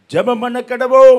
ஜெபம் பண்ண கடவோம்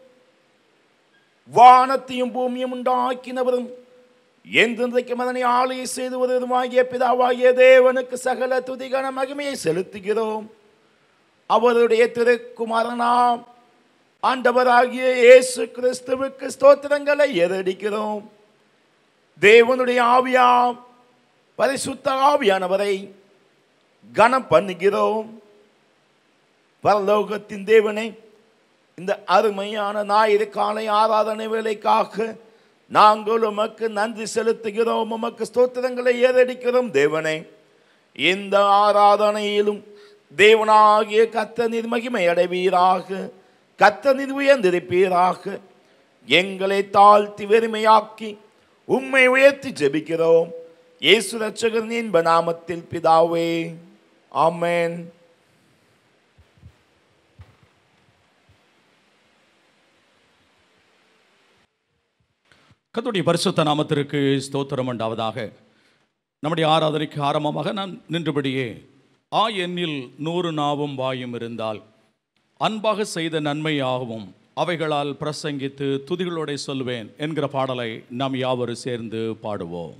வானத்தையும் பூமியும் உண்டாக்கினவரும் என்றென்றைக்கும் அதனை ஆளுகை செய்து வருவதுமாகிய பிதாவாகிய தேவனுக்கு சகல துதிகன மகிமையை செலுத்துகிறோம் அவருடைய திருக்குமாரனாம் ஆண்டவராகிய இயேசு கிறிஸ்துவுக்கு ஸ்தோத்திரங்களை ஏறடிக்கிறோம் தேவனுடைய ஆவியாம் பரிசுத்த ஆவியானவரை கனம் பண்ணுகிறோம் பரலோகத்தின் தேவனை இந்த அருமையான ஞாயிறு காலை ஆராதனை வேலைக்காக நாங்கள் உமக்கு நன்றி செலுத்துகிறோம் உமக்கு ஸ்தோத்திரங்களை ஏறடிக்கிறோம் தேவனே இந்த ஆராதனையிலும் தேவனாகிய கத்த நீர் மகிமை அடைவீராக கத்த நீர் உயர்ந்திருப்பீராக எங்களை தாழ்த்தி வெறுமையாக்கி உம்மை உயர்த்தி ஜெபிக்கிறோம் இயேசு ரட்சகரின் இன்ப நாமத்தில் பிதாவே ஆமென் கர்த்தருடைய பரிசுத்த நாமத்திற்கு ஸ்தோத்திரம் உண்டாவதாக நம்முடைய ஆராதனைக்கு ஆரம்பமாக நான் நின்றபடியே ஆ எண்ணில் நூறு நாவும் வாயும் இருந்தால் அன்பாக செய்த நன்மையாகவும் அவைகளால் பிரசங்கித்து துதிகளோட சொல்வேன் என்கிற பாடலை நாம் யாவரும் சேர்ந்து பாடுவோம்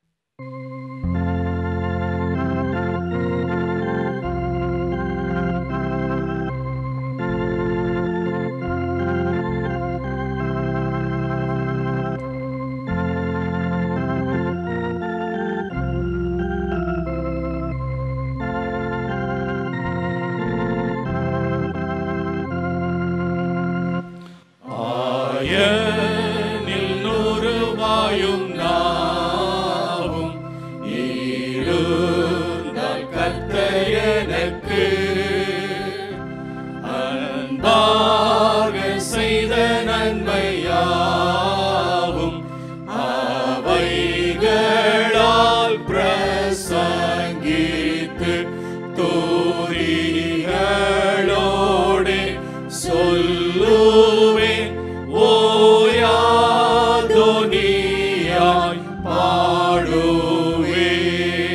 ஆயனில் நூறு வாயும் நாவும் ஈடுந்தால் கத்த எனக்கு அன்பாக செய்த நன்மையாவும் அவைகளால் பிரசங்கித்து தூரிகளோடு சொல்லுவேன் ஓயாதொனியாய் பாடுவேன்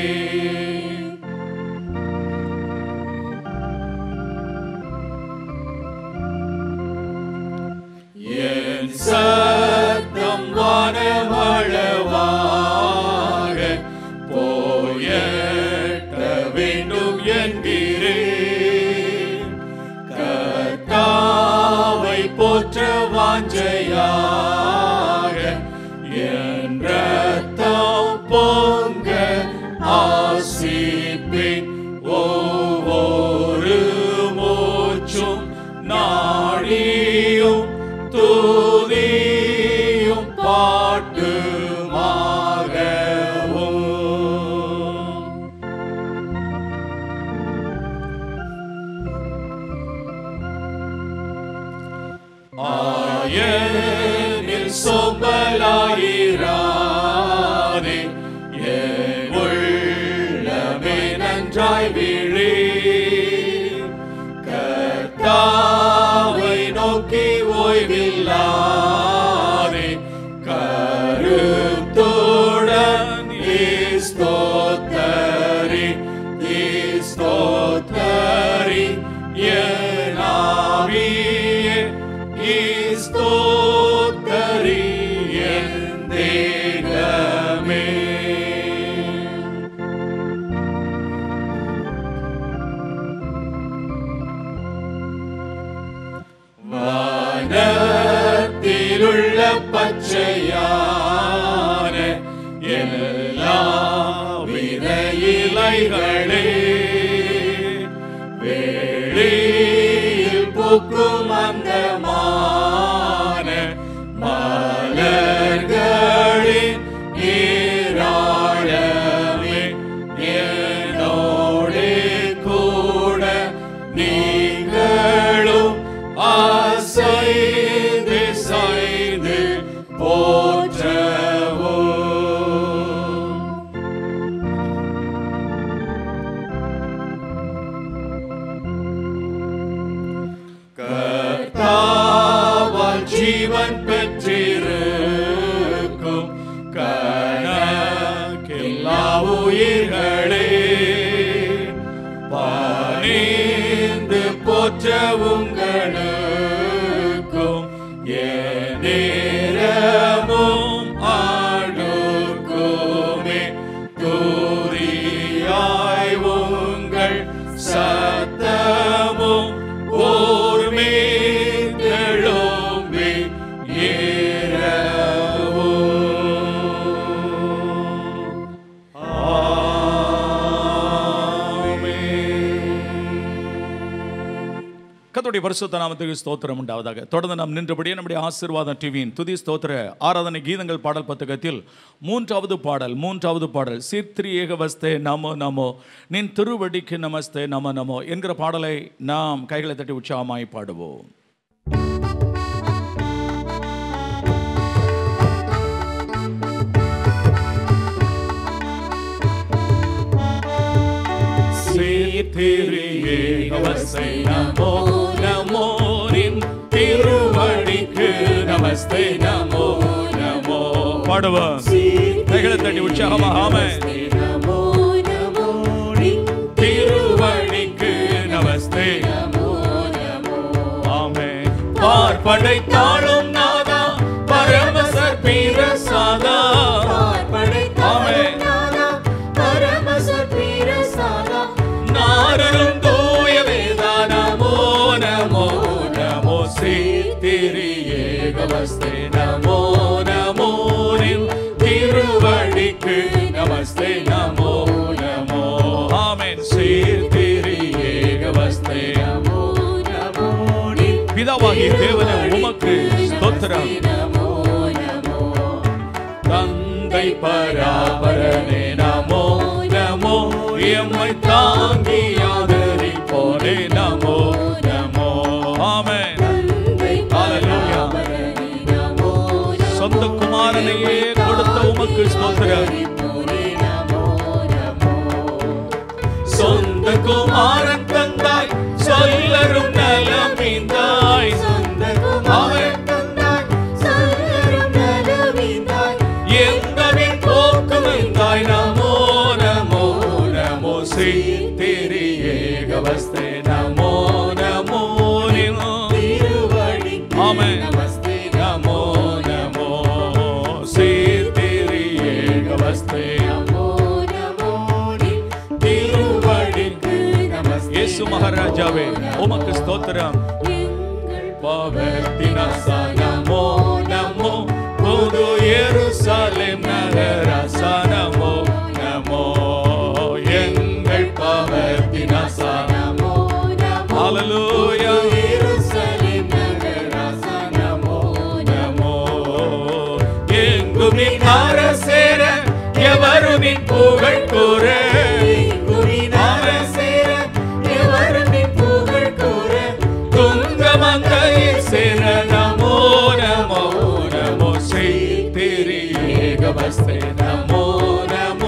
என் சத்தம் வானமளவாக போயட்ட வேண்டும் என்கிறேன் கர்த்தாவை போற்ற வாஞ்சையாக என் ரத்தம் பொங்க ஆசிப்பேன் ஒவ்வொரு மூச்சும் நாடியும் துதியும் பாட்டுமாகவும் ஆயனில் சோம்பலாயிரானே என் உள்ளமே நன்றாய் விழி கர்த்தாவை நோக்கி ஓய்வில்லாதே கருத்துடன் ஸ்தோத்தரி ஸ்தோத்தரி என் ஆவியே ஸ்தோத்தரி என் தேகமே வானத்திலுள்ள பச்சையான எல்லா வித இலைகளே வெளியில் பூக்கும் அந்தமான மலர்களின் ஏராளமே என்னோடு கூட நீங்களும் அசைந்து செய்து போற்றவும் கர்த்தாவால் ஜீவன் பெற்றிருக்கும் கணக்கில்லா உயிர்களே பணிந்து போற்ற உங்களுக்கு கர்த்தருடைய பரிசுத்த நாமத்துக்கு ஸ்தோத்திரம் உண்டாவதாக தொடர்ந்து நாம் நின்றபடியே நம்முடைய ஆசீர்வாதம் டிவியின் துதி ஸ்தோத்திர ஆராதனை கீதங்கள் பாடல் புத்தகத்தில் மூன்றாவது பாடல் மூன்றாவது பாடல் சீர்த்திரி ஏகவஸ்தே நமோ நமோ நின் திருவடிக்கு நமஸ்தே நமோ நமோ என்கிற பாடலை நாம் கைகளை தட்டி உற்சாகமாய் பாடுவோம் நமஸ்தே நமோ நமோ நின் திருவடிக்கு நமஸ்தே நமோ நமோ பாடுவோம் கைகளை தட்டி உற்சாகமாக ஆமே நமோ நமோ நின் திருவடிக்கு நமஸ்தே நமோ நமோ ஆமே பார்ப்படைத்தாளும் நாதா பரமசர் பிரசாதா ஆமென். நாரரும் தூய வேதா நமோ நமோ நமோ சீத்திரி ஏகவஸ்தே நமோ நமோ நின் திருவடிக்கு நமஸ்தே நமோ நமோ ஆமென் சீர்திரி ஏகவஸ்தே நமோ நமோ நின் பிதாவாகிய தேவனே உமக்கு ஸ்தோத்திரம் நமோ நமோ தந்தை பராபரனே நமோ நமோ எம்மை தாங்கி ஆதரிப்போரே நமோ நமோ ஆமென் ஹalleluya சொந்த குமாரனையே கொடுத்த உமக்கு ஸ்தோத்திரம் சொந்த குமாரன் தந்தாய் சொல்லரும் நலமிந்தாய் சொந்த குமாரன் தந்தாய் சொல்லரும் நலமிந்தாய் எந்தவின் போக்கும் இருந்தாய் நமோ நமோ நமோ சீத்திரி ஏகவஸ்தே நமோ நமோ திருவடி ஆமென். நமஸ்தே நமோ நமோ சீத்திரி ஏகவஸ்தே நமோ நமோ திருவடிக்கு நமஸ்தே இயேசு மகாராஜாவே உமக்கு ஸ்தோத்திரம் பவர்த்தினசா நமோ நமோ புது எருசலேம் நகரசா நமோ நமோ எங்கள் பவர்த்தினசா நமோ நமோ ஹalleluya எருசலேம் நகரசா நமோ நமோ எங்கும் நீ அரசேர எவரும் நீ புகழ் கூற அரசேர எவரும் நீ புகழ் கூற துங்கமங்கையில் சேர நமோ நமோ நமோ செய்திரி ஏகவஸ்தே நமோ நமோ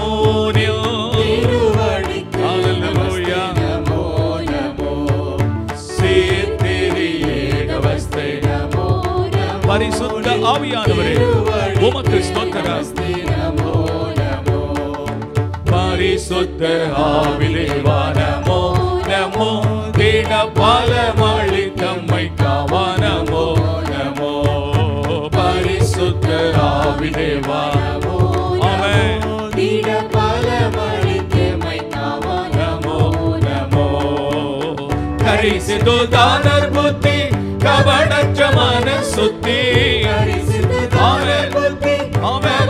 Hallelujah. நமோ நமோ செய்திரி ஏகவஸ்தே நமோ பரிசுத்த ஆவியானவரே உமக்கு ஸ்தோத்திரம் நமோ நமோ பரிசுத்த ஆவிலேவா நமோ நமோ திட பலமளி தம்மை காவா நமோ நமோ பரிசுத்த ஆவிலேவா நமோ ஆமென். திட பலமளி தம்மை காவா நமோ நமோ கரிசிது தானர் புத்தி கபடற்ற மன சுத்தி ஆமென். ஆமென்.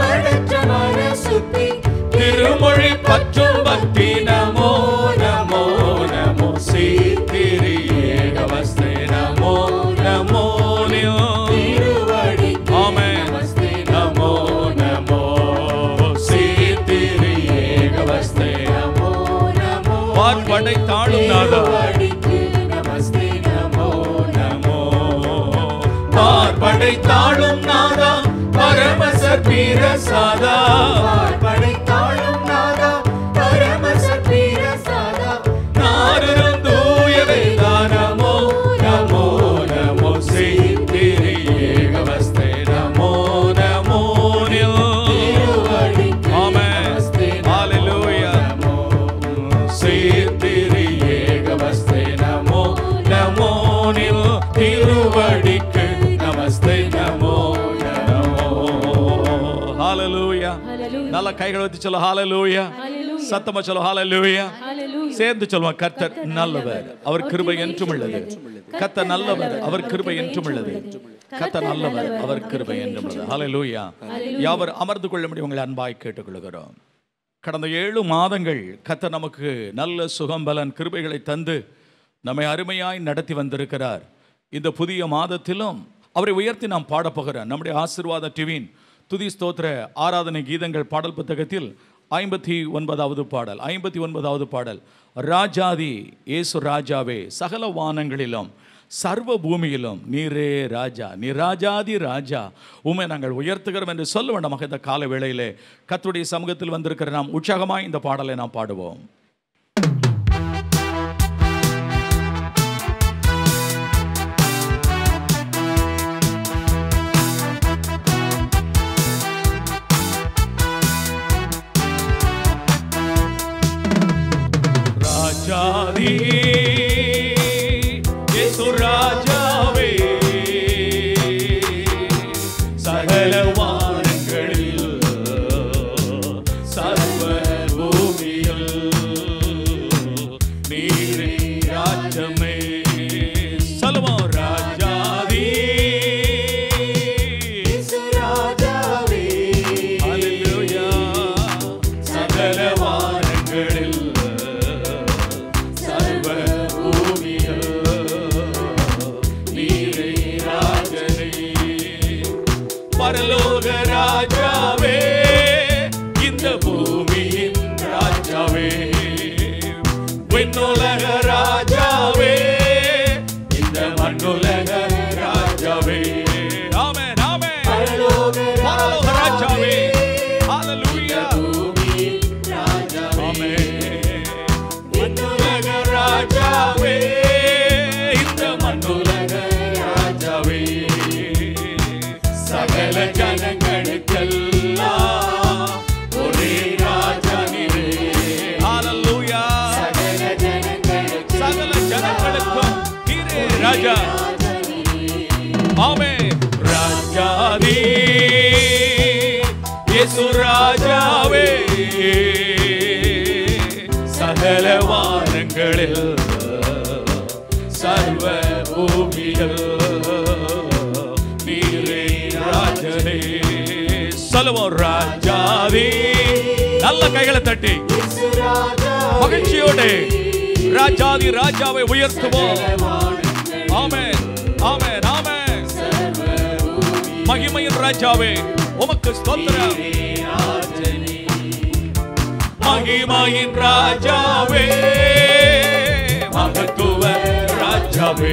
திருமொழி பற்றும் பக்தி நமோ நமோ நமோ சீத்திரி ஏகவஸ்தே நமோ நமோ ஆமென் நமோ நமோ சீத்திரி ஏகவஸ்தே நமோ நமோ பார்ப்படை தாழும் நாதா நமஸ்தே நமோ நமோ பார்ப்படை தாழும் நாதா பரமசர் பிரசாதா பார்ப்படை தாழும் நாதா பரமசர் பிரசாதா நாரரும் தூய வேதா நமோ நமோ நமோ சீத்திரி ஏகவஸ்தே நமோ நமோ ஆமென். ஹalleluya. சீர்திரி ஏகவஸ்தே நமோ நமோ நில் திருவடிக்கு நமஸ்தே நமோ நமோ ஹalleluya நல்ல கைகளை வச்சு சொல்ல ஹalleluya சத்தமா சொல்ல ஹalleluya சேர்ந்து சொல்லுவோம் கர்த்தர் நல்லவர் அவர் கிருபை என்றும் உள்ளது கர்த்தர் நல்லவர் அவர் கிருபை என்றும் உள்ளது கர்த்தர் நல்லவர் அவர் கிருபை என்றும் உள்ளது ஹalleluya யாவர் அமர்ந்து கொள்ளும்படி உங்களை அன்பாய் கேட்டுக்கொள்கிறோம் கடந்த ஏழு மாதங்கள் கர்த்தர் நமக்கு நல்ல சுகம்பலன் கிருபைகளை தந்து நம்மை அருமையாய் நடத்தி வந்திருக்கிறார் இந்த புதிய மாதத்திலும் அவரை உயர்த்தி நாம் பாடப்போகிறோம் நம்முடைய ஆசீர்வாத டிவின் துதி ஸ்தோத்திர ஆராதனை கீதங்கள் பாடல் புத்தகத்தில் ஐம்பத்தி ஒன்பதாவது பாடல் ஐம்பத்தி ஒன்பதாவது பாடல் ராஜாதி இயேசு ராஜாவே சகல வானங்களிலும் சர்வ பூமியிலும் நீரே ராஜா நீ ராஜாதி ராஜா உமை நாங்கள் உயர்த்துகிறோம் என்று சொல்ல வேண்டாமாக இந்த கால வேளையிலே கர்த்தருடைய சமூகத்தில் வந்திருக்கிற நாம் உற்சாகமாய் இந்த பாடலை நாம் பாடுவோம் ராஜாதி இயேசு ராஜாவே சகல வானங்களில் சர்வ பூமியில் நீரே ராஜமே சொல்லுவோம் ராஜாதி Hallelujah. சகல வானங்களில் சர்வ பூமியில் நீரே ராஜனே பரலோக ராஜாவே இந்த பூமியின் ராஜாவே விண்ணுலக ராஜாவே இந்த மண்ணுலக ராஜாவே ஆமென் ஆமென் பரலோக ராஜாவே ஹalleluya ஆமென் மண்ணுலக ராஜாவே இந்த மண்ணுலக ராஜாவே சகல ஜனங்களுக்கெல்லாம் ஒரே ராஜா நீரே ஹalleluya சகல ஜனங்களுக்கும் நீரே ராஜா ஆமென் ராஜாதி இயேசு ராஜாவே சகல வானங்களில் சர்வ பூமியில் நீரே ராஜனே சொல்லுவோம் ராஜாதி நல்ல கைகளை தட்டி மகிழ்ச்சியோடு ராஜாதி ராஜாவை உயர்த்துவோம் ஆமென் ஆமென் ஆமென் மகிமையின் ராஜாவே உமக்கு ஸ்தோத்திரம் மகிமையின் ராஜாவே மகத்துவ ராஜாவே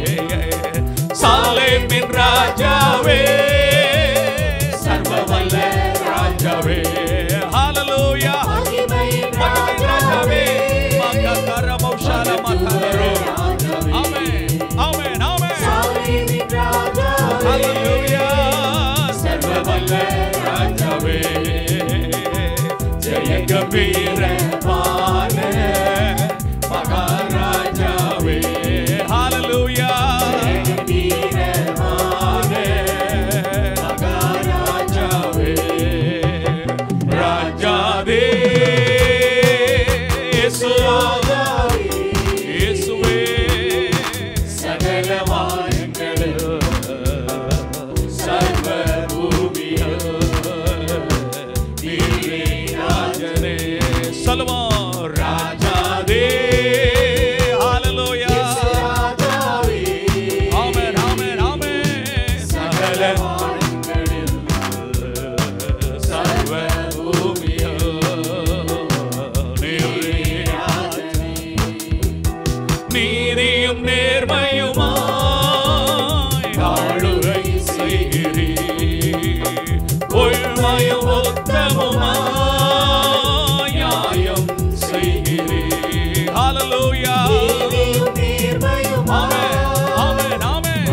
சாலேமின் ராஜாவே சர்வவல்ல ராஜாவே ஹalleluya மகிமையின் ராஜாவே மகதரமௌஷால மகதரோ ஆமென் ஆமென் ஆமென் ஹalleluya சர்வவல்ல ராஜாவே ஜெய கம்பீரமான மகாராஜாவே ஹalleluya மகாராஜாவே ராஜாவே இயேசு இயேசுவே சகல வானங்களில் சர்வ பூமியில் நீரே ராஜனே சொல்லுவோம் ராஜாதே ஹalleluya ஆமென் ஆமென் ஆமென் சகல வானங்களில் சர்வ பூமியில் நீரே ராஜனே நீதியும் நேர்மையுமாய் ஆளுகை செய்கிறீர் உண்மையும் உத்தமமாய் நியாயம் செய்கிறீர் ஹalleluya ஆமென் ஆமென் ஆமென்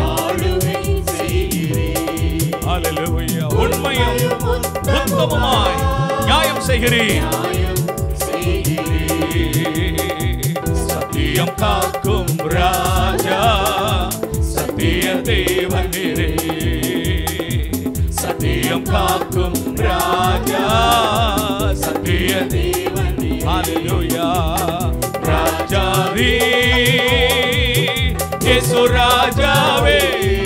ஹalleluya உண்மையும் உத்தமமாய் நியாயம் செய்கிறீர் சத்தியம் காக்கும் ராஜா சத்திய தேவன் நீரே சத்தியம் காக்கும் ராஜா சத்திய தேவன் ஹalleluya ராஜாவே இயேசு ராஜாவே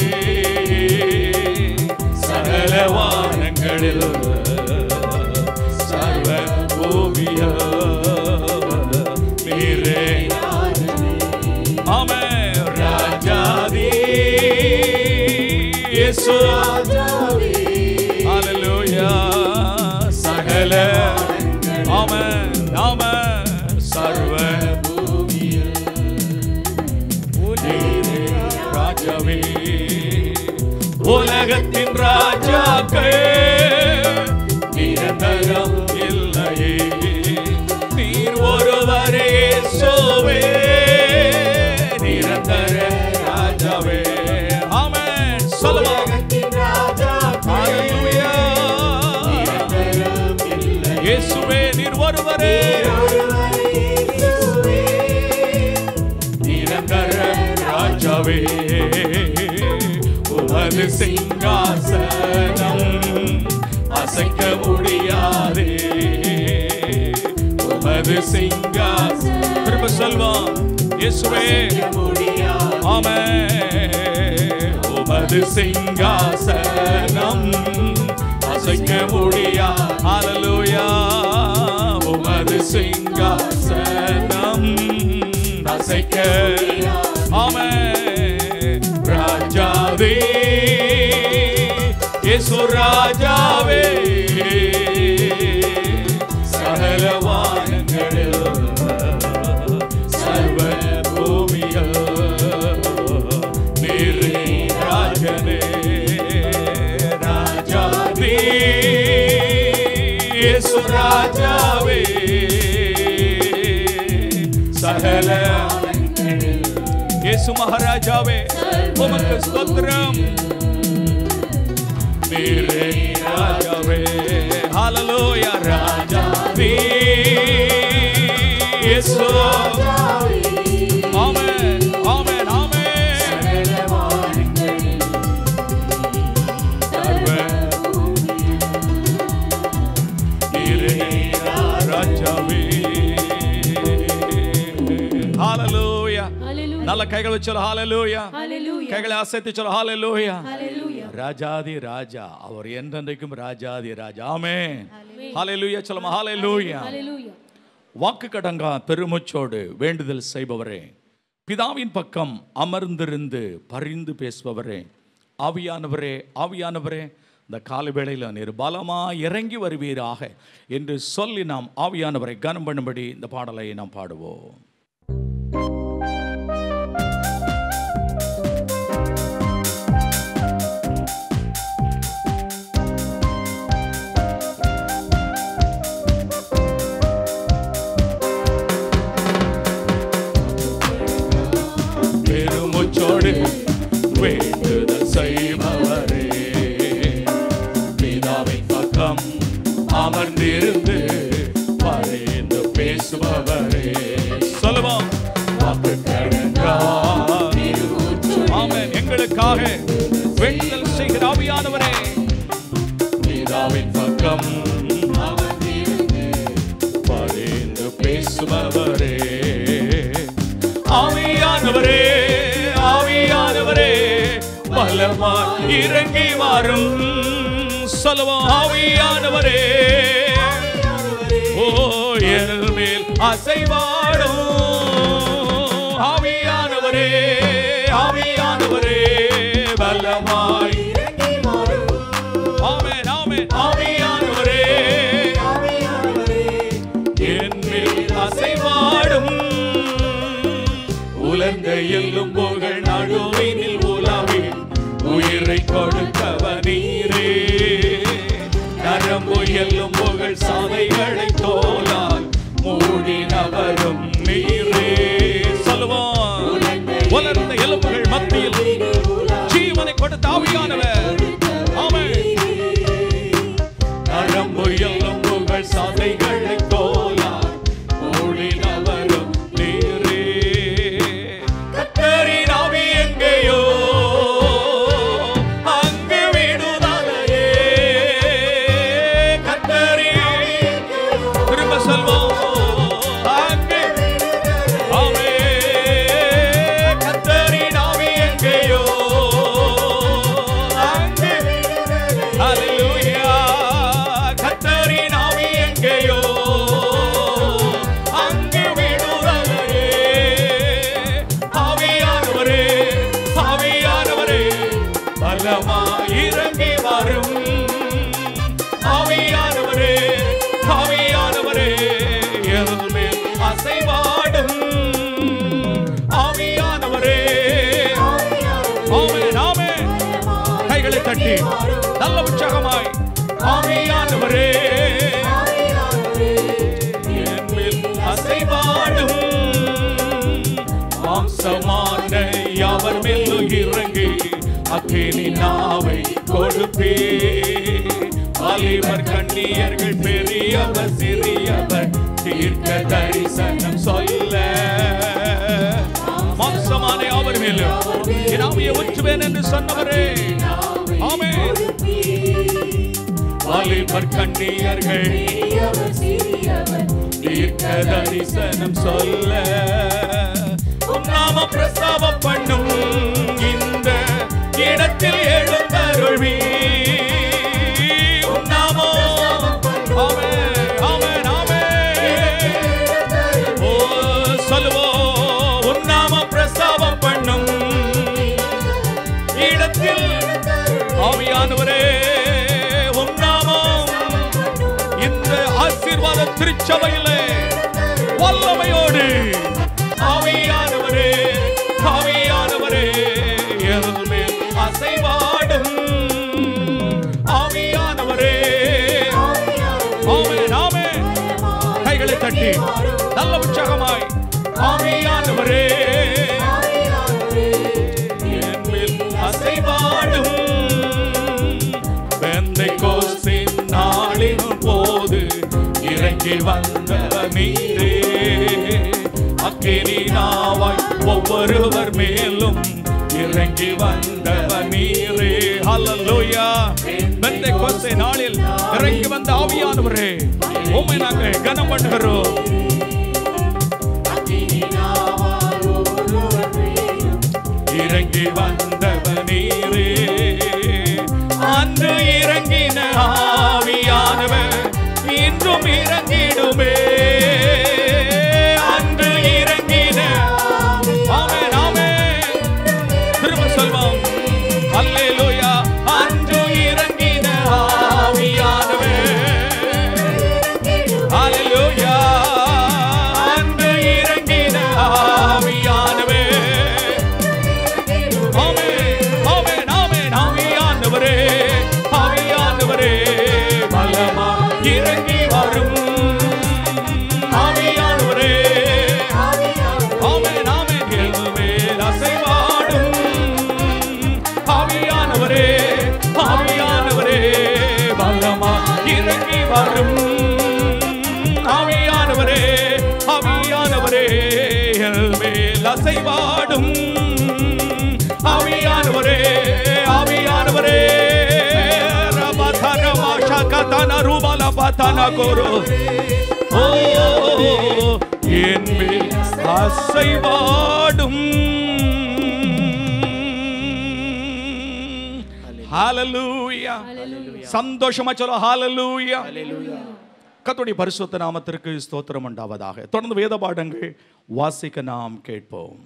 சகல வானங்களில் சர்வ பூமியில் நீரே இயேசு ஹalleluya சகல ஆமென் ஆமென் சர்வ உலகிலே ராஜாவே உலகத்தின் ராஜாக்கள் நிரந்தரம் இல்லையே நீர் ஒருவரே சோவே நிரந்தர ராஜாவே ஆமென் சொல்லுவோம் ஹalleluya இயேசுவே நீர் ஒருவரே நிரந்தர ராஜாவே உமது சிங்காசனம் அசைக்க முடியாதே உமது சிங்காசனம் திரும்ப சொல்வோம் இயேசுவே ஆமே உமது சிங்காசனம் அசைக்க முடியா ஹalleluya உமது சிங்காசனம் அசைக்க ஆமே ராஜாவே இயேசு ராஜாவே சகல வானங்களில் சர்வ பூமியில் நீரே ராஜனே ராஜாவே இயேசு ராஜாவே சகல இயேசு மகாராஜாவே உமக்கு ஸ்தோத்திரம் நீரே ராஜாவே ஹalleluya ராஜாவே இயேசு ஆமென் ஆமென் ஆமென் சர்வ நீரே ராஜாவே ஹalleluya நல்ல கைகள் வச்சு சொல்ல ஹalleluya கைகளை அசைத்து சொல்ல ஹalleluya ராஜாதி ராஜா அவர் என்றென்றைக்கும் ராஜாதி ராஜா ஆமென் ஹalleluya சொல்லுமா ஹalleluya வாக்கு கடங்கா பெருமுச்சோடு வேண்டுதல் செய்பவரே பிதாவின் பக்கம் அமர்ந்திருந்து பரிந்து பேசுபவரே ஆவியானவரே ஆவியானவரே இந்த காலை வேளையில் நீர் பலமா இறங்கி வருவீராக என்று சொல்லி நாம் ஆவியானவரை கனம் பண்ணும்படி இந்த பாடலை நாம் பாடுவோம் பெருமுச்சோடு வேண்டுதல் செய்பவரே பிதாவின் பக்கம் அமர்ந்திருந்து பரிந்து பேசுபவரே சொல்லுவோம் வாக்கு கடங்கா ஆமென் எங்களுக்காக வேண்டுதல் செய்கிற ஆவியானவரே பிதாவின் பக்கம் அமர்ந்திருந்து பரிந்து பேசுபவரே ஆவியானவரே ஆவியானவரே பலமா இறங்கி வரும் சொல்லுவோம் ஆவியானவரே ஓ என் மேல் அசைவாடும் ஆவியானவரே ஆவியானவரே பலமாய் ஆமென் ஆமென் ஆவியானவரே என் மேல் அசைவாடும் உலர்ந்த எல்லும் புகழ் நடுவினில் உலாவி உயிரை கொடுத்தவ நீரே நரம்பு எல்லும் புகழ் சாதைகளை தோலால் மூடினவரும் நீரே சொல்லுவோம் உலர்ந்த எலும்புகள் மத்தியில் ஜீவனை கொடுத்த ஆவியானவர் ஆமென் நரம்பு எல்லும் புகழ் சாதைகளை தோலால் மூடினவரும் நீரே கத்தரின் ஆவி எங்கேயோ அங்கு விடுதலையே கத்தரின் திரும்ப செல்வோம் அங்கே ஆமே கத்தரின் ஆவி எங்கேயோ தட்டி நல்ல உற்சாகமாய் ஆவியானவரே என் மேல் அசைவாடும் மாம்சமான யாவர் மேலும் இறங்கி அக்கினி நாவை கொடுப்பே வாலிபர் கண்ணியர்கள் பெரியவர் சிறியவர் தீர்க்க தரிசனம் சொல்ல மாம்சமான யாவர் மேலும் என் ஆவியை ஊற்றுவேன் என்று சொன்னவரே ஆமென் வாலிபர் கண்ணியர்கள் தீர்க்க தரிசனம் சொல்ல உம் நாம பிரஸ்தாபம் பண்ணும் இந்த இடத்தில் எழுந்தருள்வி உம் நாமோ ஆமென், ஆமென், ஆமென். ஓ சொல்லுவோம் உம் நாம பிரஸ்தாபம் பண்ணும் இடத்தில் ஆவியானவரே உம் நாமம் இந்த ஆசீர்வாத திருச்சபையிலே வல்லமையோடு ஆவியானவரே ஆவியானவரே என் மேல் அசைவாடும் ஆவியானவரே ஆமென் ஆமென் கைகளை தட்டி நல்ல உற்சாகமாய் ஆவியானவரே என் மேல் அசைவாடும் பெந்தைக்கோஸ்தின் நாளின் போது இறங்கி வந்த நீரே அக்கினி நாவாய் ஒவ்வொருவர் மேலும் இறங்கி வந்தவ நீரே ஹalleluya பெந்தைக்கோஸ்தே நாளில் இறங்கி வந்த ஆவியானவரே உம்மை நாங்கள் கனம் பண்ணுகிறோம் இறங்கி வந்தவ நீரே அன்று இறங்கின ஆவியானவர் இன்றும் இறங்கிடுமே அன்று இறங்கின ஆமென் ஆமென் திரும்ப சொல்வோம் அல்லேலூயா அன்று இறங்கின ஆவியானவர் அல்லேலூயா அன்று இறங்கின ஆவியானவர் ஆமென், ஆமென், ஆமென். ஆவியானவரே, ஆவியானவரே, பலமா இறங்கி வரும் ஆவியானவரே, ஆமென், ஆமென். எங்கள் மேல் அசைவாடும் ஆவியானவரே, ஆவியானவரே, பலமா இறங்கி வரும் ஆவியானவரே, ஆவியானவரே, எங்கள் மேல் அசைவாடும் ஆவியானவரே ஆவியானவரே ரபதரமா ஷகதன ரூபல பதன கோரோ ஓ என் மேல் அசைவாடும் ஹalleluya சந்தோஷமா சொல்ல ஹalleluya கர்த்தருடைய பரிசுத்த நாமத்திற்கு ஸ்தோத்திரம் உண்டாவதாக தொடர்ந்து வேத பாடங்கள் வாசிக்க நாம் கேட்போம்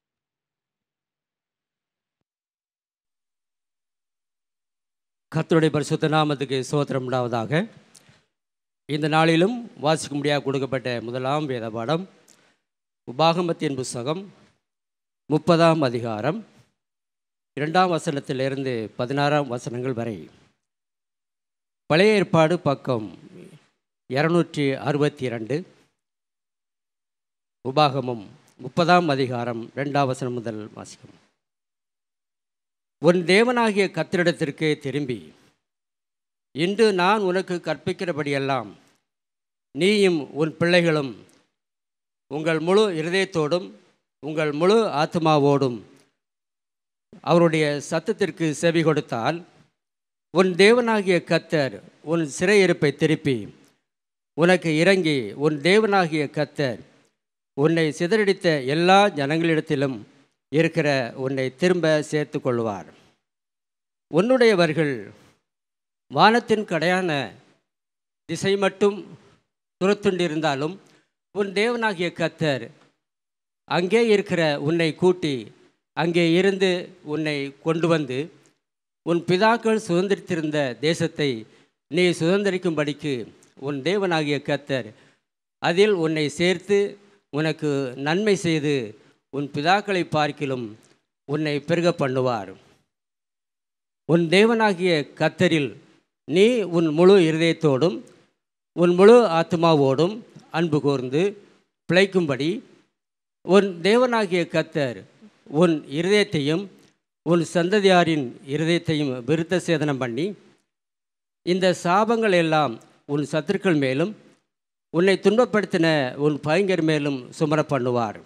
கர்த்தருடைய பரிசுத்த நாமத்துக்கு சோத்திரம் உண்டாவதாக இந்த நாளிலும் வாசிக்க முடியாது கொடுக்கப்பட்ட முதலாம் வேத பாடம் உபாகமத்தின் புஸ்தகம் முப்பதாம் அதிகாரம் இரண்டாம் வசனத்திலிருந்து பதினாறாம் வசனங்கள் வரை பழைய ஏற்பாடு பக்கம் இரநூற்றி அறுபத்தி இரண்டு உபாகமம் முப்பதாம் அதிகாரம் ரெண்டாம் வசனம் முதல் வாசிக்கும் உன் தேவனாகிய கத்திரிடத்திற்கே திரும்பி இன்று நான் உனக்கு கற்பிக்கிறபடியெல்லாம் நீயும் உன் பிள்ளைகளும் உங்கள் முழு இருதயத்தோடும் உங்கள் முழு ஆத்மாவோடும் அவருடைய சத்தத்திற்கு செவி கொடுத்தால் உன் தேவனாகிய கத்தர் உன் சிறையிருப்பை திருப்பி உனக்கு இறங்கி உன் தேவனாகிய கத்தர் உன்னை சிதறடித்த எல்லா ஜனங்களிடத்திலும் இருக்கிற உன்னை திரும்ப சேர்த்து கொள்வார் உன்னுடையவர்கள் வானத்தின் கடையான திசை மட்டும் துரத்துண்டிருந்தாலும் உன் தேவனாகிய கத்தர் அங்கே இருக்கிற உன்னை கூட்டி அங்கே இருந்து உன்னை கொண்டு வந்து உன் பிதாக்கள் சுதந்திரித்திருந்த தேசத்தை நீ சுதந்திரிக்கும்படிக்கு உன் தேவனாகிய கத்தர் அதில் உன்னை சேர்த்து உனக்கு நன்மை செய்து உன் பிதாக்களை பார்க்கிலும் உன்னை பெருக பண்ணுவார் உன் தேவனாகிய கத்தரில் நீ உன் முழு இருதயத்தோடும் உன் முழு ஆத்மாவோடும் அன்பு கூர்ந்து பிழைக்கும்படி உன் தேவனாகிய கத்தர் உன் இருதயத்தையும் உன் சந்ததியாரின் இருதயத்தையும் விருத்த சேதனம் பண்ணி இந்த சாபங்கள் எல்லாம் உன் சத்துருக்கள் மேலும் உன்னை துன்பப்படுத்தின உன் பயங்கர் மேலும் சுமர பண்ணுவார்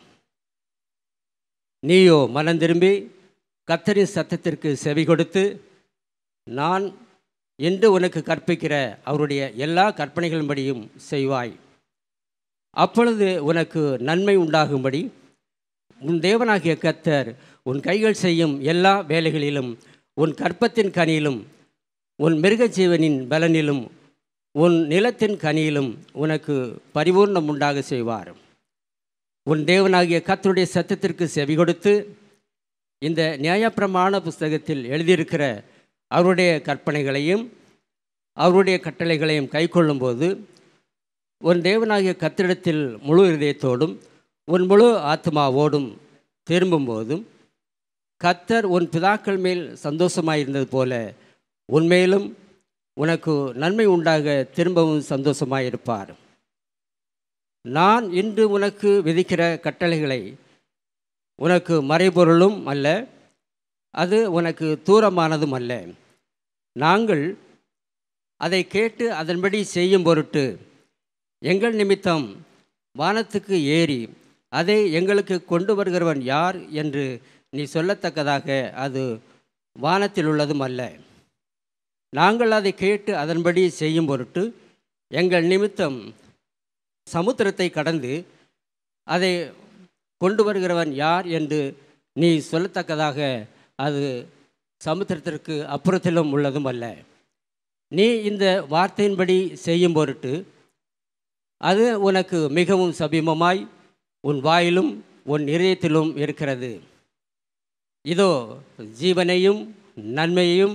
நீயோ மனம் திரும்பி கத்தரின் சத்தத்திற்கு செவி கொடுத்து நான் என்று உனக்கு கற்பிக்கிற அவருடைய எல்லா கற்பனைகளின்படியும் செய்வாய் அப்பொழுது உனக்கு நன்மை உண்டாகும்படி உன் தேவனாகிய கத்தர் உன் கைகள் செய்யும் எல்லா வேலைகளிலும் உன் கற்பத்தின் கனியிலும் உன் மிருகஜீவனின் பலனிலும் உன் நிலத்தின் கனியிலும் உனக்கு பரிபூர்ணம் உண்டாக செய்வார் உன் தேவனாகிய கத்தருடைய சத்தத்திற்கு செவி கொடுத்து இந்த நியாயப்பிரமாண புஸ்தகத்தில் எழுதியிருக்கிற அவருடைய கற்பனைகளையும் அவருடைய கட்டளைகளையும் கைக்கொள்ளும்போது உன் தேவனாகிய கத்திரிடத்தில் முழு இதயத்தோடும் உன் முழு ஆத்மாவோடும் திரும்பும்போதும் கத்தர் உன் பிதாக்கள் மேல் சந்தோஷமாயிருந்தது போல உன்மேலும் உனக்கு நன்மை உண்டாக திரும்பவும் சந்தோஷமாயிருப்பார் நான் இன்று உனக்கு விதிக்கிற கட்டளைகளை உனக்கு மறைபொருளும் அல்ல அது உனக்கு தூரமானதும் அல்ல நாங்கள் அதை கேட்டு அதன்படி செய்யும் பொருட்டு எங்கள் நிமித்தம் வானத்துக்கு ஏறி அதை எங்களுக்கு கொண்டு வருகிறவன் யார் என்று நீ சொல்லத்தக்கதாக அது வானத்தில் உள்ளதும் அல்ல நாங்கள் அதை கேட்டு அதன்படி செய்யும் பொருட்டு எங்கள் நிமித்தம் சமுத்திரத்தை கடந்து அதை கொண்டு வருகிறவன் யார் என்று நீ சொல்லத்தக்கதாக அது சமுத்திரத்திற்கு அப்புறத்திலும் உள்ளதும் அல்ல நீ இந்த வார்த்தையின்படி செய்யும் பொருட்டு அது உனக்கு மிகவும் சபீமமாய் உன் வாயிலும் உன் இதயத்திலும் இருக்கிறது இதோ ஜீவனையும் நன்மையையும்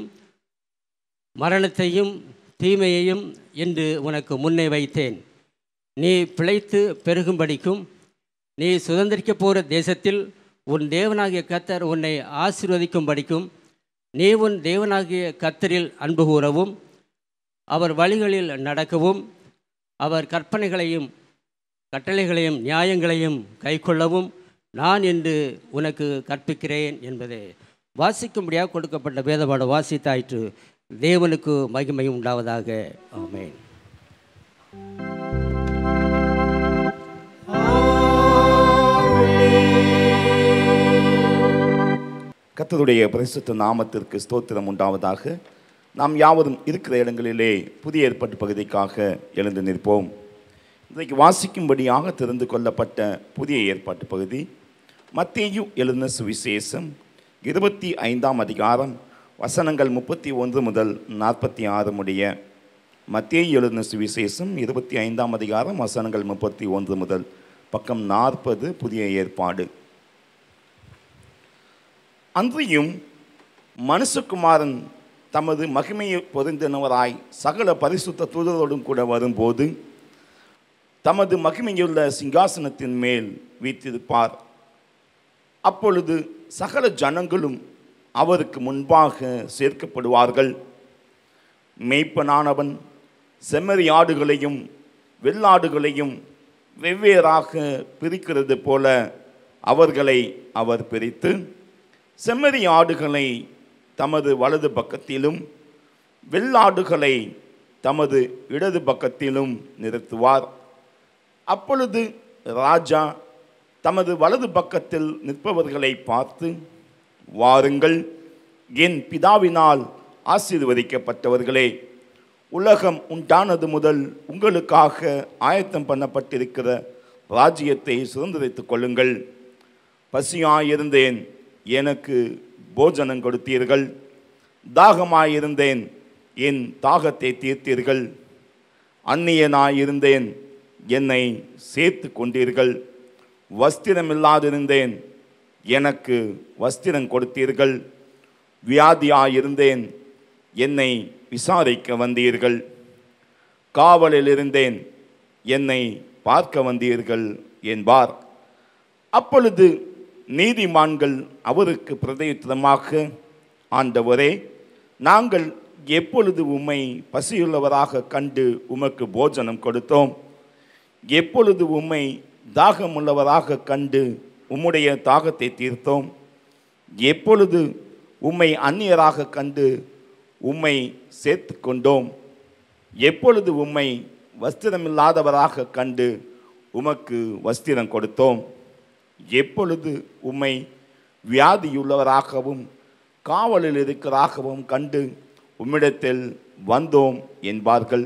மரணத்தையும் தீமையையும் என்று உனக்கு முன்னே வைத்தேன் நீ பிழைத்து பெருகும்படிக்கும் நீ சுதந்திரிக்க போகிற தேசத்தில் உன் தேவனாகிய கத்தர் உன்னை ஆசீர்வதிக்கும்படிக்கும் நீ உன் தேவனாகிய கத்தரில் அன்பு கூறவும் அவர் வழிகளில் நடக்கவும் அவர் கற்பனைகளையும் கட்டளைகளையும் நியாயங்களையும் கைக்கொள்ளவும் நான் என்று உனக்கு கற்பிக்கிறேன் என்பதே வாசிக்கும்படியாக கொடுக்கப்பட்ட வேதபாட வாசித்தாயிற்று தேவனுக்கு மகிமையும் உண்டாவதாக ஆமென் கர்த்தருடைய பரிசுத்த நாமத்திற்கு ஸ்தோத்திரம் உண்டாவதாக நாம் யாவரும் இருக்கிற இடங்களிலே புதிய ஏற்பாட்டு பகுதிக்காக எழுந்து நிற்போம் இன்றைக்கு வாசிக்கும்படியாக தெரிந்து கொள்ளப்பட்ட புதிய ஏற்பாட்டு பகுதி மத்தேயு எழுதின சுவிசேஷம் இருபத்தி ஐந்தாம் அதிகாரம் வசனங்கள் முப்பத்தி ஒன்று முதல் நாற்பத்தி ஆறு முடிய மத்தேயு எழுதின சுவிசேஷம் இருபத்தி ஐந்தாம் அதிகாரம் வசனங்கள் முப்பத்தி ஒன்று முதல் பக்கம் நாற்பது புதிய ஏற்பாடு அன்றியும் மனுஷகுமாரன் தமது மகிமையை பொருந்தினவராய் சகல பரிசுத்த தூதரோடும் கூட வரும்போது தமது மகிமையுள்ள சிங்காசனத்தின் மேல் வீற்றிருப்பார் அப்பொழுது சகல ஜனங்களும் அவருக்கு முன்பாக சேர்க்கப்படுவார்கள் மேய்ப்பனானவன் செம்மறி ஆடுகளையும் வெள்ளாடுகளையும் வெவ்வேறாக பிரிக்கிறது போல அவர்களை அவர் பிரித்து செம்மறி ஆடுகளை தமது வலது பக்கத்திலும் வெள்ளாடுகளை தமது இடது பக்கத்திலும் நிறுத்துவார் அப்பொழுது ராஜா தமது வலது பக்கத்தில் நிற்பவர்களை பார்த்து வாருங்கள் என் பிதாவினால் ஆசீர்வதிக்கப்பட்டவர்களே உலகம் உண்டானது முதல் உங்களுக்காக ஆயத்தம் பண்ணப்பட்டிருக்கிற ராஜ்யத்தை சுதந்திரித்துக் கொள்ளுங்கள் பசியாயிருந்தேன் எனக்கு போஜனம் கொடுத்தீர்கள் தாகமாயிருந்தேன் என் தாகத்தை தீர்த்தீர்கள் அந்நியனாயிருந்தேன் என்னை சேர்த்து கொண்டீர்கள் வஸ்திரமில்லாதிருந்தேன் எனக்கு வஸ்திரம் கொடுத்தீர்கள் வியாதியாயிருந்தேன் என்னை விசாரிக்க வந்தீர்கள் காவலில் இருந்தேன் என்னை பார்க்க வந்தீர்கள் என்பார் அப்பொழுது நீதிமான்கள் அவருக்கு பிரதயுத்தமாக ஆண்டவரே நாங்கள் எப்பொழுது உம்மை பசியுள்ளவராக கண்டு உமக்கு போஜனம் கொடுத்தோம் எப்பொழுது உம்மை தாகமுள்ளவராக கண்டு உம்முடைய தாகத்தை தீர்த்தோம் எப்பொழுது உம்மை அந்நியராக கண்டு உம்மை சேர்த்து கொண்டோம் எப்பொழுது உம்மை வஸ்திரமில்லாதவராக கண்டு உமக்கு வஸ்திரம் கொடுத்தோம் எப்பொழுது உம்மை வியாதியுள்ளவராகவும் காவலில் இருக்கிறாகவும் கண்டு உம்மிடத்தில் வந்தோம் என்பார்கள்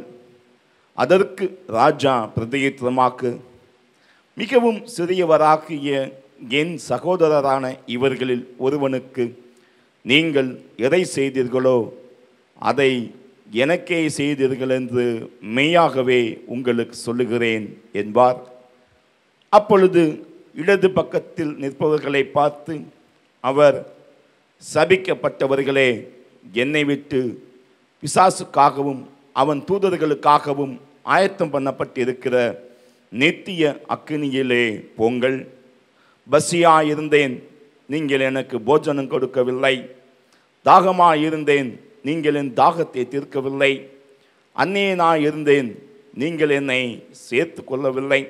அதற்கு ராஜா பிரதியுத்தரமாக்கு மிகவும் சிறியவராகிய என் சகோதரரான இவர்களில் ஒருவனுக்கு நீங்கள் எதை செய்தீர்களோ அதை எனக்கே செய்தீர்கள் என்று மெய்யாகவே உங்களுக்கு சொல்லுகிறேன் என்பார் அப்பொழுது இடது பக்கத்தில் நிற்பவர்களை பார்த்து அவர் சபிக்கப்பட்டவர்களே என்னை விட்டு பிசாசுக்காகவும் அவன் தூதர்களுக்காகவும் ஆயத்தம் பண்ணப்பட்டிருக்கிற நித்திய அக்கினியிலே போங்கள் பசியாயிருந்தேன் நீங்கள் எனக்கு போஜனம் கொடுக்கவில்லை தாகமாயிருந்தேன் நீங்கள் என் தாகத்தை தீர்க்கவில்லை அந்நியனாயிருந்தேன் நீங்கள் என்னை சேர்த்து கொள்ளவில்லை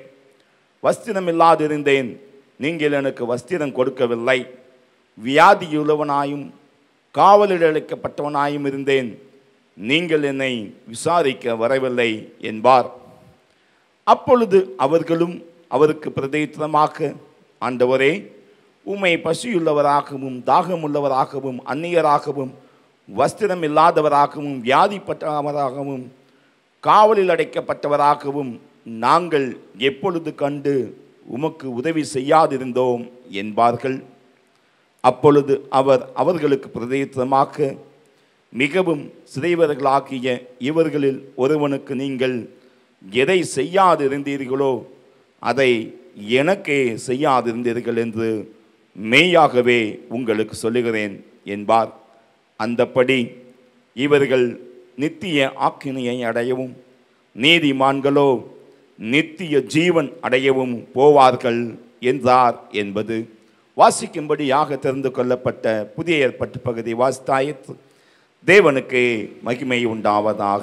வஸ்திரமில்லாதிருந்தேன் நீங்கள் எனக்கு வஸ்திரம் கொடுக்கவில்லை வியாதியுள்ளவனாயும் காவலில் அழைக்கப்பட்டவனாயும் இருந்தேன் நீங்கள் என்னை விசாரிக்க வரவில்லை என்பார் அப்பொழுது அவர்களும் அவருக்கு பிரதித்திரமாக ஆண்டவரே உம்மை பசியுள்ளவராகவும் தாகமுள்ளவராகவும் அந்நியராகவும் வஸ்திரம் இல்லாதவராகவும் வியாதிப்பட்டவராகவும் காவலில் அடைக்கப்பட்டவராகவும் நாங்கள் எப்பொழுது கண்டு உமக்கு உதவி செய்யாதிருந்தோம் என்பார்கள் அப்பொழுது அவர் அவர்களுக்கு பிரதித்திரமாக மிகவும் சிறைவர்களாகிய இவர்களில் ஒருவனுக்கு நீங்கள் எதை செய்யாதிருந்தீர்களோ அதை எனக்கே செய்யாதிருந்தீர்கள் என்று மெய்யாகவே உங்களுக்கு சொல்லுகிறேன் என்பார் அந்தப்படி இவர்கள் நித்திய ஆக்கினையை அடையவும் நீதிமான்களோ நித்திய ஜீவன் அடையவும் போவார்கள் என்றார் என்பது வாசிக்கும்படியாக தெரிந்து கொள்ளப்பட்ட புதிய ஏற்பட்ட பகுதி வாஸ்தாயத் தேவனுக்கு மகிமை உண்டாவதாக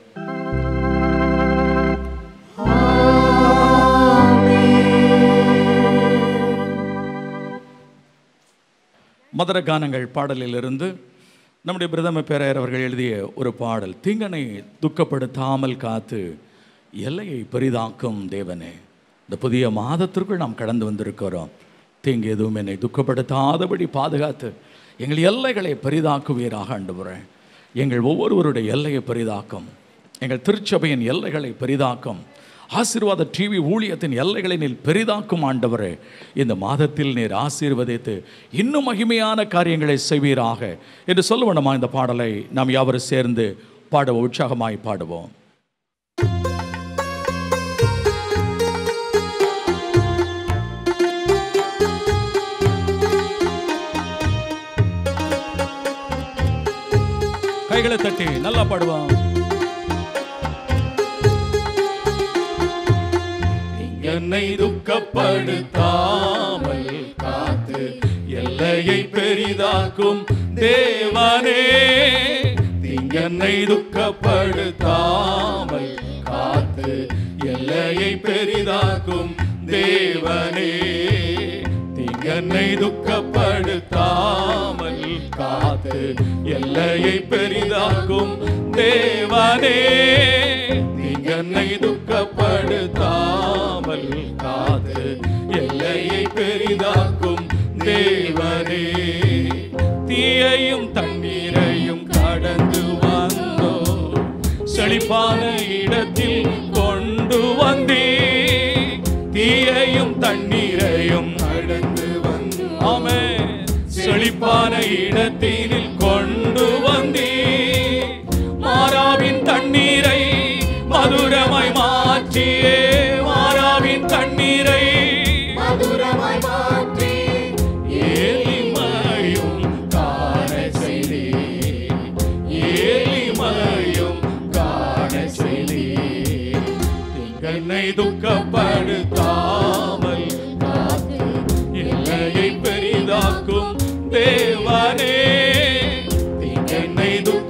மதுர கானங்கள் பாடலிலிருந்து நம்முடைய பிரதம பேரையர் அவர்கள் எழுதிய ஒரு பாடல் தீங்கனை துக்கப்படுத்தாமல் காத்து எல்லையை பெரிதாக்கும் தேவனே இந்த புதிய மாதத்திற்குள் நாம் கடந்து வந்திருக்கிறோம் தீங்கு எதுவும் என்னை துக்கப்படுத்தாதபடி பாதுகாத்து எங்கள் எல்லைகளை பெரிதாக்குவீராக ஆண்டவரே எங்கள் ஒவ்வொருவருடைய எல்லையை பெரிதாக்கும் எங்கள் திருச்சபையின் எல்லைகளை பெரிதாக்கும் ஆசீர்வாத டிவி ஊழியத்தின் எல்லைகளை நீர் பெரிதாக்கும் ஆண்டவரே இந்த மாதத்தில் நீர் ஆசீர்வதித்து இன்னும் மகிமையான காரியங்களை செய்வீராக என்று சொல்ல வேண்டுமா இந்த பாடலை நாம் யாவரும் சேர்ந்து பாட உற்சாகமாய் பாடுவோம் கைகளை தட்டி நல்லா பாடுவோம் என்னை துக்கப்படுத்தாமல் காத்து எல்லையை பெரிதாக்கும் தேவனே தீங்கன்னை துக்கப்படுத்தாமல் காத்து எல்லையை பெரிதாக்கும் தேவனே தீங்கன்னை துக்கப்படுத்தாமல் காத்து எல்லையை பெரிதாக்கும் தேவனே தீங்கன்னை துக்கப்படுத்தாமல் காத்து எல்லையை பெரிதாக்கும் தேவனே தீயையும் தண்ணீரையும் கடந்து வந்தோ செழிப்பான இடத்தில் கொண்டு வந்தே தீயையும் தண்ணீரையும் கடந்து வந்து ஆமே செழிப்பான இடத்தினில் கொண்டு வந்தே மாறாவின் தண்ணீரை மதுரமாய் மாற்றியே மாறாவின் தண்ணீரை மதுரமாய் மாற்றி ஏலிமையும் காண செய்தே ஏலிமையும் காண செய்தே திங்கனை துக்கப்படுத்தாமல் காத்து எல்லையை பெரிதாக்கும் தேவனே திங்கனை துக்க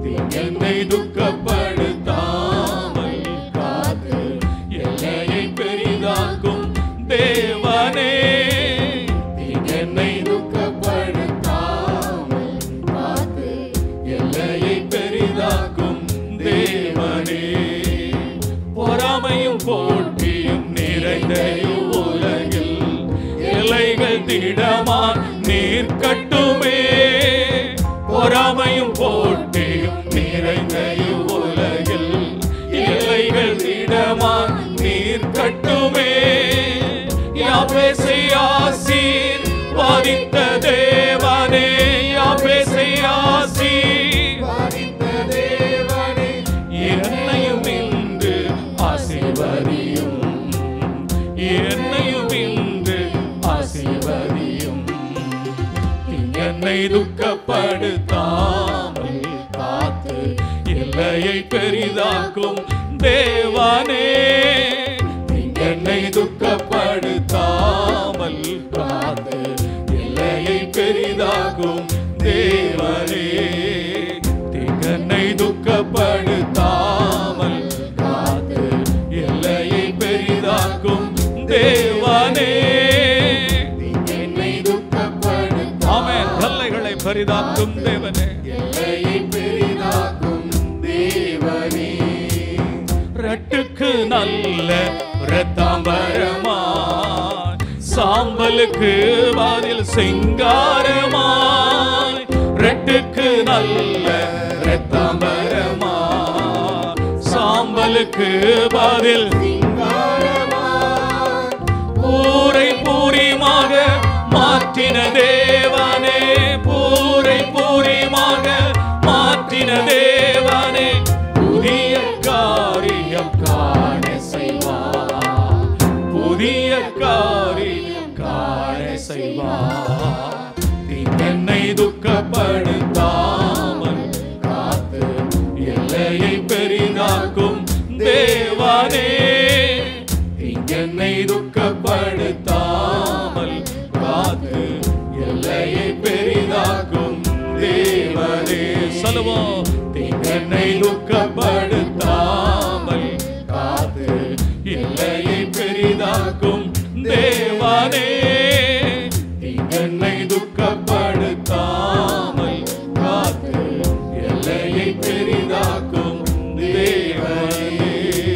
என்னை துக்கப்படுத்தாமல் காத்து எல்லையை பெரிதாக்கும் தேவனே என்னை துக்கப்படுத்தாமல் காத்து எல்லையை பெரிதாக்கும் தேவனே பொறாமையும் போட்டியும் நிறைந்த உலகில் எல்லைகள் திடமான் நீர் கட்டுமே பொறாமையும் போட்டியும் நிறைந்த உலகில் எல்லைகள் திடமான் நீர் கட்டுமே யாபேசை ஆசீர் வாதித்த தேவனே யாபேசை ஆசீர் வாதித்த தேவனே என்னையும் இன்று ஆசீர்வதியும் என்னையும் இன்று ஆசீர்வதியும் என்னை துக்கப்படுத்தாமல் காத்து எல்லையை பெரிதாக்கும் தேவனே என்னை துக்கப்படுத்தாமல் காத்து எல்லையை பெரிதாக்கும் தேவனே என்னை துக்கப்படுத்தாமல் காத்து எல்லையை பெரிதாக்கும் தேவனே என்னை ஆமென் எல்லைகளை பெரிதாக்கும் தேவனே எல்லையை பெரிதாக்கும் தேவனே ரட்டுக்கு நல்ல ரத்தாம்பரமா சாம்பலுக்கு பதில் சிங்காரமாய் ரெட்டுக்கு நல்ல ரத்தாம்பரமா சாம்பலுக்கு பதில் பூரை பூரிமாக மாற்றின தேவனே பூரை பூரிமாக மாற்றின தேவனே புதிய காரியம் காண செய்வார் புதிய காரியம் காண செய்வார் என்னை துக்கப்படுத்தாமல் காத்து எல்லையை பெரிதாக்கும் தேவனே என்னை துக்கப்படுத்தாமல் காத்து எல்லையை பெரிதாக்கும் தேவனே சொல்லுவோம் என்னை துக்கப்படுத்தாமல் காத்து எல்லையை பெரிதாக்கும் தேவனே என்னை துக்கப்படுத்தாமல் காத்து எல்லையை பெரிதாக்கும் தேவனே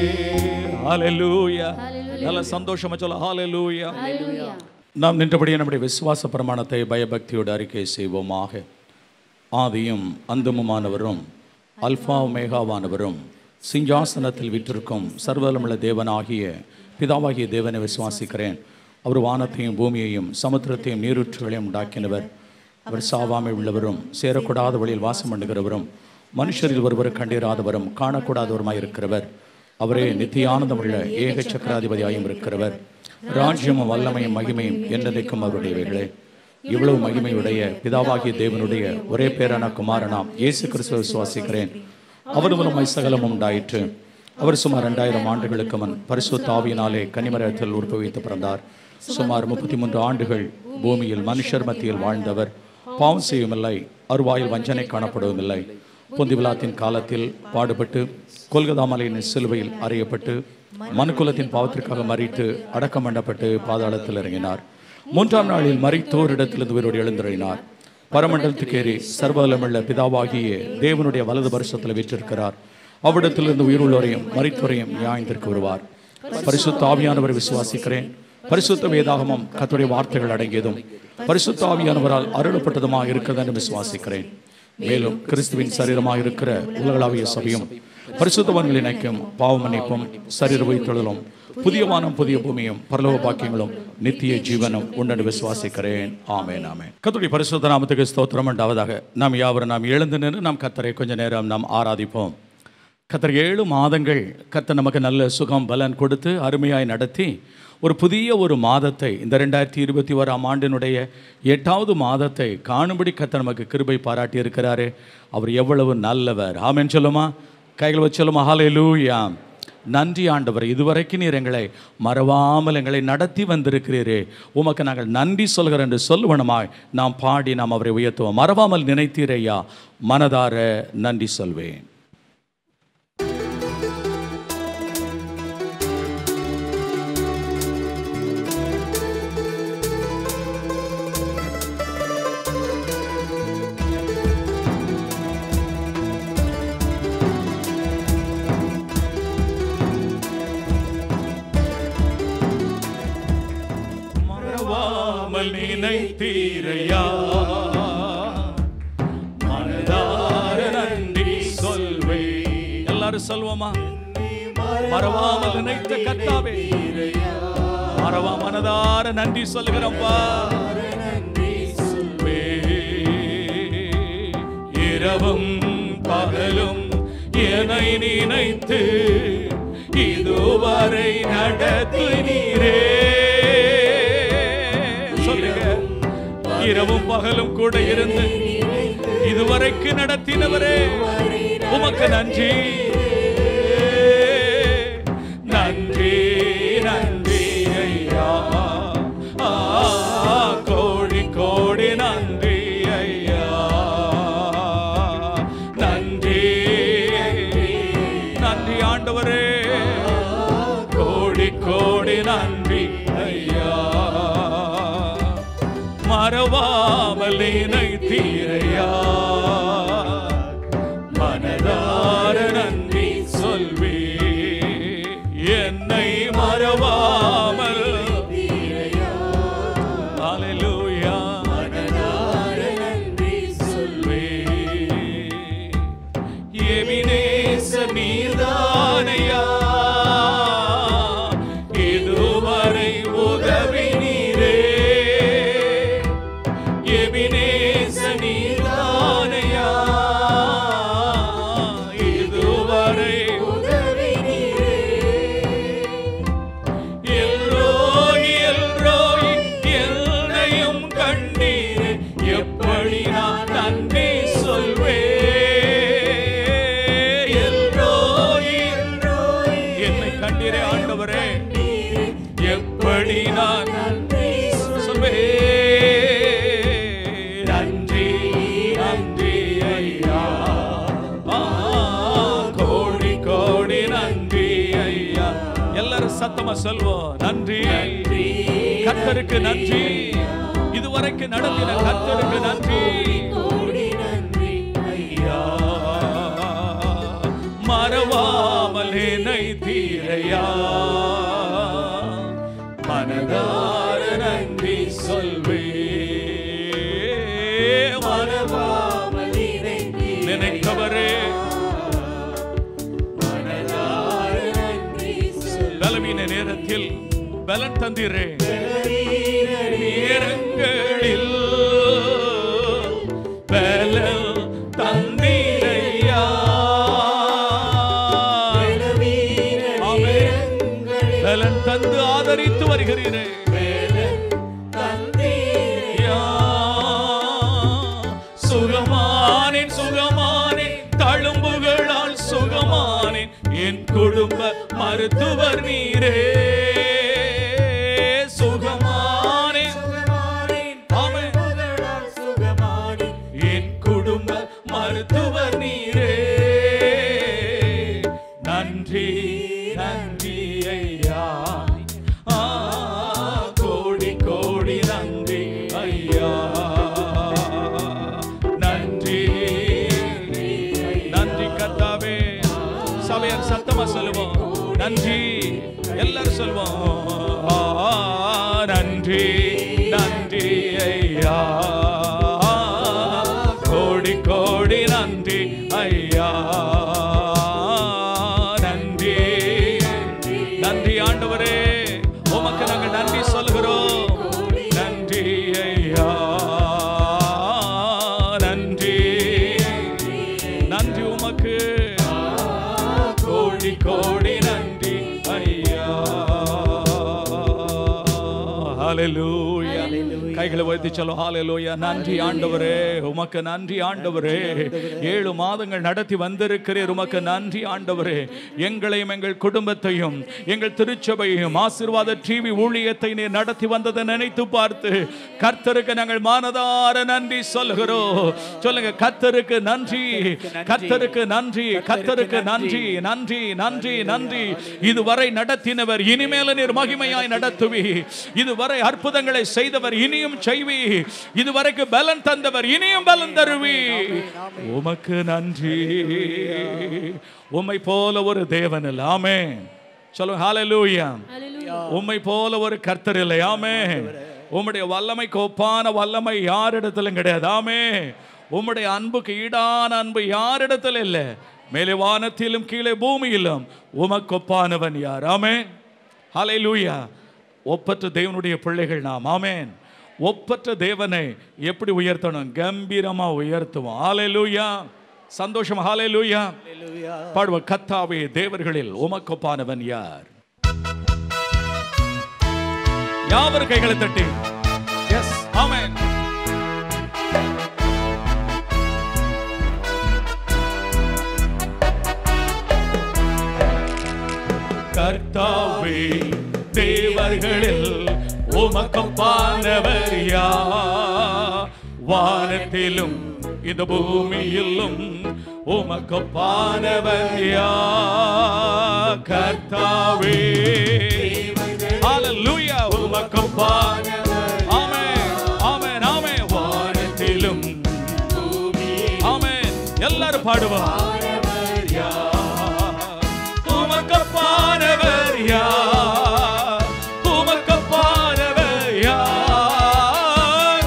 ஹalleluya நல்ல சந்தோஷமா சொல்ல ஹalleluya நாம் நின்றபடியே நம்முடைய விசுவாச பிரமாணத்தை பயபக்தியோடு அறிக்கை செய்வோமாக ஆதியும் அந்தமுமானவரும் அல்ஃபா மேகாவானவரும் சிங்காசனத்தில் விற்றிருக்கும் சர்வலமுள்ள தேவனாகிய பிதாவாகிய தேவனை விசுவாசிக்கிறேன் அவர் வானத்தையும் பூமியையும் சமுத்திரத்தையும் நீரூற்றுகளையும் உண்டாக்கினவர் அவர் சாவாமை உள்ளவரும் சேரக்கூடாத வழியில் வாசம் பண்ணுகிறவரும் மனுஷரில் ஒருவர் கண்டிராதவரும் காணக்கூடாதவருமாய் இருக்கிறவர் அவரே நித்தியானந்தமுள்ள ஏக சக்கராதிபதியாயும் இருக்கிறவர் ராஜ்யமும் வல்லமையும் மகிமையும் என்றதைக்கும் அவருடையவைகளே இவ்வளவு மகிமையுடைய பிதாவாகிய தேவனுடைய ஒரே பேரான குமாரனாம் இயேசு கிறிஸ்துவை விசுவாசிக்கிறேன் அவர் மூலம் சகலமும் உண்டாயிற்று அவர் சுமார் ரெண்டாயிரம் ஆண்டுகளுக்கு முன் பரிசுத்த ஆவியினாலே கனிமரத்தில் உற்பவித்து பிறந்தார் சுமார் முப்பத்தி மூன்று ஆண்டுகள் பூமியில் மனுஷர் மத்தியில் வாழ்ந்தவர் பாவம் செய்யுமில்லை அருவாயில் வஞ்சனை காணப்படுவதில்லை பொந்திவிழாத்தின் காலத்தில் பாடுபட்டு கொல்கதா மலையின் சிலுவையில் அறையப்பட்டு மனுக்குலத்தின் பாவத்திற்காக மறித்து அடக்கம் பண்ணப்பட்டு பாதாளத்தில் இறங்கினார் மூன்றாம் நாளில் மறித்தோரிடத்திலிருந்து உயிரோடு எழுந்தருளினார் பரமண்டலத்துக்கு ஏறி சர்வலமுள்ள பிதாவாகிய தேவனுடைய வலது வருஷத்தில் வீற்றிருக்கிறார் அவ்விடத்திலிருந்து உயிருள்ளோரையும் மறித்தோரையும் நியாயத்திற்கு வருவார் பரிசுத்த ஆவியானவரை விசுவாசிக்கிறேன் பரிசுத்த வேதாகமம் கத்துடைய வார்த்தைகள் அடங்கியதும் பரிசுத்த ஆவியானவரால் அருளப்பட்டதுமாக இருக்கிறது என்று விசுவாசிக்கிறேன் மேலும் கிறிஸ்துவின் சரீரமாக இருக்கிற உலகளாவிய சபையும் பரிசுத்தவன்கள் இணைக்கும் பாவ மன்னிப்பும் சரீர வைத்தொழிலும் புதிய வானம் புதிய பூமியும் பரலோக பாக்கியங்களும் நித்திய ஜீவனும் உண்டு விசுவாசிக்கிறேன் ஆமென் ஆமென் கத்துடைய பரிசுத்த நாமத்துக்கு ஸ்தோத்திரம் உண்டாவதாக நாம் யாவரும் நாம் எழுந்து நின்று நாம் கத்தரை கொஞ்ச நேரம் நாம் ஆராதிப்போம் கத்தர் ஏழு மாதங்கள் கத்தர் நமக்கு நல்ல சுகம் பலன் கொடுத்து அருமையாய் நடத்தி ஒரு புதிய ஒரு மாதத்தை இந்த ரெண்டாயிரத்தி இருபத்தி ஓராம் ஆண்டினுடைய எட்டாவது மாதத்தை காணும்படி கத்தர் நமக்கு கிருபை பாராட்டி இருக்கிறாரு அவர் எவ்வளவு நல்லவர் ஆமென் சொல்லுமா கைகள் வச்சு சொல்லுமா ஹalleluya நன்றி ஆண்டவர் இதுவரைக்கும் நீர் எங்களை மறவாமல் எங்களை நடத்தி வந்திருக்கிறீரே உமக்கு நாங்கள் நன்றி சொல்கிறோம் என்று சொல்லுவனமாய் நாம் பாடி நாம் அவரை உயர்த்துவோம் மறவாமல் நினைத்தீரையா மனதார நன்றி சொல்வேன் மறவாமல் நினைத்தீரையா மனதார நன்றி சொல்வே எல்லாரும் சொல்வோமா மறவாமல் நினைத்த கத்தாவே மறவா மனதார நன்றி சொல்கிறோம்ப்பா சொல்வே. இரவும் பகலும் என்னை நினைத்து இதுவரை நடத்தினீரே சொல்லுங்க இரவும் பகலும் கூட இருந்து இதுவரைக்கு நடத்தினவரே உமக்கு நன்றி நன்றி நன்றி ஐயா ஆ, கோடி கோடி நன்றி ஐயா நன்றி நன்றி ஆண்டவரே கோடி கோடி நன்றி ஐயா மறவாமல் நினைத்தீரையா மனதார நன்றி சொல்வே என்னை மறவாமல் Hallelujah. சொல்வே. எபினேச நீர்தானையா இதுவரை உதவி நீரே எபினேச நீர்தானையா இதுவரை எல்ரோய் எல்ரோய் என்னையும் கண்டீர் எப்படி நான் நன்றி சொல்வே எல்ரோய் எல்ரோய் என்னை கண்டீரே ஆண்டவரே எப்படி நான் நன்றி சொல்வே நன்றி நன்றி ஐயா ஆ, கோடி கோடி நன்றி ஐயா எல்லாரும் சத்தமா சொல்வோம் நன்றி கர்த்தருக்கு நன்றி இதுவரைக்கும் நடத்தின கர்த்தருக்கு நன்றி ஐயா மறவாமல் என்னை தீரையா மனதார நன்றி சொல்வே மறவாமல் நினைத்தவரே பலவீன நேரத்தில் பலன் தந்திரே நேரங்களில் பலன் தந்தீரையா ஆமென். பலன் தந்து ஆதரித்து வருகிறீரே யா. சுகமானேன் சுகமானேன் தழும்புகளால் சுகமானேன் என் குடும்ப மருத்துவர் நீரே சுகமானேன் ஆமென். என் குடும்ப மருத்துவர் நீரே நன்றி நன்றி ஐயா ஆ, கோடி கோடி நன்றி ஐயா நன்றி நன்றி கர்த்தாவே சபையார் சத்தமா சொல்லுவோம் நன்றி எல்லாரும் சொல்லுவோம் ஆ, நன்றி நன்றி ஐயா கோடி கோடி நன்றி ஐயா நன்றி நன்றி ஆண்டவரே உமக்கு நாங்கள் நன்றி சொல்கிறோம் நன்றி ஐயா நன்றி நன்றி உமக்கு கோடி கோடி நன்றி ஐயா ஹalleluya கைகளை வைத்து சொல்லும் ஹalleluya நன்றி ஆண்டவரே உமக்கு நன்றி ஆண்டவரே ஏழு மாதங்கள் நடத்தி வந்திருக்கிறீர் உமக்கு நன்றி ஆண்டவரே எங்களையும் எங்கள் குடும்பத்தையும் எங்கள் திருச்சபையையும் ஆசீர்வாத டிவி ஊழியத்தை நீர் நடத்தி வந்ததை நினைத்து பார்த்து கர்த்தருக்கு நாங்கள் மானதார நன்றி சொல்லுகிறோம் சொல்லுங்க கர்த்தருக்கு நன்றி கர்த்தருக்கு நன்றி கர்த்தருக்கு நன்றி நன்றி நன்றி நன்றி இதுவரை நடத்தினவர் இனிமேல நீர் மகிமையாய் நடத்துவி இதுவரை அற்புதங்களை செய்தவர் இனியும் செய்வி இதுவரைக்கு பலன் தந்தவர் இனியும் பலன் தருவி உமக்கு நன்றி உம்மை போல ஒரு தேவன் இல்லை ஆமென் சொல்லுங்க ஹalleluya உம்மை போல ஒரு கர்த்தர் இல்லை ஆமே உம்முடைய வல்லமை கோப்பான வல்லமை யாரிடத்திலும் கிடையாது ஆமே உம்முடைய அன்புக்கு ஈடான அன்பு யாரிடத்தில் இல்லை மேலே வானத்திலும் கீழே பூமியிலும் உமக்கொப்பானவன் யார் ஆமென் ஹalleluya ஒப்பற்ற தேவனுடைய பிள்ளைகள் நாம் ஆமென் ஒப்பற்ற தேவனை எப்படி உயர்த்தணும் கம்பீரமா உயர்த்துவோம் ஹalleluya சந்தோஷம் ஹalleluya பாடுவ கத்தாவே தேவர்களில் உமக்கொப்பானவன் யார் யாவர் கைகளை தட்டி எஸ் ஆமென் கர்த்தாவே தேவர்களில் உமக்கொப்பானவர் யார் வானத்திலும் இந்த பூமியிலும் உமக்கொப்பானவர் யார் கர்த்தாவே ஹalleluya உமக்கொப்பானவர் ஆமென் ஆமென் ஆமென் வானத்திலும் ஆமென் எல்லாரும் பாடுவோம் உமக்கப்பானவர் யார் உமக்கப்பானவர் யார்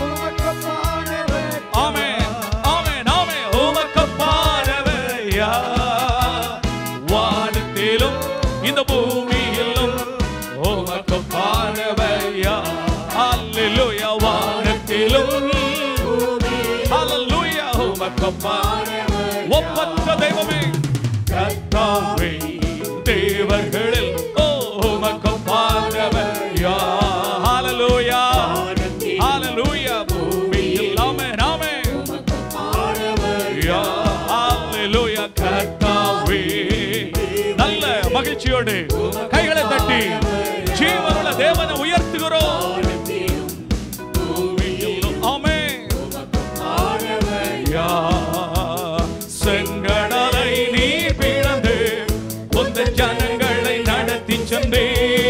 ஆமென் ஆமென் ஆமென் உமக்கப்பானவர் யார் வானத்திலும் இந்த பூமியிலும் உமக்கப்பானவர் யார் ஹalleluya வானத்திலும் ஹalleluya உமக்கப்பானவர் ஒப்பற்ற தெய்வமே கர்த்தாவே தேவர்களில் ஓ உமக்கப்பானவர் யார் ஹalleluya ஹalleluya பூமியில் ஆமென் ஆமென் யா ஹalleluya கர்த்தாவே நல்ல மகிழ்ச்சியோடு கைகளை தட்டி ஜீவனுள்ள தேவனை உயர்த்துகிறோம் பூமியிலும் ஆமென் யா செங்கடலை நீ பிளந்து உந்த ஜனங்களை நடத்தி சென்றே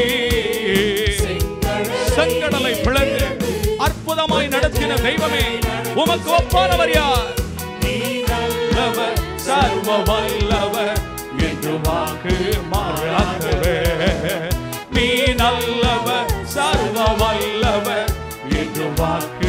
செங்கடலை பிளந்து அற்புதமாய் நடத்தின தெய்வமே உமக்கு ஒப்பானவர் யார் நல்லவர் சர்வ வல்லவர் என்று வாக்கு மாறாதவர் நீ நல்லவர் சர்வ வல்லவர் என்று வாக்கு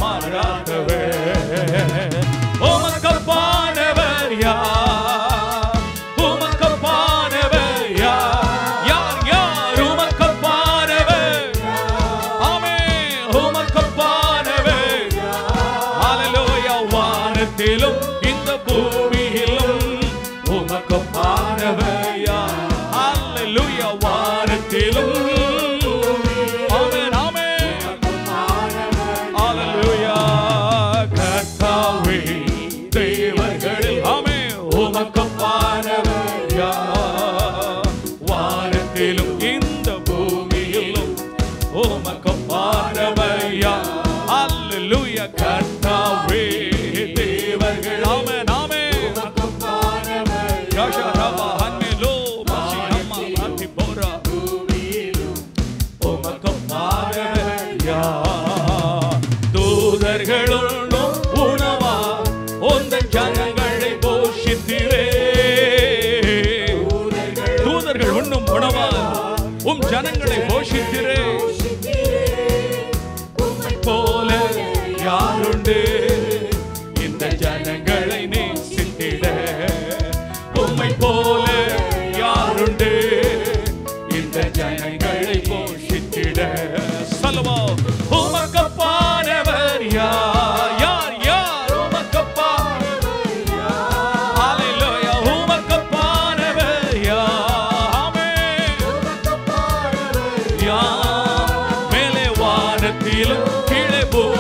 மாறாதவர் உமக்கப்பானவர் யார் உமக்கப்பானவர் யார் யார் யார் உமக்கப்பானவர் ஆமே உமக்கப்பானவர் ஹalleluya வானத்திலும் இந்த பூமியிலும் உமக்கப்பானவர் யார் ஹalleluya வானத்திலும் ஆமென் ஆமென் ஹalleluya கர்த்தாவே தேவர்களில் ஆமே உமக்கப்பானவர் யார் வானத்திலும் இந்த பூமியிலும் உமக்கப்பானவர் யார் ஹalleluya கர்த்தாவே தேவர்கள் ஆமென் ஆமென் யாஷரபா ஹன்னிலோ மசி அம்மா ராத்தி போரா உமக்கப்பானவர் யார் தூதர்களுள்ளும் உணவா உந்த ஜனங்களை போஷித்திரே தூதர்கள் உண்ணும் உணவா உம் ஜனங்களை போஷித்திரே போல யாருண்டு இந்த ஜனங்களை நேசித்திட உம்மை போல யாருண்டு இந்த ஜனங்களை போஷித்திட சொல்லுவோ உமக்கப்பானவர் யார் யார் யார் உமக்கப்பானவர் ஹalleluya உமக்கப்பானவர் யார் ஆமென் யார் மேலே வானத்திலும் கீழே பூ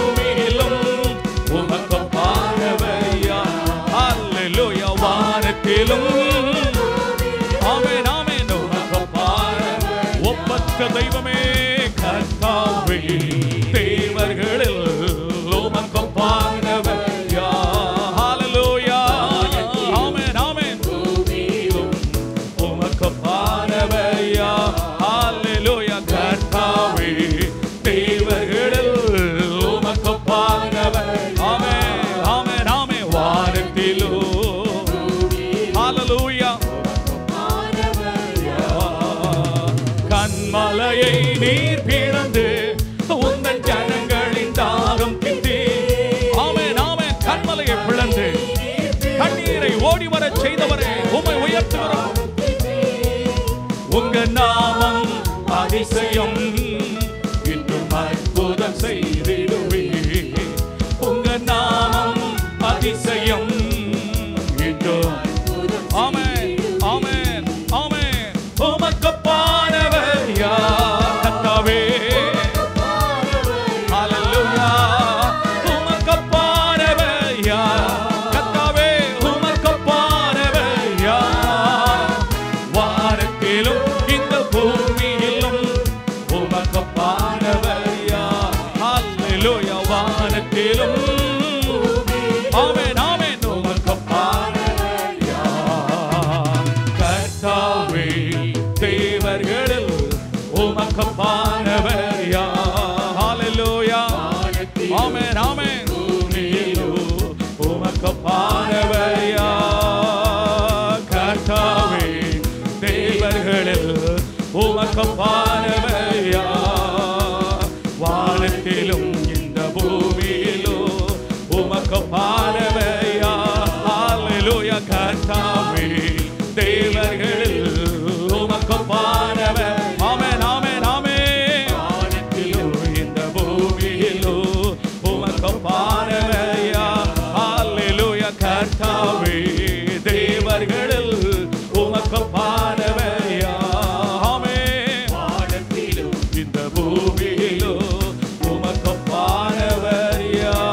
வர செய்தவரே உமை உயர்த்துகிறோம் உங்க நாமம் அதிசயம் இன்னும் அற்புதம் செய்திடுவே உங்க நாமம் அதிசயம் இன்னும் ஆமென் ஆமென் ஆமென் உமக்கு பாடவர் யார் கர்த்தாவே ஹalleluya உமக்கு பாடவர் யார் கர்த்தாவே உமக்கு பாடவர் யார் வானத்திலும் இந்த பூமியிலும் உமக்கு பாடவர் யார் ஹalleluya வானத்திலும் ஆமென் ஆமென் உமக்கு பாடவர் யார் கர்த்தாவே தேவர்களில் உமக்கு பாடவர் யார் ஹalleluya ஆமென் ஆமென் பூமியிலோ உமக்கு பாடவர் யார் கர்த்தாவே தேவர்களில் உமக்கு பாடவர் யார் வானத்திலும் இந்த பூமியிலோ உமக்கு பாடவர் யார் ஹalleluya கர்த்தாவே தேவர்களில் உமக்கு பாடவர் ஆமென் ஆமென் ஆமென் வானத்திலோ இந்த பூமியிலோ உமக்கு பாடவர் யார் ஹalleluya கர்த்தாவே தேவர்களில் உமக்கு பாடவர் யார் ஆமென் வானத்திலோ இந்த பூமியிலோ உமக்கு பாடவர்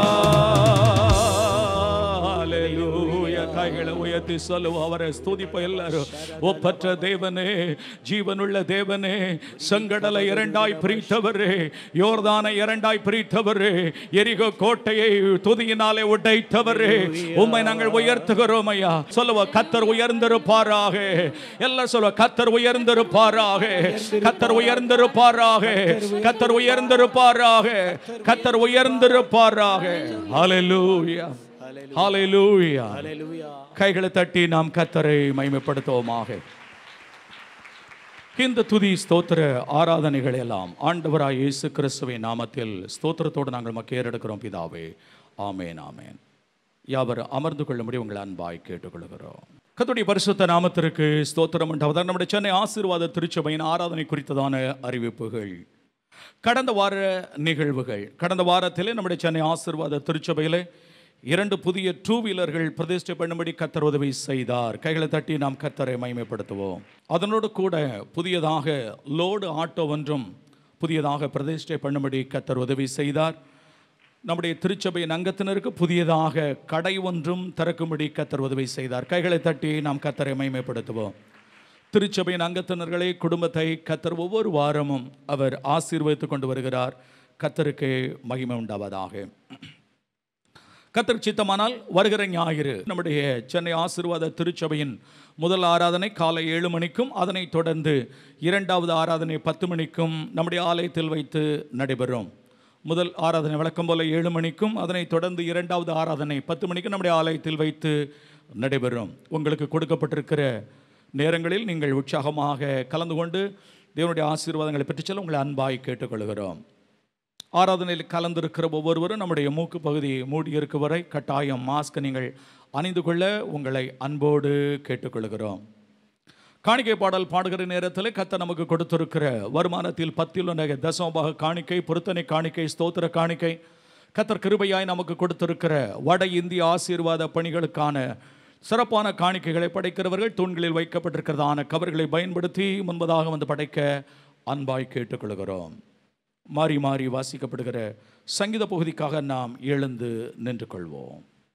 யார் ஹalleluya கைகளை உயர்த்தி சொல்லுவோம் அவரை ஸ்துதிப்ப எல்லாரும் ஒப்பற்ற தேவனே ஜீவனுள்ள தேவனே செங்கடலை இரண்டாய் பிரித்தவரே யோர்தானை இரண்டாய் பிரித்தவரே எரிகோ கோட்டையை துதியினாலே உடைத்தவரே உம்மை நாங்கள் உயர்த்துகிறோம் ஐயா சொல்லுவோம் கத்தர் உயர்ந்திருப்பாராக எல்லாம் சொல்லுவோம் கத்தர் உயர்ந்திருப்பாராக கத்தர் உயர்ந்திருப்பாராக கத்தர் உயர்ந்திருப்பாராக கத்தர் உயர்ந்திருப்பாராக ஹalleluya ஹalleluya கைகளை தட்டி நாம் கத்தரை மகிமைப்படுத்துவோமாக இந்த துதி ஸ்தோத்திர ஆராதனைகள் எல்லாம் ஆண்டவராய் இயேசு கிறிஸ்துவின் நாமத்தில் ஸ்தோத்திரத்தோடு நாங்கள் மக்கள் ஏறெடுக்கிறோம் பிதாவே ஆமேன் ஆமேன் யாவர் அமர்ந்து கொள்ளும்படி உங்களை அன்பாய் கேட்டுக்கொள்கிறோம் கத்துடைய பரிசுத்த நாமத்திற்கு ஸ்தோத்திரம் உண்டாவதாக நம்முடைய சென்னை ஆசீர்வாத திருச்சபையின் ஆராதனை குறித்ததான அறிவிப்புகள் கடந்த வார நிகழ்வுகள் கடந்த வாரத்திலே நம்முடைய சென்னை ஆசீர்வாத திருச்சபையிலே இரண்டு புதிய டூ வீலர்கள் பிரதிஷ்டை பண்ணும்படி கத்தர் உதவி செய்தார் கைகளை தட்டி நாம் கத்தரை மகிமைப்படுத்துவோம் அதனோடு கூட புதியதாக லோடு ஆட்டோ ஒன்றும் புதியதாக பிரதிஷ்டை பண்ணும்படி கத்தர் உதவி செய்தார் நம்முடைய திருச்சபையின் அங்கத்தினருக்கு புதியதாக கடை ஒன்றும் திறக்கும்படி கத்தர் உதவி செய்தார் கைகளை தட்டி நாம் கத்தரை மகிமைப்படுத்துவோம் திருச்சபையின் அங்கத்தினர்களை குடும்பத்தை கத்தர் ஒவ்வொரு வாரமும் அவர் ஆசீர்வதித்துக் கொண்டு வருகிறார் கத்தருக்கு மகிமை உண்டாவதாக கத்தர் சித்தமானால் வருகிற ஞாயிறு நம்முடைய சென்னை ஆசீர்வாத திருச்சபையின் முதல் ஆராதனை காலை ஏழு மணிக்கும் அதனைத் தொடர்ந்து இரண்டாவது ஆராதனை பத்து மணிக்கும் நம்முடைய ஆலயத்தில் வைத்து நடைபெறும் முதல் ஆராதனை வழக்கம் போல ஏழு மணிக்கும் அதனைத் தொடர்ந்து இரண்டாவது ஆராதனை பத்து மணிக்கும் நம்முடைய ஆலயத்தில் வைத்து நடைபெறும் உங்களுக்கு கொடுக்கப்பட்டிருக்கிற நேரங்களில் நீங்கள் உற்சாகமாக கலந்து கொண்டு தேவனுடைய ஆசீர்வாதங்களை பெற்றுச் செல்ல உங்களை அன்பாய் கேட்டுக்கொள்கிறோம் ஆராதனையில் கலந்திருக்கிற ஒவ்வொருவரும் நம்முடைய மூக்கு பகுதியை மூடி இருக்க வரை கட்டாயம் மாஸ்க் நீங்கள் அணிந்து கொள்ள உங்களை அன்போடு கேட்டுக்கொள்கிறோம் காணிக்கை பாடல் பாடுகிற நேரத்தில் கத்த நமக்கு கொடுத்திருக்கிற வருமானத்தில் பத்தில் ஒன்றாக தசமபாக காணிக்கை பொருத்தனை காணிக்கை ஸ்தோத்திர காணிக்கை கத்தர் கிருபையாய் நமக்கு கொடுத்திருக்கிற வட இந்திய ஆசீர்வாத பணிகளுக்கான சிறப்பான காணிக்கைகளை படைக்கிறவர்கள் தூண்களில் வைக்கப்பட்டிருக்கிறதான கவர்களை பயன்படுத்தி முன்பதாக வந்து படைக்க அன்பாய் கேட்டுக்கொள்கிறோம் மாறி மாறி வாசிக்கப்படுகிற சங்கீத பகுதிக்காக நாம் எழுந்து நின்று கொள்வோம்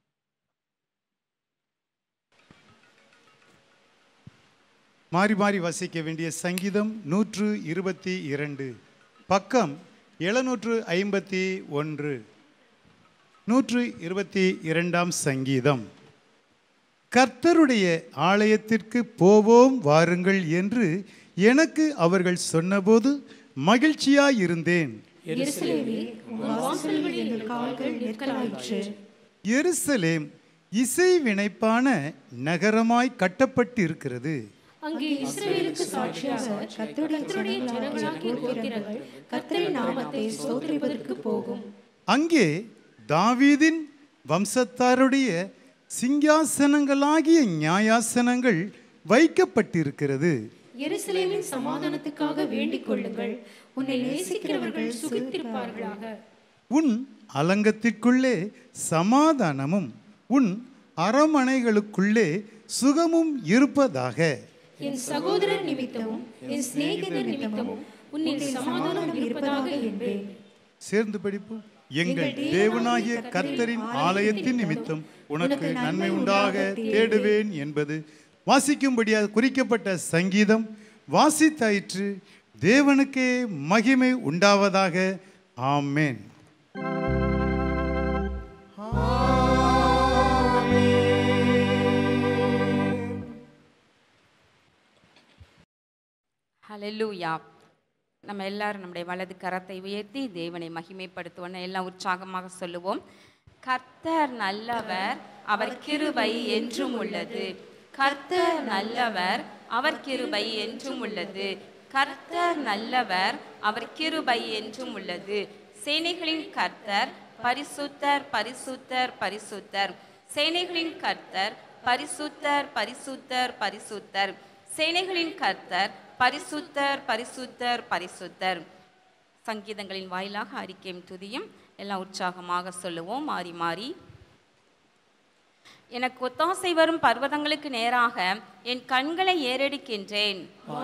மாறி மாறி வாசிக்க வேண்டிய சங்கீதம் நூற்று இருபத்தி இரண்டு பக்கம் எழுநூற்று ஐம்பத்தி ஒன்று நூற்று இருபத்தி இரண்டாம் சங்கீதம் கர்த்தருடைய ஆலயத்திற்கு போவோம் வாருங்கள் என்று எனக்கு அவர்கள் சொன்னபோது மகிழ்ச்சியாயிருந்தேன் எருசலேமில் உன் வாசல்களில் எங்கள் கால்கள் நிற்கலாயிற்று எருசலேம் இசை வினைப்பான நகரமாய் கட்டப்பட்டிருக்கிறது அங்கே இஸ்ரவேலுக்கு சாட்சியாக கர்த்தருடைய ஜனங்களாகிய கோத்திரங்கள் கர்த்தரின் நாமத்தை ஸ்தோத்திரிப்பதற்கு போகும் அங்கே தாவீதின் வம்சத்தாருடைய சிங்காசனங்களாகிய நியாயாசனங்கள் வைக்கப்பட்டிருக்கிறது எருசலேமின் சமாதானத்துக்காக வேண்டிக் கொள்ளுங்கள் உன்னை நேசிக்கிறவர்கள் சுகித்திருப்பார்களாக உன் அலங்கத்திற்குள்ளே சமாதானமும் உன் அரமனைகளுக்குள்ளே சுகமும் இருப்பதாக என் சகோதரர் நிமித்தமும் என் சிநேகிதர் நிமித்தமும் உன்னில் சமாதானம் இருப்பதாக என்பேன் சேர்ந்து படிப்போம் எங்கள் தேவனாகிய கர்த்தரின் ஆலயத்தின் நிமித்தம் உனக்கு நன்மை உண்டாக தேடுவேன் என்பது வாசிக்கும்படியாக குறிக்கப்பட்ட சங்கீதம் வாசித்தாயிற்று தேவனுக்கே மகிமை உண்டாவதாக ஆமென் ஹalleluya நம்ம எல்லாரும் நம்முடைய வலது கரத்தை உயர்த்தி தேவனை மகிமைப்படுத்துவோம் எல்லாம் உற்சாகமாக சொல்லுவோம் கர்த்தர் நல்லவர் அவர் கிருபை என்றும் உள்ளது கர்த்தர் நல்லவர் அவர் கிருபை என்றும் உள்ளது கர்த்தர் நல்லவர் அவர் கிருபை என்றும் உள்ளது சேனைகளின் கர்த்தர் பரிசுத்தர் பரிசுத்தர் பரிசுத்தர் சேனைகளின் கர்த்தர் பரிசுத்தர் பரிசுத்தர் பரிசுத்தர் சேனைகளின் கர்த்தர் பரிசுத்தர் பரிசுத்தர் பரிசுத்தர் சங்கீதங்களின் வாயிலாக அறிக்கையும் துதியும் எல்லாம் உற்சாகமாக சொல்லுவோம் மாறி மாறி எனக்கு ஒத்தாசை வரும் பர்வதங்களுக்கு நேராக என் கண்களை ஏறெடுக்கின்றேன்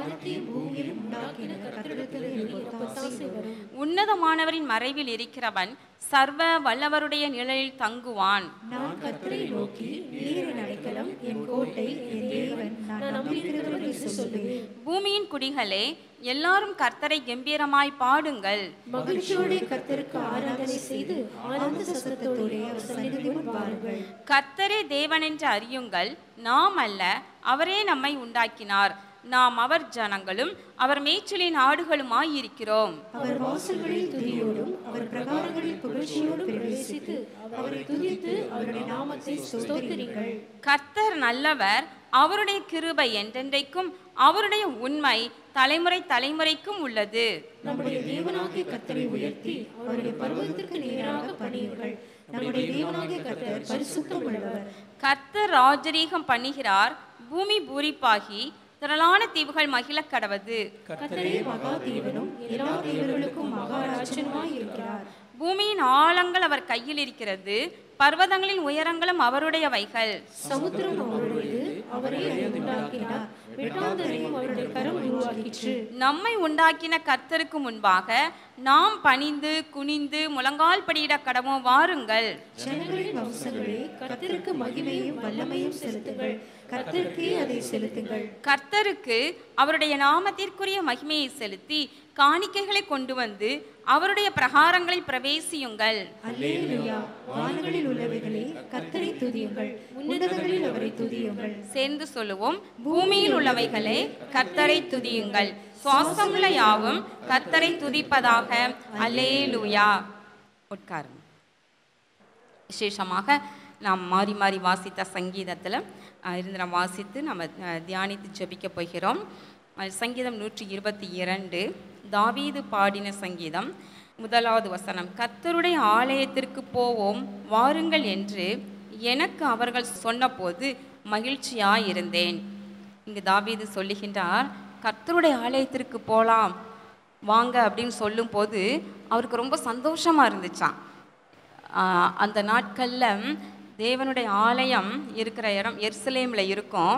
உன்னதமானவரின் மறைவில் இருக்கிறவன் சர்வ வல்லவருடைய நிழலில் தங்குவான் நான் கர்த்தரை நோக்கி நீரின் அடைக்கலம் என் கோட்டை என் தேவன் நான் நம்பியிருக்கிறவர் என்று சொல்லுவேன் பூமியின் குடிகளே எல்லாரும் கர்த்தரை கம்பீரமாய் பாடுங்கள் மகிழ்ச்சியோടെ கர்த்தருக்கு ஆராதனை செய்து ஆனந்த சத்தத்தோടെ அவர் சந்நிதி முன் வாருங்கள் கர்த்தரே தேவன் என்று அறியுங்கள் நாம் அல்ல அவரே நம்மை உண்டாக்கினார் நாம் அவர் ஜனங்களும் அவர் மேய்ச்சலின் ஆடுகளுமாய் இருக்கிறோம் அவர் வாசல்களில் துதியோடும் அவர் பிரகாரங்களில் புகழ்ச்சியோடும் பிரவேசித்து அவரை துதித்து அவருடைய நாமத்தை ஸ்தோத்திரிங்கள் கர்த்தர் நல்லவர் அவருடைய கிருபை என்றென்றைக்கும் அவருடைய உண்மை தலைமுறை தலைமுறைக்கும் உள்ளது நம்முடைய தேவனாகிய கர்த்தரை உயர்த்தி அவருடைய பர்வதத்திற்கு நேராக பணியுங்கள் நம்முடைய தேவனாகிய கர்த்தர் பரிசுத்தம் உள்ளவர் கர்த்தர் ராஜரீகம் பண்ணுகிறார் பூமி பூரிப்பாகி திரளான தீவுகள் மகிழக் கடவது கர்த்தரே மகா தேவனும் எல்லா தேவர்களுக்கும் மகாராஜனுமாய் இருக்கிறார் பூமியின் ஆழங்கள் அவர் கையில் இருக்கிறது பர்வதங்களின் உயரங்களும் அவருடையவைகள் சமுத்திரம் அவருடையது அவரே அதை உண்டாக்கினார் வெட்டாந்தரையும் அவருடைய கரம் உருவாக்கிற்று நம்மை உண்டாக்கின கர்த்தருக்கு முன்பாக நாம் பணிந்து குனிந்து முழங்கால் படியிட கடவோம் வாருங்கள் ஜனங்களின் வம்சங்களே கர்த்தருக்கு மகிமையும் வல்லமையும் செலுத்துங்கள் கர்த்தருக்கே அதை செலுத்துங்கள் கர்த்தருக்கு அவருடைய நாமத்திற்குரிய மகிமையை செலுத்தி காணிக்கைகளை கொண்டு வந்து அவருடைய பிரகாரங்களில் பிரவேசியுங்கள் அல்லேலூயா வானங்களில் உள்ளவைகளே கர்த்தரை துதியுங்கள் உன்னதங்களில் அவரை துதியுங்கள் சேர்ந்து சொல்லுவோம் பூமியில் உள்ளவைகளே கர்த்தரை துதியுங்கள் சுவாசமுள்ள யாவும் கர்த்தரை துதிப்பதாக அல்லேலூயா உட்காருங்க விசேஷமாக நாம் மாறி மாறி வாசித்த சங்கீதத்தில் இருந்து நாம் வாசித்து நம்ம அஹ், தியானித்து ஜெபிக்க போகிறோம் அஹ், சங்கீதம் நூற்றி இருபத்தி இரண்டு தாவீது பாடின சங்கீதம் முதலாவது வசனம் கர்த்தருடைய ஆலயத்திற்கு போவோம் வாருங்கள் என்று எனக்கு அவர்கள் சொன்னபோது மகிழ்ச்சியாயிருந்தேன் இங்கு தாவீது சொல்லுகின்றார் கர்த்தருடைய ஆலயத்திற்கு போகலாம் வாங்க அப்படின்னு சொல்லும்போது அவருக்கு ரொம்ப சந்தோஷமாக இருந்துச்சாம் ஆஹ் அந்த நாட்களில் தேவனுடைய ஆலயம் இருக்கிற இடம் எருசலேமில் இருக்கும்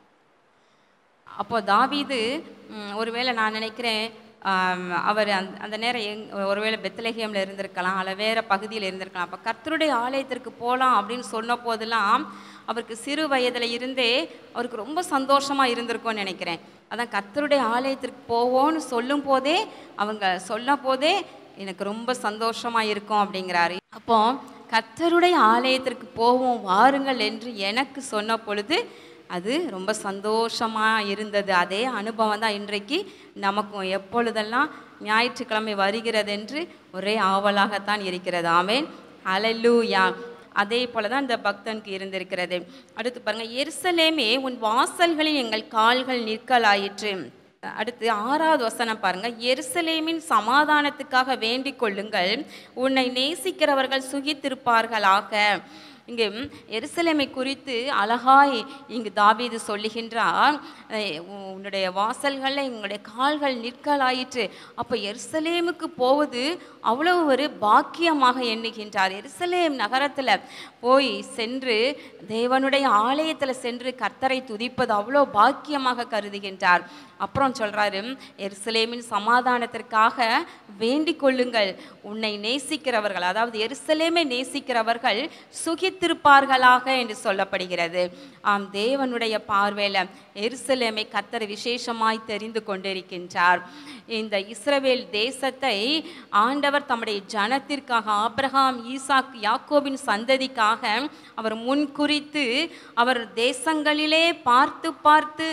அப்போ தாவீது ம், ஒருவேளை நான் நினைக்கிறேன் ஆம், அவர் அந்த அந்த நேரம் எங் ஒருவேளை பெத்லஹேமில் இருந்திருக்கலாம் அல்ல வேறு பகுதியில் இருந்திருக்கலாம் அப்போ கர்த்தருடைய ஆலயத்திற்கு போகலாம் அப்படின்னு சொன்ன போதெல்லாம் அவருக்கு சிறு வயதில் இருந்தே அவருக்கு ரொம்ப சந்தோஷமாக இருந்திருக்கும்னு நினைக்கிறேன் அதான் கர்த்தருடைய ஆலயத்திற்கு போவோன்னு சொல்லும் போதே அவங்க சொன்ன போதே எனக்கு ரொம்ப சந்தோஷமாக இருக்கும் அப்படிங்கிறாரு அப்போ கர்த்தருடைய ஆலயத்திற்கு போவோம் வாருங்கள் என்று எனக்கு சொன்ன பொழுது அது ரொம்ப சந்தோஷமாக இருந்தது அதே அனுபவம் தான் இன்றைக்கு நமக்கும் எப்பொழுதெல்லாம் ஞாயிற்றுக்கிழமை வருகிறது என்று ஒரே ஆவலாகத்தான் இருக்கிறது ஆமேன் ஹalleluya அதே போல தான் இந்த பக்தனுக்கு இருந்திருக்கிறது அடுத்து பாருங்க எருசலேமே உன் வாசல்களில் எங்கள் கால்கள் நிற்கலாயிற்று அடுத்து ஆறாவது வசனம் பாருங்க எருசலேமின் சமாதானத்துக்காக வேண்டிக் கொள்ளுங்கள் உன்னை நேசிக்கிறவர்கள் சுகித்திருப்பார்களாக இங்கே ம், எருசலேமை குறித்து அழகாய் இங்கு தாவீது சொல்லுகின்றார் அஹ், உன்னுடைய வாசல்களில் உங்களுடைய கால்கள் நிற்கலாயிற்று அப்போ எருசலேமுக்கு போவது அவ்வளவு ஒரு பாக்கியமாக எண்ணுகின்றார் எருசலேம் நகரத்தில் போய் சென்று தேவனுடைய ஆலயத்தில் சென்று கர்த்தரை துதிப்பது அவ்வளோ பாக்கியமாக கருதுகின்றார் அப்புறம் சொல்றாரு எருசலேமின் சமாதானத்திற்காக வேண்டிக் கொள்ளுங்கள் உன்னை நேசிக்கிறவர்கள் அதாவது எருசலேமை நேசிக்கிறவர்கள் சுகித்திருப்பார்களாக என்று சொல்லப்படுகிறது ஆம் தேவனுடைய பார்வையில எருசலேமை கத்தர் விசேஷமாய் தெரிந்து கொண்டிருக்கின்றார் இந்த இஸ்ரவேல் தேசத்தை ஆண்டவர் தம்முடைய ஜனத்திற்காக ஆபிரகாம் ஈசாக் யாக்கோபின் சந்ததிக்காக அவர் முன்குறித்து அவர் தேசங்களிலே பார்த்து பார்த்து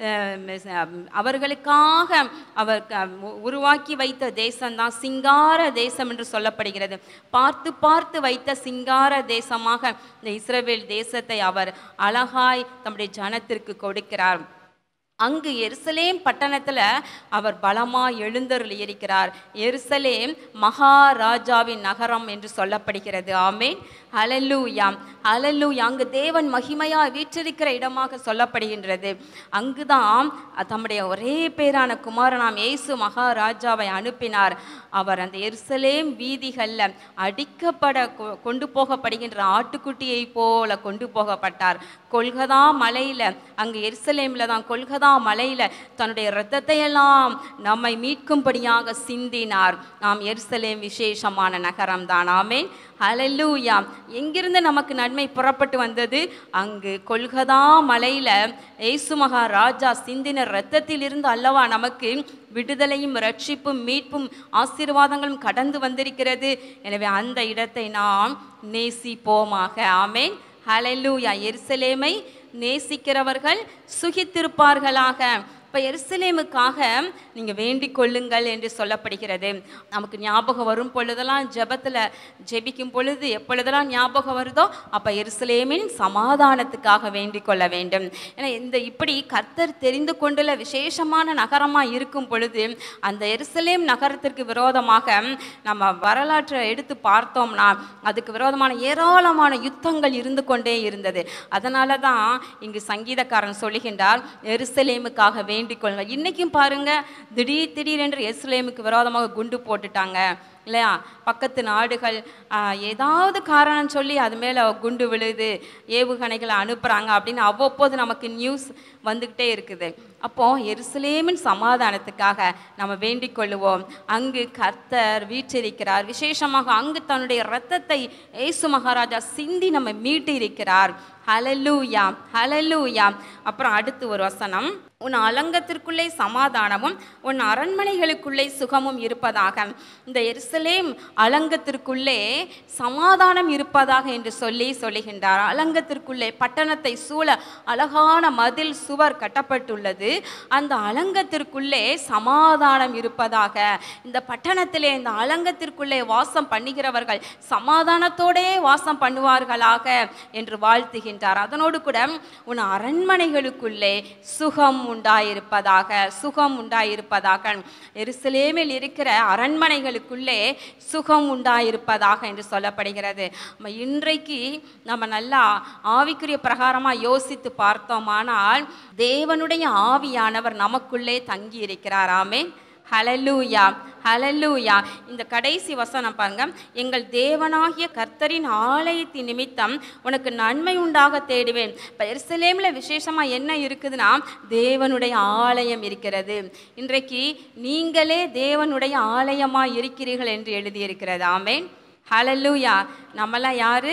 அஹ், அவர்களுக்காக அவர் க- உருவாக்கி வைத்த தேசம்தான் சிங்கார தேசம் என்று சொல்லப்படுகிறது பார்த்து பார்த்து வைத்த சிங்கார தேசமாக இந்த இஸ்ரவேல் தேசத்தை அவர் அழகாய் தம்முடைய ஜனத்திற்கு கொடுக்கிறார் அங்கு எருசலேம் பட்டணத்தில் அவர் பலமாய் எழுந்தருள் இருக்கிறார் எருசலேம் மகாராஜாவின் நகரம் என்று சொல்லப்படுகிறது ஆமேன் ஹalleluya ஹalleluya அங்கு தேவன் மகிமையாய் வீற்றிருக்கிற இடமாக சொல்லப்படுகின்றது அங்குதான் தம்முடைய ஒரே பேரான குமாரனாம் இயேசு மகாராஜாவை அனுப்பினார் அவர் அந்த எருசலேம் வீதிகளில் அடிக்கப்பட கொ- கொண்டு போகப்படுகின்ற ஆட்டுக்குட்டியை போல கொண்டு போகப்பட்டார் கொல்கதா மலையில அங்கு எருசலேமில் தான் கொல்கதா மலையில தன்னுடைய இரத்தத்தை எல்லாம் நம்மை மீட்கும்படியாக சிந்தினார் நாம் எருசலேம் விசேஷமான நகரம் தான் ஆமேன் ஹalleluya எங்கிருந்து நமக்கு நன்மை புறப்பட்டு வந்தது அங்கு கொல்கதா மலையில இயேசு மகா ராஜா சிந்தின இரத்தத்திலிருந்து அல்லவா நமக்கு விடுதலையும் ரட்சிப்பும் மீட்பும் ஆசீர்வாதங்களும் கடந்து வந்திருக்கிறது எனவே அந்த இடத்தை நாம் நேசிப்போமாக ஆமேன் ஹalleluya எருசலேமை நேசிக்கிறவர்கள் சுகித்திருப்பார்களாக இப்போ எருசலேமுக்காக நீங்கள் வேண்டிக் கொள்ளுங்கள் என்று சொல்லப்படுகிறது நமக்கு ஞாபகம் வரும் பொழுதெல்லாம் ஜெபத்தில் ஜெபிக்கும் பொழுது எப்பொழுதெல்லாம் ஞாபகம் வருதோ அப்போ எருசலேமின் சமாதானத்துக்காக வேண்டிக் கொள்ள வேண்டும் ஏன்னா இந்த இப்படி கர்த்தர் தெரிந்து கொண்டுள்ள விசேஷமான நகரமாக இருக்கும் பொழுது அந்த எருசலேம் நகரத்திற்கு விரோதமாக நம்ம வரலாற்றை எடுத்து பார்த்தோம்னா அதுக்கு விரோதமான ஏராளமான யுத்தங்கள் இருந்து கொண்டே இருந்தது அதனால தான் இங்கு சங்கீதக்காரன் சொல்லுகின்றார் எருசலேமுக்காக வேண்டிக் கொள்ளுங்கள் இன்னைக்கும் பாருங்க திடீர் திடீரென்று எருசலேமுக்கு விரோதமாக குண்டு போட்டுட்டாங்க இல்லையா பக்கத்து நாடுகள் ஆ, ஏதாவது காரணம் சொல்லி அது மேலே குண்டு விழுது ஏவுகணைகளை அனுப்புகிறாங்க அப்படின்னு அவ்வப்போது நமக்கு நியூஸ் வந்துக்கிட்டே இருக்குது அப்போ எருசலேமின் சமாதானத்துக்காக நம்ம வேண்டிக் கொள்ளுவோம் அங்கு கர்த்தர் வீற்றிருக்கிறார் விசேஷமாக அங்கு தன்னுடைய இரத்தத்தை இயேசு மகாராஜா சிந்தி நம்ம மீட்டு இருக்கிறார் ஹலலூயா ஹலலூயா அப்புறம் அடுத்து ஒரு வசனம் உன் அலங்கத்திற்குள்ளே சமாதானமும் உன் அரண்மனைகளுக்குள்ளே சுகமும் இருப்பதாக இந்த எருசலேம் அலங்கத்திற்குள்ளே சமாதானம் இருப்பதாக என்று சொல்லி சொல்லுகின்றார் அலங்கத்திற்குள்ளே பட்டணத்தை சூழ அழகான மதில் சுவர் கட்டப்பட்டுள்ளது அந்த அலங்கத்திற்குள்ளே சமாதானம் இருப்பதாக இந்த பட்டணத்திலே இந்த அலங்கத்திற்குள்ளே வாசம் பண்ணுகிறவர்கள் சமாதானத்தோடே வாசம் பண்ணுவார்களாக என்று வாழ்த்துகின்றார் அதனோடு கூட உன் அரண்மனைகளுக்குள்ளே சுகம் உண்டாயிருப்பதாக சுகம் உண்டாயிருப்பதாக எருசலேமில் இருக்கிற அரண்மனைகளுக்குள்ளே சுகம் உண்டாயிருப்பதாக என்று சொல்லப்படுகிறது நம்ம இன்றைக்கு நம்ம நல்லா ஆவிக்குரிய பிரகாரமாக யோசித்து பார்த்தோமானால் தேவனுடைய ஆவியானவர் நமக்குள்ளே தங்கி இருக்கிறார் ஆமென் ஹலலூயா ஹலலூயா இந்த கடைசி வசனம் பாருங்க எங்கள் தேவனாகிய கர்த்தரின் ஆலயத்தின் நிமித்தம் உனக்கு நன்மை உண்டாக தேடுவேன் இப்போ எருசலேமில் விசேஷமாக என்ன இருக்குதுன்னா தேவனுடைய ஆலயம் இருக்கிறது இன்றைக்கு நீங்களே தேவனுடைய ஆலயமாக இருக்கிறீர்கள் என்று எழுதியிருக்கிறது ஆமேன் ஹலலூயா நம்மலாம் யாரு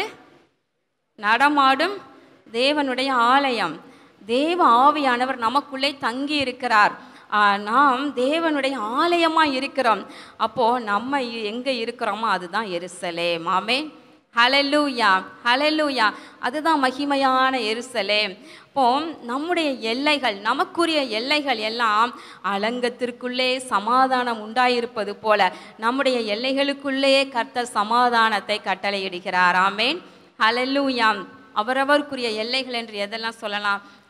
நடமாடும் தேவனுடைய ஆலயம் தேவ ஆவியானவர் நமக்குள்ளே தங்கி இருக்கிறார் ஆ, நாம் தேவனுடைய ஆலயமாக இருக்கிறோம் அப்போது நம்ம எங்கே இருக்கிறோமோ அதுதான் எருசலேம் ஆமென் ஹலலூயா ஹலலூயா அதுதான் மகிமையான எருசலேம் இப்போ நம்முடைய எல்லைகள் நமக்குரிய எல்லைகள் எல்லாம் அலங்கத்திற்குள்ளே சமாதானம் உண்டாயிருப்பது போல நம்முடைய எல்லைகளுக்குள்ளே கர்த்தர் சமாதானத்தை கட்டளையிடுகிறார் ஆமேன் ஹலலூயாம் அவரவருக்குரிய எல்லைகள் என்று எதெல்லாம் சொல்லலாம்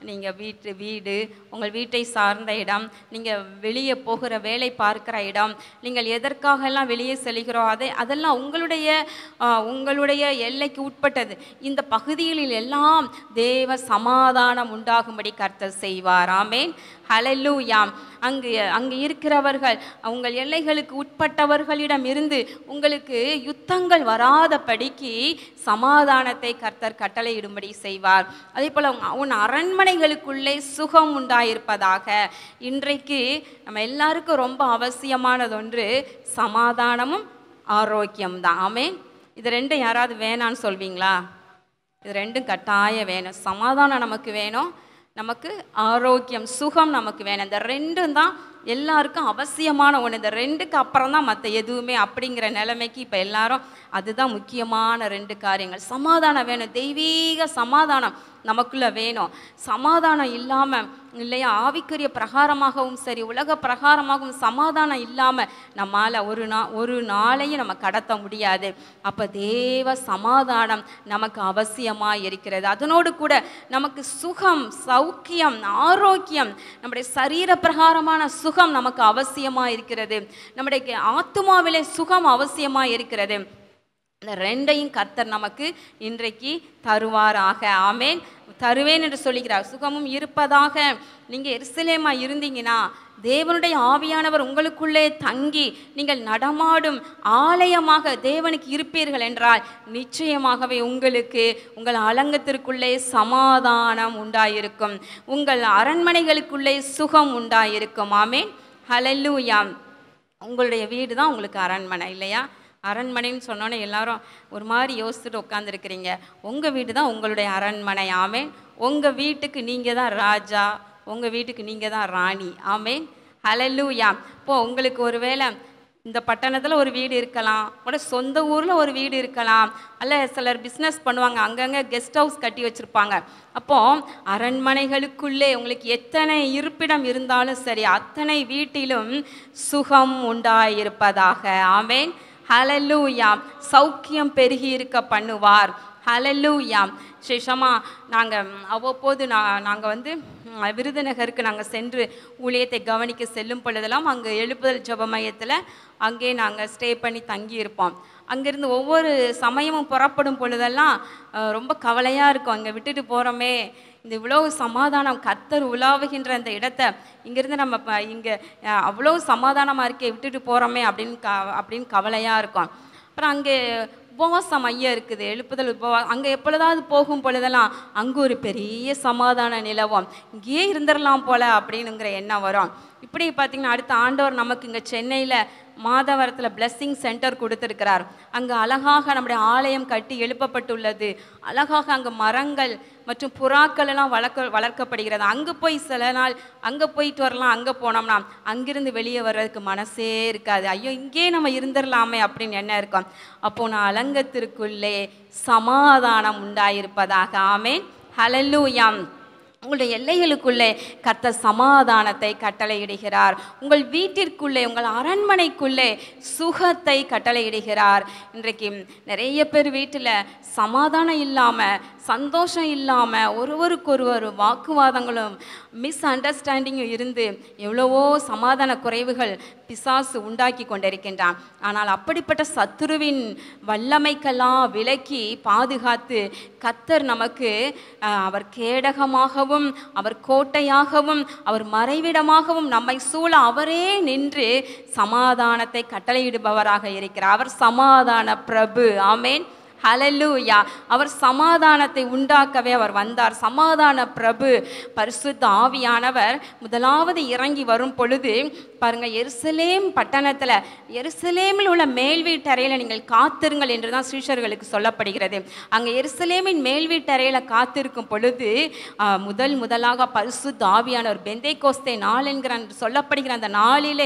நீங்கள் வீட்டு வீடு உங்கள் வீட்டை சார்ந்த இடம் நீங்கள் வெளியே போகிற வேலை பார்க்கிற இடம் நீங்கள் எதற்காகலாம் வெளியே செல்கிறோம் அதை அதெல்லாம் உங்களுடைய ஆ, உங்களுடைய எல்லைக்கு உட்பட்டது இந்த பகுதிகளில் எல்லாம் தேவ சமாதானம் உண்டாகும்படி கர்த்தர் செய்வார் ஆமேன் ஹalleluya அங்கு அங்கு இருக்கிறவர்கள் உங்கள் எல்லைகளுக்கு உட்பட்டவர்களிடம் இருந்து உங்களுக்கு யுத்தங்கள் வராதபடிக்கு சமாதானத்தை கர்த்தர் கட்டளையிடும்படி செய்வார் அதே போல் உன் அரண்மனைகளுக்குள்ளே சுகம் உண்டாயிருப்பதாக இன்றைக்கு நம்ம எல்லாருக்கும் ரொம்ப அவசியமானது ஒன்று சமாதானமும் ஆரோக்கியம்தான் ஆமென் இது ரெண்டும் யாராவது வேணான்னு சொல்வீங்களா இது ரெண்டும் கட்டாயம் வேணும் சமாதானம் நமக்கு வேணும் நமக்கு ஆரோக்கியம் சுகம் நமக்கு வேணும் இந்த ரெண்டும் தான் எல்லாருக்கும் அவசியமான ஒன்று இந்த ரெண்டுக்கு அப்புறம் தான் மற்ற எதுவுமே அப்படிங்கிற நிலைமைக்கு இப்போ எல்லாரும் அதுதான் முக்கியமான ரெண்டு காரியங்கள் சமாதானம் வேணும் தெய்வீக சமாதானம் நமக்குள்ள வேணும் சமாதானம் இல்லாமல் இல்லையா ஆவிக்குரிய பிரகாரமாகவும் சரி உலக பிரகாரமாகவும் சமாதானம் இல்லாமல் நம்மால் ஒரு நா ஒரு நாளையும் நம்ம கடத்த முடியாது அப்போ தேவ சமாதானம் நமக்கு அவசியமாக இருக்கிறது அதனோடு கூட நமக்கு சுகம் சௌக்கியம் ஆரோக்கியம் நம்முடைய சரீர பிரகாரமான சுகம் நமக்கு அவசியமாக இருக்கிறது நம்முடைய ஆத்துமாவிலே சுகம் அவசியமாக இருக்கிறது இந்த ரெண்டையும் கர்த்தர் நமக்கு இன்றைக்கு தருவாராக ஆமேன் தருவேன் என்று சொல்லுகிறார் சுகமும் இருப்பதாக நீங்கள் எருசலேமா இருந்தீங்கன்னா தேவனுடைய ஆவியானவர் உங்களுக்குள்ளே தங்கி நீங்கள் நடமாடும் ஆலயமாக தேவனுக்கு இருப்பீர்கள் என்றால் நிச்சயமாகவே உங்களுக்கு உங்கள் அலங்கத்திற்குள்ளே சமாதானம் உண்டாயிருக்கும் உங்கள் அரண்மனைகளுக்குள்ளே சுகம் உண்டாயிருக்கும் ஆமேன் ஹலல்லூயா உங்களுடைய வீடு தான் உங்களுக்கு அரண்மனை இல்லையா அரண்மனைன்னு சொன்னோன்னே எல்லாரும் ஒரு மாதிரி யோசிச்சுட்டு உட்காந்துருக்கிறீங்க உங்கள் வீடு தான் உங்களுடைய அரண்மனை ஆமேன் உங்கள் வீட்டுக்கு நீங்கள் தான் ராஜா உங்கள் வீட்டுக்கு நீங்கள் தான் ராணி ஆமேன் ஹலல்லூயா இப்போ உங்களுக்கு ஒரு வேளை இந்த பட்டணத்தில் ஒரு வீடு இருக்கலாம் கூட சொந்த ஊரில் ஒரு வீடு இருக்கலாம் அல்ல சிலர் பிஸ்னஸ் பண்ணுவாங்க அங்கங்கே கெஸ்ட் ஹவுஸ் கட்டி வச்சுருப்பாங்க அப்போ அரண்மனைகளுக்குள்ளே உங்களுக்கு எத்தனை இருப்பிடம் இருந்தாலும் சரி அத்தனை வீட்டிலும் சுகம் உண்டாயிருப்பதாக ஆமேன் ஹலலூயா சௌக்கியம் பெருகி இருக்க பண்ணுவார் ஹலலூயா சேஷமா நாங்கள் அவ்வப்போது நான் நாங்கள் வந்து ம், விருதுநகருக்கு நாங்கள் சென்று ஊழியத்தை கவனிக்க செல்லும் பொழுதெல்லாம் அங்கே எழுப்புதல் ஜெப மையத்தில் அங்கே நாங்கள் ஸ்டே பண்ணி தங்கி இருப்போம் அங்கேருந்து ஒவ்வொரு சமயமும் புறப்படும் பொழுதெல்லாம் அஹ், ரொம்ப கவலையாக இருக்கும் அங்கே விட்டுட்டு போகிறோமே இந்த இவ்வளோ சமாதானம் கத்தர் உலாவுகின்ற அந்த இடத்த இங்கேருந்து நம்ம ப இங்கே அவ்வளோ சமாதானமாக இருக்கே விட்டுட்டு போகிறோமே அப்படின்னு க அப்படின்னு கவலையாக இருக்கும் அப்புறம் அங்கே உபவாசம் ஐயா இருக்குது எழுப்புதல் உபவா அங்கே எப்பொழுதாவது போகும் பொழுதெல்லாம் அங்கே ஒரு பெரிய சமாதான நிலவும் இங்கேயே இருந்துடலாம் போல அப்படின்னுங்கிற எண்ணம் வரும் இப்படி பார்த்தீங்கன்னா அடுத்த ஆண்டவர் நமக்கு இங்கே சென்னையில் மாதவரத்தில் பிளெஸ்ஸிங் சென்டர் கொடுத்துருக்கிறார் அங்கே அழகாக நம்முடைய ஆலயம் கட்டி எழுப்பப்பட்டுள்ளது அழகாக அங்கே மரங்கள் மற்றும் புறாக்கள் எல்லாம் வளர்க்க வளர்க்கப்படுகிறது அங்கே போய் சில நாள் அங்கே போயிட்டு வரலாம் அங்கே போனோம்னா அங்கிருந்து வெளியே வர்றதுக்கு மனசே இருக்காது ஐயோ இங்கே நம்ம இருந்துடலாமே அப்படின்னு என்ன இருக்கும் அப்போ நான் அலங்கத்திற்குள்ளே சமாதானம் உண்டாயிருப்பதாக ஆமேன் ஹலல்லூயாம் உங்களுடைய எல்லைகளுக்குள்ளே கர்த்தர் சமாதானத்தை கட்டளையிடுகிறார் உங்கள் வீட்டிற்குள்ளே உங்கள் அரண்மனைக்குள்ளே சுகத்தை கட்டளையிடுகிறார் இன்றைக்கு நிறைய பேர் வீட்டில் சமாதானம் இல்லாமல் சந்தோஷம் இல்லாமல் ஒருவருக்கொருவர் வாக்குவாதங்களும் மிஸ் அண்டர்ஸ்டாண்டிங்கும் இருந்து எவ்வளவோ சமாதான குறைவுகள் பிசாசு உண்டாக்கி கொண்டிருக்கின்றான் ஆனால் அப்படிப்பட்ட சத்துருவின் வல்லமைக்கெல்லாம் விலக்கி பாதுகாத்து கத்தர் நமக்கு அஹ், அவர் கேடகமாகவும் அவர் கோட்டையாகவும் அவர் மறைவிடமாகவும் நம்மை சூழ அவரே நின்று சமாதானத்தை கட்டளையிடுபவராக இருக்கிறார் அவர் சமாதான பிரபு ஆமேன் ஹலலூயா அவர் சமாதானத்தை உண்டாக்கவே அவர் வந்தார் சமாதான பிரபு பரிசுத்த ஆவியானவர் முதலாவது இறங்கி வரும் பொழுது பாருங்க எருசலேம் பட்டணத்தில் எருசலேமில் உள்ள மேல் வீட்டறையில் நீங்கள் காத்திருங்கள் என்று தான் சீஷர்களுக்கு சொல்லப்படுகிறது அங்கே எருசலேமின் மேல் வீட்டறையில் காத்திருக்கும் பொழுது ஆ, முதல் முதலாக பரிசுத்த ஆவியானவர் பெந்தை கோஸ்தே நாள் என்கிற அந்த சொல்லப்படுகிற அந்த நாளிலே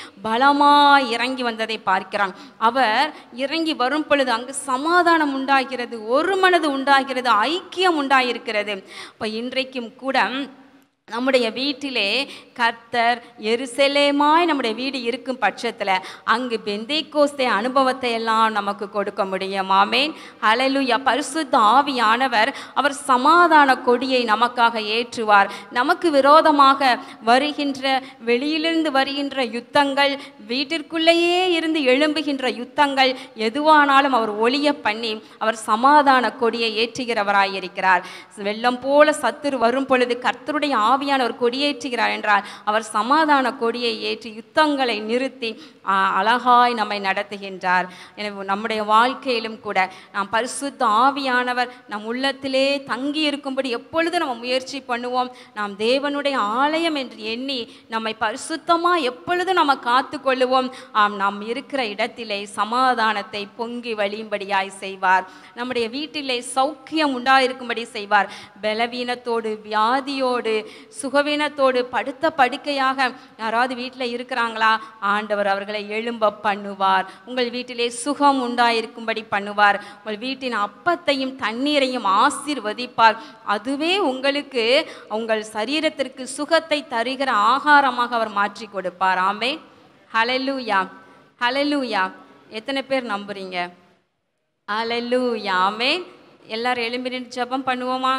பலமாய் இறங்கி வந்ததை பார்க்கிறான் அவர் இறங்கி வரும் பொழுது அங்கு சமாதானம் உண்டாகிறது ஒரு மனது உண்டாகிறது ஐக்கியம் உண்டாயிருக்கிறது இப்போ இன்றைக்கும் கூட நம்முடைய வீட்டிலே கர்த்தர் எருசலேமாய் நம்முடைய வீடு இருக்கும் பட்சத்தில் அங்கு பெந்தைக்கோஸ்தே அனுபவத்தை எல்லாம் நமக்கு கொடுக்க முடியும் ஆமேன் ஹalleluya பரிசுத்த ஆவியானவர் அவர் சமாதான கொடியை நமக்காக ஏற்றுவார் நமக்கு விரோதமாக வருகின்ற வெளியிலிருந்து வருகின்ற யுத்தங்கள் வீட்டிற்குள்ளேயே இருந்து எழும்புகின்ற யுத்தங்கள் எதுவானாலும் அவர் ஒளிய பண்ணி அவர் சமாதான கொடியை ஏற்றுகிறவராயிருக்கிறார் வெள்ளம் போல சத்துரு வரும் பொழுது கர்த்தருடைய ஆவியானவர் கொடியேற்றுகிறார் என்றால் அவர் சமாதான கொடியை ஏற்றி யுத்தங்களை நிறுத்தி ஆ, அழகாய் நம்மை நடத்துகின்றார் எனவே நம்முடைய வாழ்க்கையிலும் கூட நாம் பரிசுத்த ஆவியானவர் நம் உள்ளத்திலே தங்கி இருக்கும்படி எப்பொழுது நம்ம முயற்சி பண்ணுவோம் நாம் தேவனுடைய ஆலயம் என்று எண்ணி நம்மை பரிசுத்தமாக எப்பொழுதும் நம்ம காத்து கொள்ளுவோம் ஆம் நாம் இருக்கிற இடத்திலே சமாதானத்தை பொங்கி வழியும்படியாய் செய்வார் நம்முடைய வீட்டிலே சௌக்கியம் உண்டாயிருக்கும்படி செய்வார் பலவீனத்தோடு வியாதியோடு சுகவீனத்தோடு படுத்த படுக்கையாக யாராவது வீட்டில் இருக்கிறாங்களா ஆண்டவர் அவர்களை எழும்ப பண்ணுவார் உங்கள் வீட்டிலே சுகம் உண்டாயிருக்கும்படி பண்ணுவார் உங்கள் வீட்டின் அப்பத்தையும் தண்ணீரையும் ஆசீர்வதிப்பார் அதுவே உங்களுக்கு உங்கள் சரீரத்திற்கு சுகத்தை தருகிற ஆகாரமாக அவர் மாற்றி கொடுப்பார் ஆமே ஹalleluya ஹalleluya எத்தனை பேர் நம்புறீங்க ஹalleluya ஆமென் எல்லாரும் எழும்பி நின்று ஜெபம் பண்ணுவோமா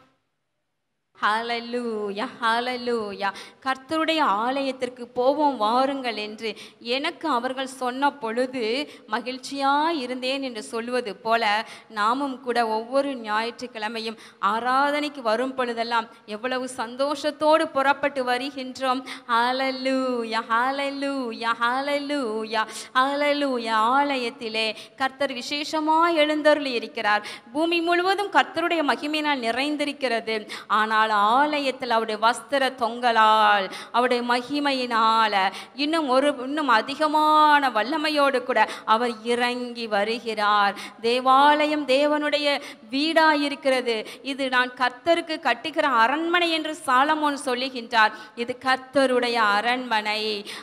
ஹalleluya ஹalleluya கர்த்தருடைய ஆலயத்திற்கு போவோம் வாருங்கள் என்று எனக்கு அவர்கள் சொன்ன பொழுது மகிழ்ச்சியாய் இருந்தேன் என்று சொல்வது போல நாமும் கூட ஒவ்வொரு ஞாயிற்றுக்கிழமையும் ஆராதனைக்கு வரும் பொழுதெல்லாம் எவ்வளவு சந்தோஷத்தோடு புறப்பட்டு வருகின்றோம் ஹalleluya ஹalleluya ஹalleluya ஹalleluya ஆலயத்திலே கர்த்தர் விசேஷமாய் எழுந்தருளி இருக்கிறார் பூமி முழுவதும் கர்த்தருடைய மகிமையினால் நிறைந்திருக்கிறது ஆனால் ஆலயத்தில் அவருடைய வஸ்திர தொங்கலால் அவருடைய மகிமையினால இன்னும் ஒரு இன்னும் அதிகமான வல்லமையோடு கூட அவர் இறங்கி வருகிறார் தேவாலயம் தேவனுடைய வீடாயிருக்கிறது இது நான் கர்த்தருக்கு கட்டுகிற அரண்மனை என்று சாலமோன் சொல்லுகின்றார் இது கர்த்தருடைய அரண்மனை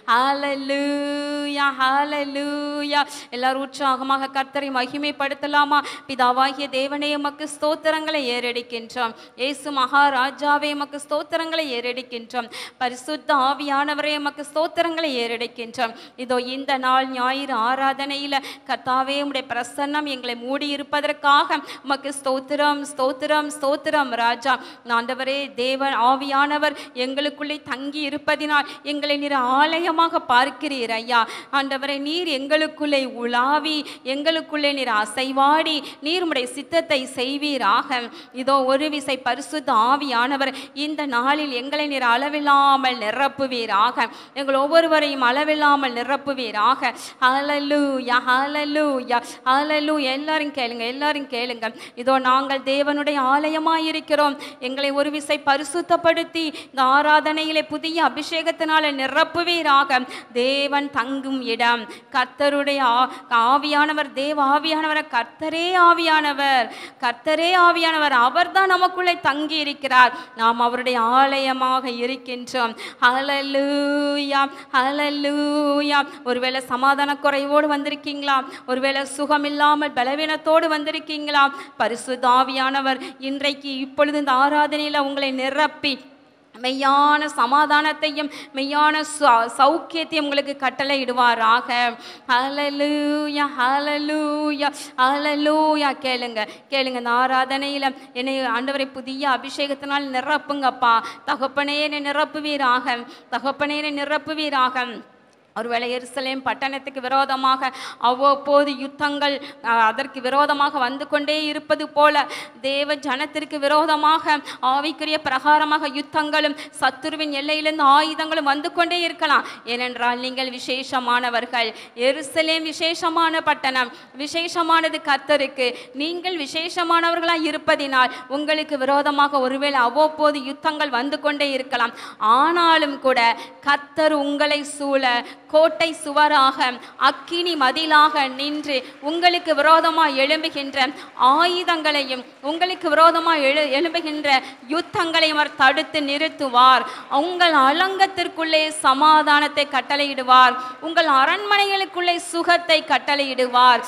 ஹalleluya ஹalleluya எல்லாரும் உற்சாகமாக கர்த்தரை மகிமைப்படுத்தலாமா பிதாவாகிய தேவனே உமக்கு ஸ்தோத்திரங்களை ஏறெடுக்கின்றோம் இயேசு மகாராஜாவே உமக்கு ஸ்தோத்திரங்களை ஏறெடுக்கின்றோம் பரிசுத்த ஆவியானவரே உமக்கு ஸ்தோத்திரங்களை ஏறெடுக்கின்றோம் இதோ இந்த நாள் ஞாயிறு ஆராதனையில் கர்த்தாவே உம்முடைய பிரசன்னம் எங்களை மூடி இருப்பதற்காக உமக்கு ஸ்தோத்திரம் ஸ்தோத்திரம் ஸ்தோத்திரம் ராஜா ஆண்டவரே தேவன் ஆவியானவர் எங்களுக்குள்ளே தங்கி இருப்பதினால் எங்களை நீர் ஆலயமாக பார்க்கிறீர் ஐயா ஆண்டவரே நீர் எங்களுக்குள்ளே உலாவி எங்களுக்குள்ளே நீர் அசைவாடி நீர் உம்முடைய சித்தத்தை செய்வீராக இதோ ஒரு விசை பரிசுத்த ஆவியானவர் இந்த நாளில் எங்களை நீர் அளவில்லாமல் நிரப்புவீராக எங்கள் ஒவ்வொருவரையும் அளவில்லாமல் நிரப்புவீராக ஹalleluya ஹalleluya ஹalleluya எல்லாரும் கேளுங்க எல்லாரும் கேளுங்க இதோ நாங்கள் தேவனுடைய ஆலயமாய் இருக்கிறோம் எங்களை ஒரு விசை பரிசுத்தப்படுத்தி இந்த ஆராதனையிலே புதிய அபிஷேகத்தினால நிரப்புவீராக தேவன் தங்கும் இடம் கர்த்தருடைய ஆ- ஆவியானவர் தேவ ஆவியானவர் கர்த்தரே ஆவியானவர் கர்த்தரே ஆவியானவர் அவர்தான் நமக்குள்ளே தங்கி இருக்கிறார் நாம் அவருடைய ஆலயமாக இருக்கின்றோம் ஹalleluya ஹalleluya ஒருவேளை சமாதான குறைவோடு வந்திருக்கீங்களா ஒருவேளை சுகம் இல்லாமல் பலவீனத்தோடு வந்திருக்கீங்களா பரிசுத்த ஆவியானவர் இன்றைக்கு இப்பொழுது இந்த ஆராதனையில் உங்களை நிரப்பி மெய்யான சமாதானத்தையும் மெய்யான சௌ- சௌக்கியத்தையும் உங்களுக்கு கட்டளையிடுவாராக ஹalleluya ஹalleluya ஹalleluya கேளுங்க கேளுங்க இந்த ஆராதனையில் என்னை ஆண்டவரை புதிய அபிஷேகத்தினால் நிரப்புங்கப்பா தகப்பனே என்னை நிரப்புவீராக தகப்பனே என்னை நிரப்புவீராக ஒருவேளை எருசலேம் பட்டணத்துக்கு விரோதமாக அவ்வப்போது யுத்தங்கள் அஹ், அதற்கு விரோதமாக வந்து கொண்டே இருப்பது போல தேவ ஜனத்திற்கு விரோதமாக ஆவிக்குரிய பிரகாரமாக யுத்தங்களும் சத்துருவின் எல்லையிலிருந்து ஆயுதங்களும் வந்து கொண்டே இருக்கலாம் ஏனென்றால் நீங்கள் விசேஷமானவர்கள் எருசலேம் விசேஷமான பட்டணம் விசேஷமானது கர்த்தருக்கு நீங்கள் விசேஷமானவர்களாய் இருப்பதினால் உங்களுக்கு விரோதமாக ஒருவேளை அவ்வப்போது யுத்தங்கள் வந்து கொண்டே இருக்கலாம் ஆனாலும் கூட கர்த்தர் உங்களை சூழ கோட்டை சுவராக அக்கினி மதிலாக நின்று உங்களுக்கு விரோதமாய் எழும்புகின்ற ஆயுதங்களையும் உங்களுக்கு விரோதமாய் எழு எழும்புகின்ற யுத்தங்களையும் அவர் தடுத்து நிறுத்துவார் உங்கள் அலங்கத்திற்குள்ளே சமாதானத்தை கட்டளையிடுவார் உங்கள் அரண்மனைகளுக்குள்ளே சுகத்தை கட்டளையிடுவார்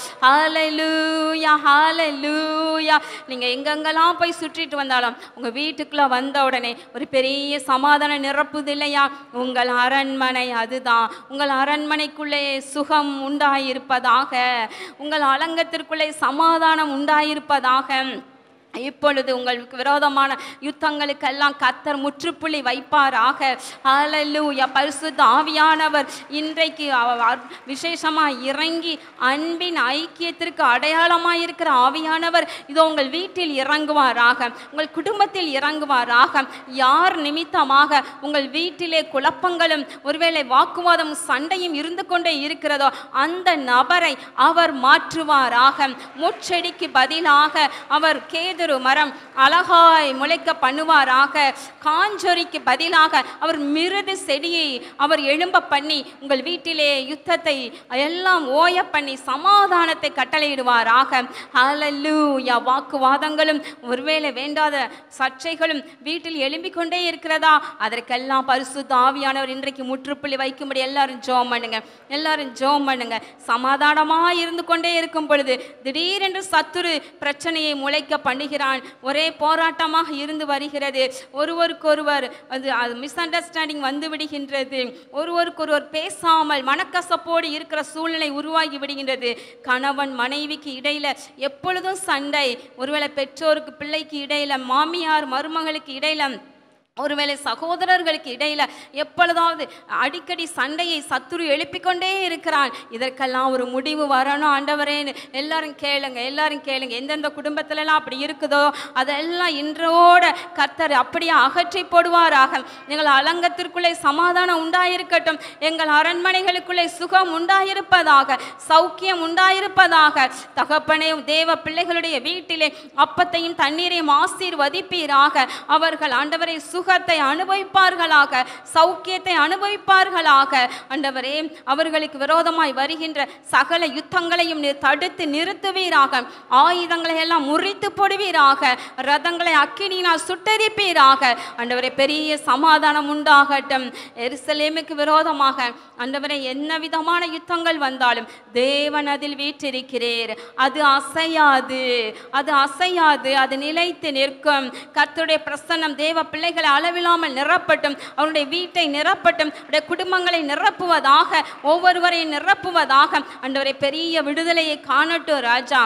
ஹalleluya ஹalleluya நீங்க எங்கெங்கெல்லாம் போய் சுற்றிட்டு வந்தாலும் உங்க வீட்டுக்குள்ள வந்த உடனே ஒரு பெரிய சமாதான நிரப்புது இல்லையா உங்கள் அரண்மனை அதுதான் உங்கள் அரண்மனைக்குள்ளே சுகம் உண்டாயிருப்பதாக உங்கள் அலங்கத்திற்குள்ளே சமாதானம் உண்டாயிருப்பதாக இப்பொழுது உங்களுக்கு விரோதமான யுத்தங்களுக்கெல்லாம் கத்தர் முற்றுப்புள்ளி வைப்பாராக ஹalleluya பரிசுத்த ஆவியானவர் இன்றைக்கு அவ- அ- விசேஷமா இறங்கி அன்பின் ஐக்கியத்திற்கு அடையாளமாய் இருக்கிற ஆவியானவர் இதோ உங்கள் வீட்டில் இறங்குவாராக உங்கள் குடும்பத்தில் இறங்குவாராக யார் நிமித்தமாக உங்கள் வீட்டிலே குழப்பங்களும் ஒருவேளை வாக்குவாதம் சண்டையும் இருந்து கொண்டே இருக்கிறதோ அந்த நபரை அவர் மாற்றுவாராக முட்செடிக்கு பதிலாக அவர் கேதுரு மரம் அழகாய் முளைக்க பண்ணுவாராக காஞ்சொரிக்கு பதிலாக அவர் மிருது செடியை அவர் எழும்ப பண்ணி உங்கள் வீட்டிலே யுத்தத்தை எல்லாம் ஓய பண்ணி சமாதானத்தை கட்டளையிடுவாராக ஹalleluya வாக்குவாதங்களும் ஒருவேளை வேண்டாத சர்ச்சைகளும் வீட்டில் எழும்பிக் கொண்டே இருக்கிறதா அதற்கெல்லாம் பரிசுத்த ஆவியானவர் இன்றைக்கு முற்றுப்புள்ளி வைக்கும்படி எல்லாரும் ஜோம் பண்ணுங்க எல்லாரும் ஜோம் பண்ணுங்க சமாதானமாய் இருந்து கொண்டே இருக்கும் பொழுது திடீரென்று சத்துரு பிரச்சனையை முளைக்க பண்ணுகிறான் ஒரே போராட்டமாக இருந்து வருகிறது ஒருவருக்கொருவர் அது அது மிஸ் அண்டர்ஸ்டாண்டிங் வந்து விடுகின்றது ஒருவருக்கொருவர் பேசாமல் மனக்கசப்போடு இருக்கிற சூழ்நிலை உருவாகி விடுகின்றது கணவன் மனைவிக்கு இடையில எப்பொழுதும் சண்டை ஒருவேளை பெற்றோருக்கு பிள்ளைக்கு இடையில மாமியார் மருமகளுக்கு இடையில ஒருவேளை சகோதரர்களுக்கு இடையில எப்பொழுதாவது அடிக்கடி சண்டையை சத்துரு எழுப்பிக் கொண்டே இருக்கிறான் இதற்கெல்லாம் ஒரு முடிவு வரணும் ஆண்டவரேன்னு எல்லாரும் கேளுங்க எல்லாரும் கேளுங்க எந்தெந்த குடும்பத்திலலாம் அப்படி இருக்குதோ அதெல்லாம் இன்றோட கர்த்தர் அப்படியே அகற்றி போடுவாராக எங்கள் அலங்கத்திற்குள்ளே சமாதானம் உண்டாயிருக்கட்டும் எங்கள் அரண்மனைகளுக்குள்ளே சுகம் உண்டாயிருப்பதாக சௌக்கியம் உண்டாயிருப்பதாக தகப்பனே தேவ பிள்ளைகளுடைய வீட்டிலே அப்பத்தையும் தண்ணீரையும் ஆசீர்வதிப்பீராக அவர்கள் ஆண்டவரை சுகத்தை அனுபவிப்பார்களாக சௌக்கியத்தை அனுபவிப்பார்களாக ஆண்டவரே அவர்களுக்கு விரோதமாய் வருகின்ற சகல யுத்தங்களையும் நீர் தடுத்து நிறுத்துவீராக ஆயுதங்களை எல்லாம் முறித்து போடுவீராக ரதங்களை அக்கினியினால் சுட்டரிப்பீராக ஆண்டவரே பெரிய சமாதானம் உண்டாகட்டும் எருசலேமுக்கு விரோதமாக ஆண்டவரே என்ன விதமான யுத்தங்கள் வந்தாலும் தேவன் அதில் வீற்றிருக்கிறீர் அது அசையாது அது அசையாது அது நிலைத்து நிற்கும் கர்த்தருடைய பிரசன்னம் தேவ பிள்ளைகளை அளவில்லாமல் நிரப்பட்டும் அவருடைய வீட்டை நிரப்பட்டும் அவருடைய குடும்பங்களை நிரப்புவதாக ஒவ்வொருவரையும் நிரப்புவதாக ஆண்டவரை பெரிய விடுதலையை காணட்டும் ராஜா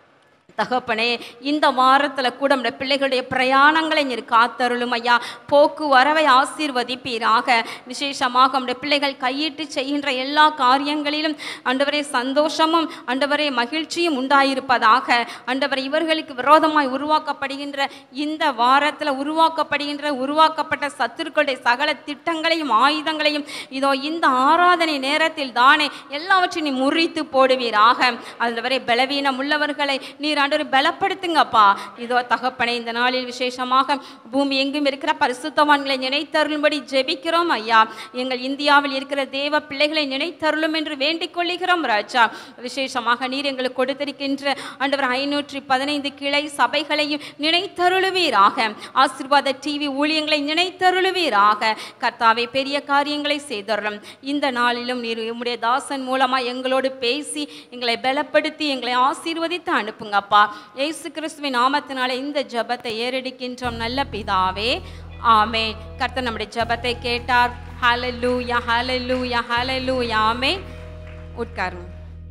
தகப்பனே இந்த வாரத்தில் கூட நம்முடைய பிள்ளைகளுடைய பிரயாணங்களை நீர் காத்தருளும் ஐயா போக்குவரவை ஆசீர்வதிப்பீராக விசேஷமாக நம்முடைய பிள்ளைகள் கையிட்டு செய்கின்ற எல்லா காரியங்களிலும் ஆண்டவரே சந்தோஷமும் ஆண்டவரே மகிழ்ச்சியும் உண்டாயிருப்பதாக ஆண்டவரை இவர்களுக்கு விரோதமாய் உருவாக்கப்படுகின்ற இந்த வாரத்தில் உருவாக்கப்படுகின்ற உருவாக்கப்பட்ட சத்துருக்களுடைய சகல திட்டங்களையும் ஆயுதங்களையும் இதோ இந்த ஆராதனை நேரத்தில் தானே எல்லாவற்றையும் நீ முறித்து போடுவீராக ஆண்டவரே பலவீனம் உள்ளவர்களை நீர் ஆண்டவரை பலப்படுத்துங்கப்பா இதோ தகப்பனே இந்த நாளில் விசேஷமாக பூமி எங்கும் இருக்கிற பரிசுத்தவான்களை நினைத்தருளும்படி ஜெபிக்கிறோம் ஐயா எங்கள் இந்தியாவில் இருக்கிற தேவ பிள்ளைகளை நினைத்தருளும் என்று வேண்டிக் கொள்ளுகிறோம் ராஜா விசேஷமாக நீர் எங்களுக்கு கொடுத்திருக்கின்ற ஆண்டவர் ஐநூற்றி பதினைந்து கிளை சபைகளையும் நினைத்தருளுவீராக ஆசீர்வாத டிவி ஊழியங்களை நினைத்தருளுவீராக கர்த்தாவே பெரிய காரியங்களை செய்தருளும் இந்த நாளிலும் நீர் உம்முடைய தாசன் மூலமாக எங்களோடு பேசி எங்களை பலப்படுத்தி எங்களை ஆசீர்வதித்து அனுப்புங்கப்பா இயேசு கிறிஸ்துவின் நாமத்தினாலே இந்த ஜெபத்தை ஏறெடுக்கின்றோம் நல்ல பிதாவே ஆமே கர்த்தர் நம்முடைய ஜெபத்தை கேட்டார் ஹalleluya ஹalleluya ஹalleluya ஆமே உட்காருங்க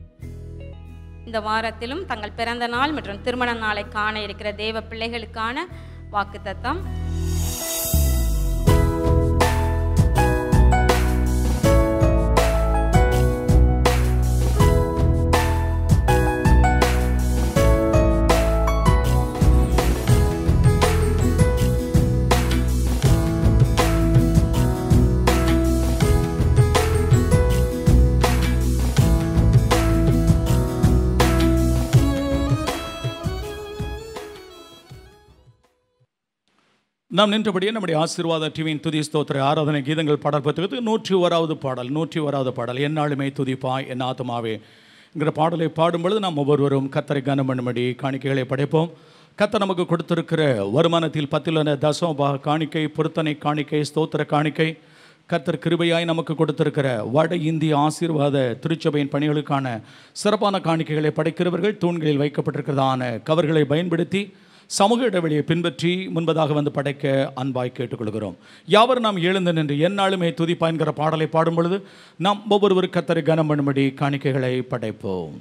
இந்த வாரத்திலும் தங்கள் பிறந்த நாள் மற்றும் திருமண நாளை காண இருக்கிற தேவ பிள்ளைகளுக்கான வாக்குத்தத்தம் நாம் நின்றபடியே நம்முடைய ஆசீர்வாத டிவியின் துதி ஸ்தோத்திர ஆராதனை கீதங்கள் பாடல் புத்தகத்துக்கு நூற்றி ஓராவது பாடல் நூற்றி ஓராவது பாடல் எந்நாளுமே துதிப்பாய் என் ஆத்மாவே என்கிற பாடலை பாடும் பொழுது நாம் ஒவ்வொருவரும் கத்தரை கனம் பண்ணும்படி காணிக்கைகளை படைப்போம் கத்தர் நமக்கு கொடுத்திருக்கிற வருமானத்தில் பத்தில் தசோபா காணிக்கை பொருத்தனை காணிக்கை ஸ்தோத்திர காணிக்கை கத்தர் கிருபையாய் நமக்கு கொடுத்திருக்கிற வட இந்திய ஆசீர்வாத திருச்சபையின் பணிகளுக்கான சிறப்பான காணிக்கைகளை படைக்கிறவர்கள் தூண்களில் வைக்கப்பட்டிருக்கிறதான கவர்களை பயன்படுத்தி சமூக இடைவெளியை பின்பற்றி முன்பதாக வந்து படைக்க அன்பாய் கேட்டுக்கொள்கிறோம் யாவர் நாம் எழுந்து நின்று எந்நாளுமே துதிப்பா என்கிற பாடலை பாடும் பொழுது நாம் ஒவ்வொருவர் கத்தரை கனம் பண்ணும்படி காணிக்கைகளை படைப்போம்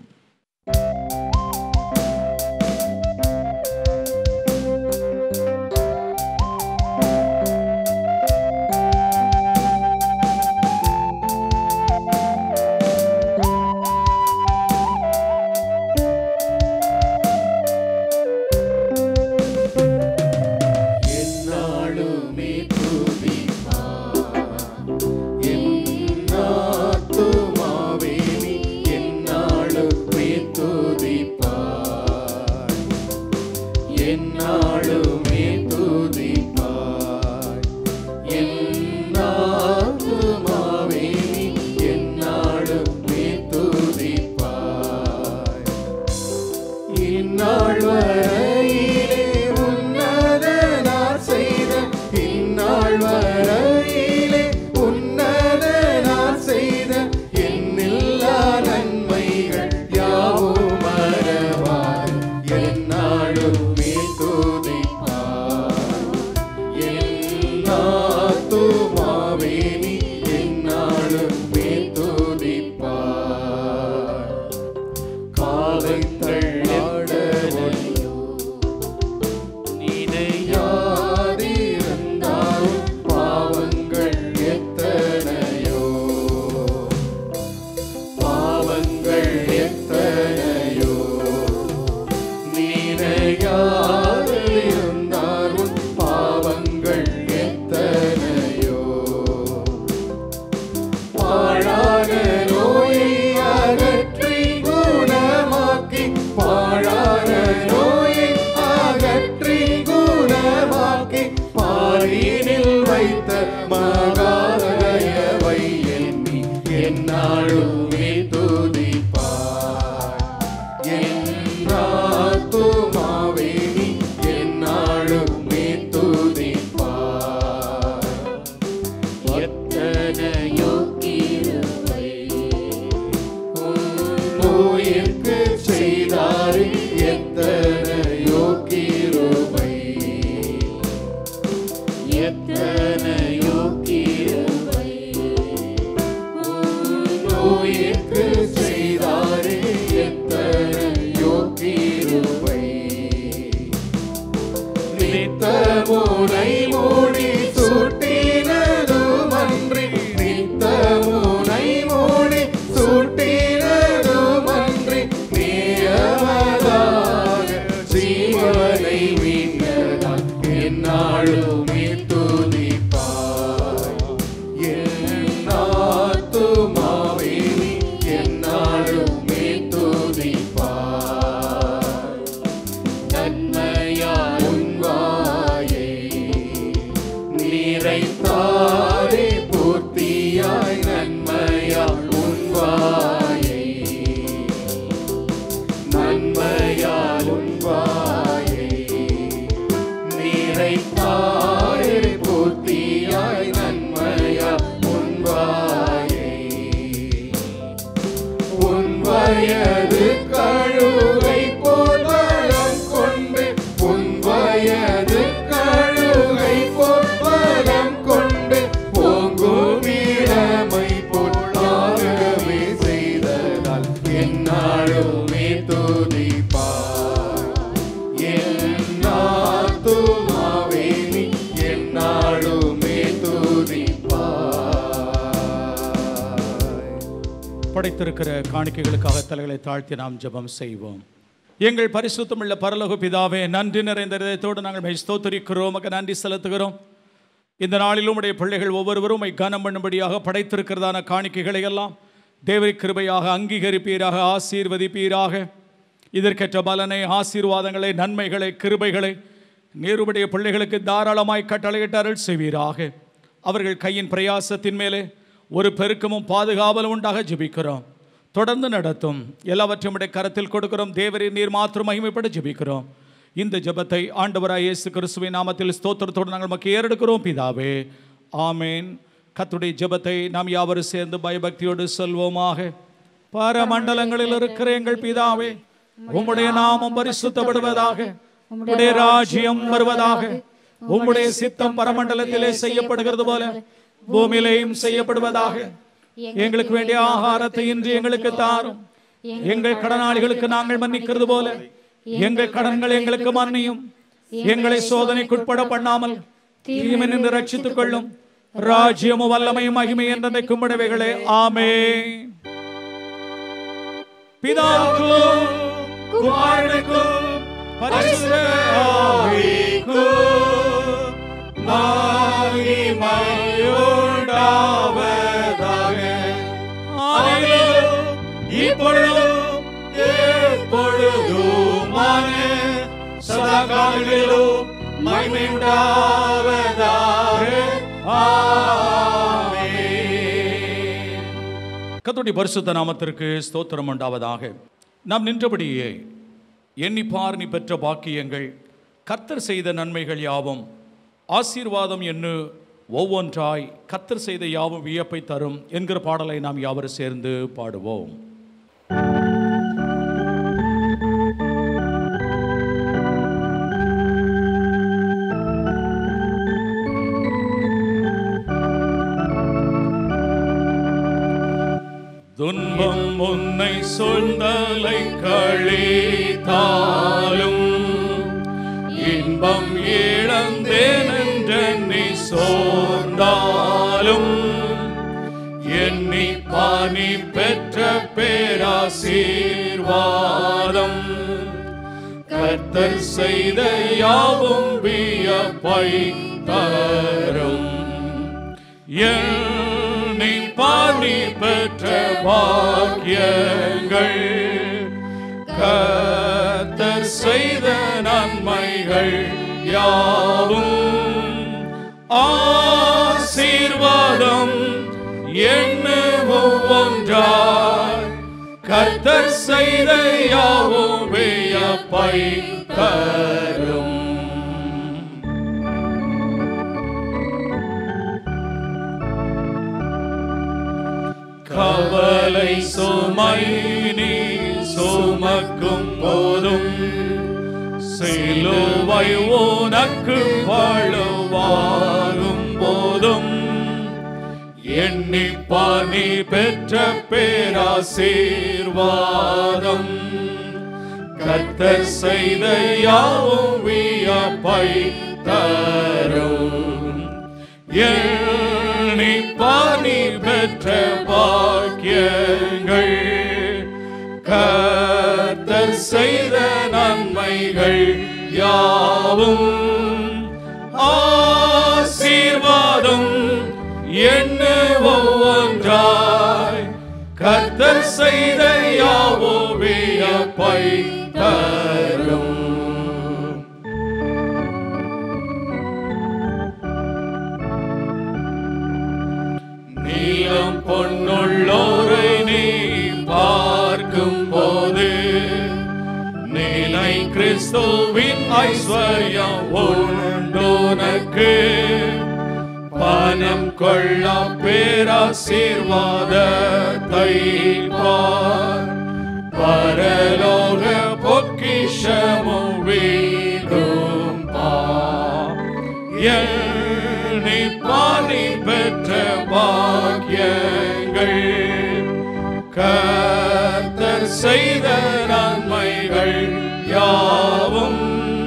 இந்நாள் வரையிலே உன்னதனார் செய்த இந்நாள் வரையிலே உன்னதனார் செய்த எண்ணில்லா நன்மைகள் யாவும் மறவாய் எந்நாளுமே துதிப்பாய் என்னாத்துமாவே நீ எந்நாளுமே துதிப்பாய் காலை தள்ளாடவனையோ நினையாதிருந்தாலும் பாவங்கள் எத்தனையோ பாவங்கள் எத்தனையோ நினையாதிருந்தாலும் பாவங்கள் எத்தனையோ பாழான நோயை அகற்றி குணமாக்கி பாழான நோயை அகற்றி குணமாக்கி பாரினில் வைத்த மகாதயவை எண்ணி என்னாலுமே துதிப்பாய் என்னாத்துமாவே நீ என்னாலுமே துதிப்பாய் எத்தனையோ கிருபை உயிர்க்கு செய்தாரு எத்தனையோ கிருபை எத்தனையோ கிருபை உயிர்க்கு செய்தாரு எத்தனையோ கிருபை நித்தமுனை மூடி சூட்டினதுமன்றி நித்தமுனை மூடி சூட்டினதுமன்றி நியமதாக ஜீவனை மீட்டதால் என்னாலுமே துதிப்பாய் என்னாத்துமாவே நீ என்னாலுமே துதிப்பாய் நன்மையால் உன்வாயை நிறைத்தாரே பூர்த்தியாய் நன்மையால் உன்வாயை நன்மையால் உன்வாயை நிறைத்தாரே பூர்த்தியாய் நன்மையால் உன்வாயை உன் வயது கழுகை போல் பலம் கொண்டு உன் வயது கழுகை போல் பலம் கொண்டு போங்கும் இளமை போட்டாகவே செய்ததால் என்னாலுமே துதிப்பாய் என்னாத்துமாவே நீ என்னாலுமே துதிப்பாய் படைத்திருக்கிற காணிக்கைகளுக்காக தலைகளை தாழ்த்தி நாம் ஜெபம் செய்வோம் எங்கள் பரிசுத்தமுள்ள பரலோக பிதாவே நன்றி நிறைந்த இதயத்தோடு நாங்கள் மெய் ஸ்தோத்தரிக்கிறோம் உமக்கு நன்றி செலுத்துகிறோம் இந்த நாளிலும் உடைய பிள்ளைகள் ஒவ்வொருவரும் உம்மை கனம் பண்ணும்படியாக படைத்திருக்கிறதான காணிக்கைகளை எல்லாம் தேவரி கிருபையாக அங்கீகரிப்பீராக ஆசீர்வதிப்பீராக இதற்கேற்ற பலனை ஆசீர்வாதங்களை நன்மைகளை கிருபைகளை நீருடைய பிள்ளைகளுக்கு தாராளமாய் கட்டளையிட்டு அருள் செய்வீராக அவர்கள் கையின் பிரயாசத்தின் மேலே ஒரு பெருக்கமும் பாதுகாவலும் உண்டாக ஜெபிக்கிறோம் தொடர்ந்து நடத்தும் எல்லாவற்றையும் உடைய கரத்தில் கொடுக்கிறோம் தேவரின் நீர் மாத்திரம் மகிமைப்பட ஜெபிக்கிறோம் இந்த ஜெபத்தை ஆண்டவராய் இயேசு கிறிஸ்துவின் நாமத்தில் ஸ்தோத்திரத்தோடு நாங்கள் மக்கள் ஏறெடுக்கிறோம் பிதாவே ஆமேன் கத்துடைய ஜெபத்தை நாம் யாவரும் சேர்ந்து பயபக்தியோடு சொல்வோமாக பரமண்டலங்களில் இருக்கிற எங்கள் பிதாவே உம்முடைய நாமம் பரிசுத்தப்படுவதாக உம்முடைய ராஜ்யம் வருவதாக உம்முடைய சித்தம் பரமண்டலத்திலே செய்யப்படுகிறது போல பூமியிலேயும் செய்யப்படுவதாக எங்களுக்கு வேண்டிய ஆகாரத்தை இன்று எங்களுக்கு தாரும் எங்கள் கடனாளிகளுக்கு நாங்கள் மன்னிக்கிறது போல எங்கள் கடன்கள் எங்களுக்கு மன்னியும் எங்களை சோதனைக்குட்பட பண்ணாமல் தீமை நின்று ரட்சித்துக் கொள்ளும் ராஜ்யமும் வல்லமையும் மகிமை என்றைக்கும் உடையவைகளே ஆமே பிதாவுக்கும் குமாரனுக்கும் பரிசுத்த ஆவிக்கும் மகிமையுண்டாவதாக. ஆதியிலும் இப்பொழுதும் எப்பொழுதுமான சதா காலங்களிலும் மகிமையுண்டாவதாக. ஆமென். கர்த்தருடைய பரிசுத்த நாமத்திற்கு ஸ்தோத்திரம் உண்டாவதாக நாம் நின்றபடியே எண்ணிப்பார் நீ பெற்ற பாக்கியங்கள் கர்த்தர் செய்த நன்மைகள் யாவும் ஆசீர்வாதம் என்று ஒவ்வொன்றாய் கர்த்தர் செய்த யாவும் வியப்பை தரும் என்கிற பாடலை நாம் யாவரும் சேர்ந்து பாடுவோம் துன்பம் உன்னை சூழ்ந்தலை கழித்தாலும் இன்பம் இழந்தேன் என்று நீ சோர்ந்தாலும் எண்ணி பாணி பெற்ற பேராசீர்வாதம் கர்த்தர் செய்த யாவும் வியப்பை தரும் எண்ணி பாணி பெற்ற பாக்கியங்கள் கர்த்தர் செய்த நன்மைகள் யாவும் ஆசீர்வாதம் எண்ணுவோம் ஒன்றாய் கர்த்தர் செய்த யாவும் வியப்பை தரும் கவலை சுமை நீ சுமக்கும் போதும் சிலுவை உனக்கு பழுவாகும் போதும் எண்ணி பணி பெற்ற பேராசீர்வாதம் கர்த்தர் செய்த யாவும் வியப்பை தரும் எண்ணி பணி பெற்ற பாக்கியங்கள் கர்த்தர் செய்த நன்மைகள் யாவும் ஆசீர்வாதம் என்ன ஒவ்வொன்றாய் கர்த்தர் செய்த யாவோ வியப்பை தரும் நீலம் பொன்னுள்ளோரை நீ பார்க்கும் போது நீலை கிறிஸ்துவின் ஐஸ்வர்யம் உண்டோனக்கு பணம் கொள்ள பேராசீர்வாதத்தை பார் பரலோக பொக்கிஷமும் வீடும் பார் எண்ணி பாணி பெற்ற பாக்கியங்கள் கர்த்தர் செய்த நன்மைகள் யாவும்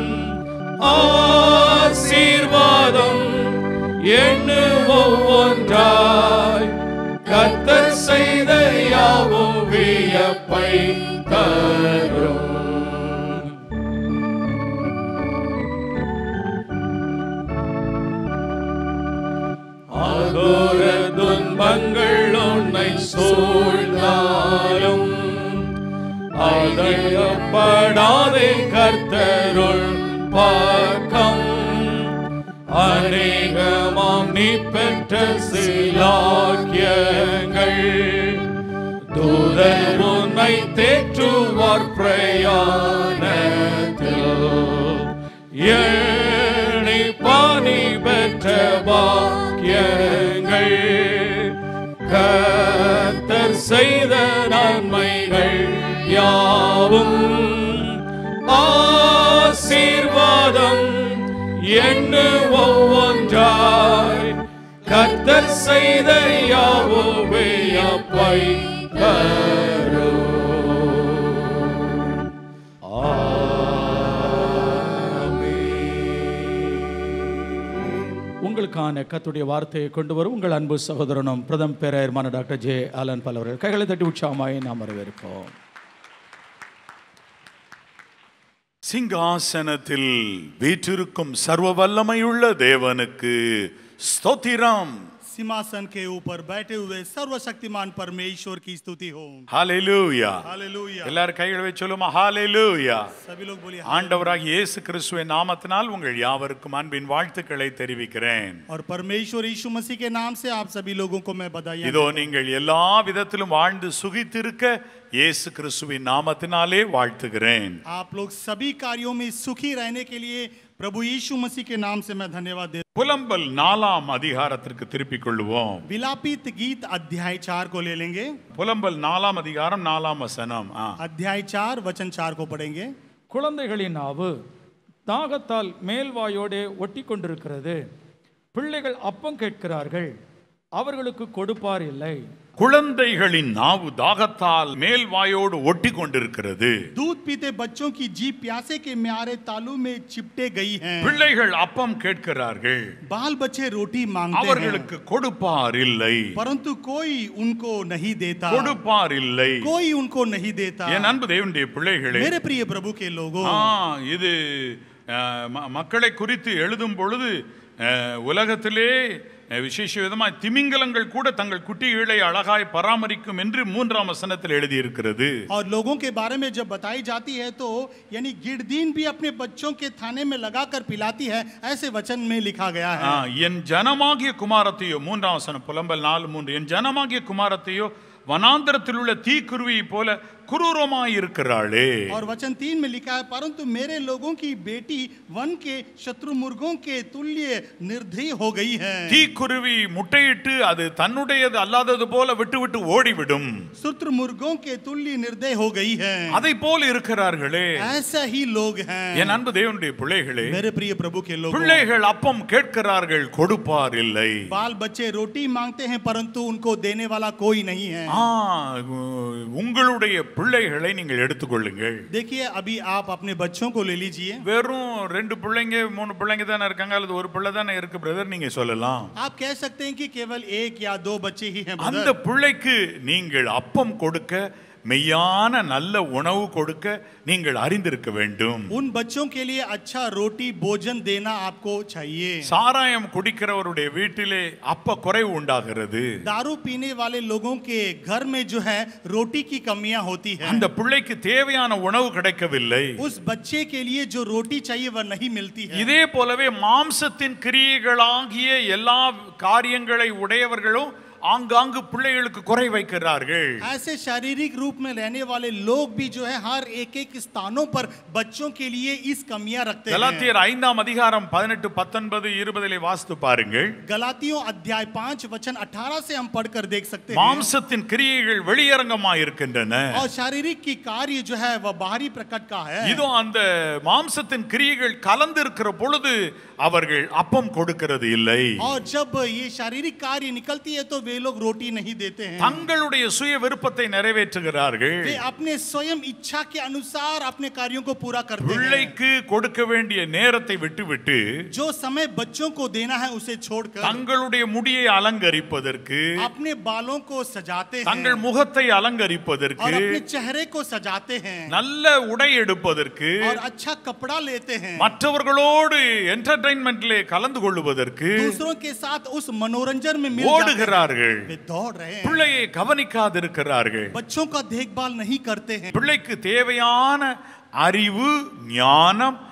ஆசீர்வாதம் எண்ணு ஒவ்வொன்றாய் கர்த்தர் செய்த யாவும் வியப்பை தரும் அகோர துன்பங்கள் உன்னை சூழ்ந்தாலும் அதயப்படாதே கர்த்தருள் பக்கம் நீ பெற்ற சிலாக்கியங்கள் தூதர் உன்னை தேற்றுவார் பிரயாணத்தில் ஏணி பாணி பெற்ற பாக்கியங்கள் கத்தர் செய்த நன்மைகள் யாவும் ஆசீர்வாதம் எண்ணு ஒவ்வொன்றாய் கத்தர் செய்த யாவோவே அப்பை தரோ உங்களுக்கான கத்துடைய வார்த்தையை கொண்டு வரும் உங்கள் அன்பு சகோதரனும் பிரதம் பேரமான டாக்டர் ஜே ஆலன் பல் அவர்கள் கைகளை தட்டி உற்சாகமாய் நாம் வரவேற்போம் சிங்காசனத்தில் வீற்றிருக்கும் சர்வ வல்லமையுள்ள தேவனுக்கு ஸ்தோத்திரம் सिंहासन के ऊपर बैठे हुए सर्वशक्तिमान परमेश्वर की स्तुति हो ஹalleluya हालेलुया எல்லாரும் கைகளை வச்சு சொல்லுமா ஹalleluya सभी लोग बोलिए ஆண்டவராகிய இயேசு கிறிஸ்துவின் நாமத்தினால் உங்கள் யாவருக்கும் அன்பின் வாழ்த்துக்களை தெரிவிக்கிறேன் और परमेश्वर यीशु मसीह के नाम से आप सभी लोगों को मैं बधाई இதோ நீங்கள் எல்லா விதத்திலும் வாழ்ந்து சுகித்திருக்க இயேசு கிறிஸ்துவின் நாமத்தினாலே வாழ்த்துகிறேன் आप लोग सभी कार्यों में सुखी रहने के लिए प्रभु यीशु मसीह के नाम से मैं धन्यवाद दे புலம்பல் நாலாம் அதிகாரத்திற்கு திருப்பிக் கொள்ளுவோம் विलापित गीत अध्याय चार को ले लेंगे புலம்பல் நாலாம் அதிகாரம் நாலாம் வசனம் ஆ. अध्याय चार वचन चार को पढ़ेंगे குழந்தைகளின் நாவு தாகத்தால் மேல்வாயோடே ஒட்டி கொண்டிருக்கிறது பிள்ளைகள் அப்பம் கேட்கிறார்கள் அவர்களுக்கு கொடுப்பார் இல்லை குழந்தைகளின் நாவு தாகத்தால் மேல் வாயோடு ஒட்டி கொண்டிருக்கிறது दूध पीते बच्चों की जीप प्यासे के म्यारे तालू में चिपटे गई हैं பிள்ளைகள் அப்பம் கேட்கிறார்கள் बाल बच्चे रोटी मांगते हैं அவர்களுக்கு கொடுப்பார் இல்லை परंतु कोई उनको नहीं देता கொடுப்பார் இல்லை कोई उनको नहीं देता என் அன்பு தேவனுடைய பிள்ளைகளே मेरे प्रिय प्रभु के लोगों ஆ, இது அஹ், ம- மக்களை குறித்து எழுதும் பொழுது அஹ், உலகத்திலே அஹ், விசேஷ விதமாய் திமிங்கலங்கள் கூட தங்கள் குட்டிகளை அழகாய் பராமரிக்கும் என்று மூன்றாம் வசனத்தில் எழுதியிருக்கிறது और लोगों के बारे में जब बताई जाती है तो यानी गिरदीन भी अपने बच्चों के थाने में लगाकर पिलाती है ऐसे वचन में लिखा गया ஆ, है என் ஜனமாகிய குமாரத்தையோ மூன்றாம் வசனம் புலம்பல் நாலு மூன்று என் ஜனமாகிய குமாரத்தையோ வனாந்தரத்தில் உள்ள தீக்குருவியை போல குரூரமாய் இருக்கிறாளே और वचन तीन में लिखा है परंतु मेरे लोगों की बेटी वन के शत्रु मुर्गों के तुल्य निर्दयी हो गई है தீக்குருவி முட்டையிட்டு அது தன்னுடையது அல்லாதது போல விட்டு விட்டு ஓடிவிடும் शत्रु मुर्गों के तुल्य निर्दय हो गई है அதை போல இருக்கிறார்களே ऐसा ही लोग हैं என் அன்பு தேவனுடைய பிள்ளைகளே मेरे प्रिय प्रभु के लोग பிள்ளைகள் அப்பம் கேட்கிறார்கள் கொடுப்பார் இல்லை बाल बच्चे रोटी मांगते हैं परंतु उनको देने वाला कोई नहीं है ஆ, உ- உங்களுடைய பிள்ளைகளை நீங்கள் எடுத்துக்கொள்ளுங்கள் देखिए अभी आप अपने बच्चों को ले लीजिए வெறும் ரெண்டு பிள்ளைங்க மூணு பிள்ளைங்க தானே இருக்காங்க அல்லது ஒரு பிள்ளை தானே இருக்கு பிரதர் நீங்க சொல்லலாம் आप कह सकते हैं कि केवल एक या दो बच्चे ही हैं அந்த brother। பிள்ளைக்கு நீங்கள் அப்பம் கொடுக்க மெய்யான நல்ல உணவு கொடுக்க நீங்கள் அறிந்திருக்க வேண்டும் उन बच्चों के लिए अच्छा रोटी भोजन देना आपको चाहिए சாராயம் குடிக்கிறவருடைய வீட்டிலே அப்ப குறைவு உண்டாகிறது दारू पीने वाले लोगों के घर में जो है रोटी की कमियां होती है அந்த பிள்ளைக்கு தேவையான உணவு கிடைக்கவில்லை उस बच्चे के लिए जो रोटी चाहिए वह नहीं मिलती है இதே போலவே மாம்சத்தின் கிரியைகளாகிய எல்லா காரியங்களை உடையவர்களும் ஆங்காங்கு பிள்ளைகளுக்கு குறை வைக்கிறார்கள் ऐसे शारीरिक रूप में रहने वाले लोग भी जो है हर एक एक स्थानों पर बच्चों के लिए इस कमियां रखते हैं கலாத்தியர் ஐந்தாம் அதிகாரம் பதினெட்டு பத்தொன்பது இருபதிலே வாசித்து பாருங்கள் गलातियों अध्याय पांच वचन अठारह से हम पढ़कर देख सकते हैं மாம்சத்தின் கிரியைகள் வெளியரங்கமாக இருக்கின்றன और शारीरिक की कार्य जो है वह बाहरी प्रकट का है இதோ அந்த மாம்சத்தின் கிரியைகள் கலந்திருக்கிற பொழுது அவர்கள் அப்பம் கொடுக்கிறது இல்லை और जब ये शारीरिक कार्य निकलती है तो वे लोग रोटी नहीं देते हैं தங்களுடைய சுய விருப்பத்தை நிறைவேற்றுகிறார்கள் वे अपने स्वयं इच्छा के अनुसार अपने कार्यों को पूरा करते हैं பிள்ளைக்கு கொடுக்க வேண்டிய நேரத்தை விட்டுவிட்டு जो समय बच्चों को देना है उसे छोड़कर தங்களுடைய முடியை அலங்கரிப்பதற்கு अपने बालों को सजाते தங்கள் हैं முகத்தை और அலங்கரிப்பதற்கு अपने चेहरे को सजाते हैं நல்ல உடை எடுப்பதற்கு और अच्छा कपड़ा लेते हैं மற்றவர்களோடு என்டர்டைன்மெண்ட்லே கலந்து கொள்ளுவதற்கு दूसरों के साथ उस मनोरंजन में मिल जाते हैं ஓடுகிறார்கள் वे दौड़ रहे हैं பிள்ளையை கவனிக்காதிருக்கிறார்கள் बच्चों का देखभाल नहीं करते हैं பிள்ளைக்கு தேவையான அறிவு ஞானம்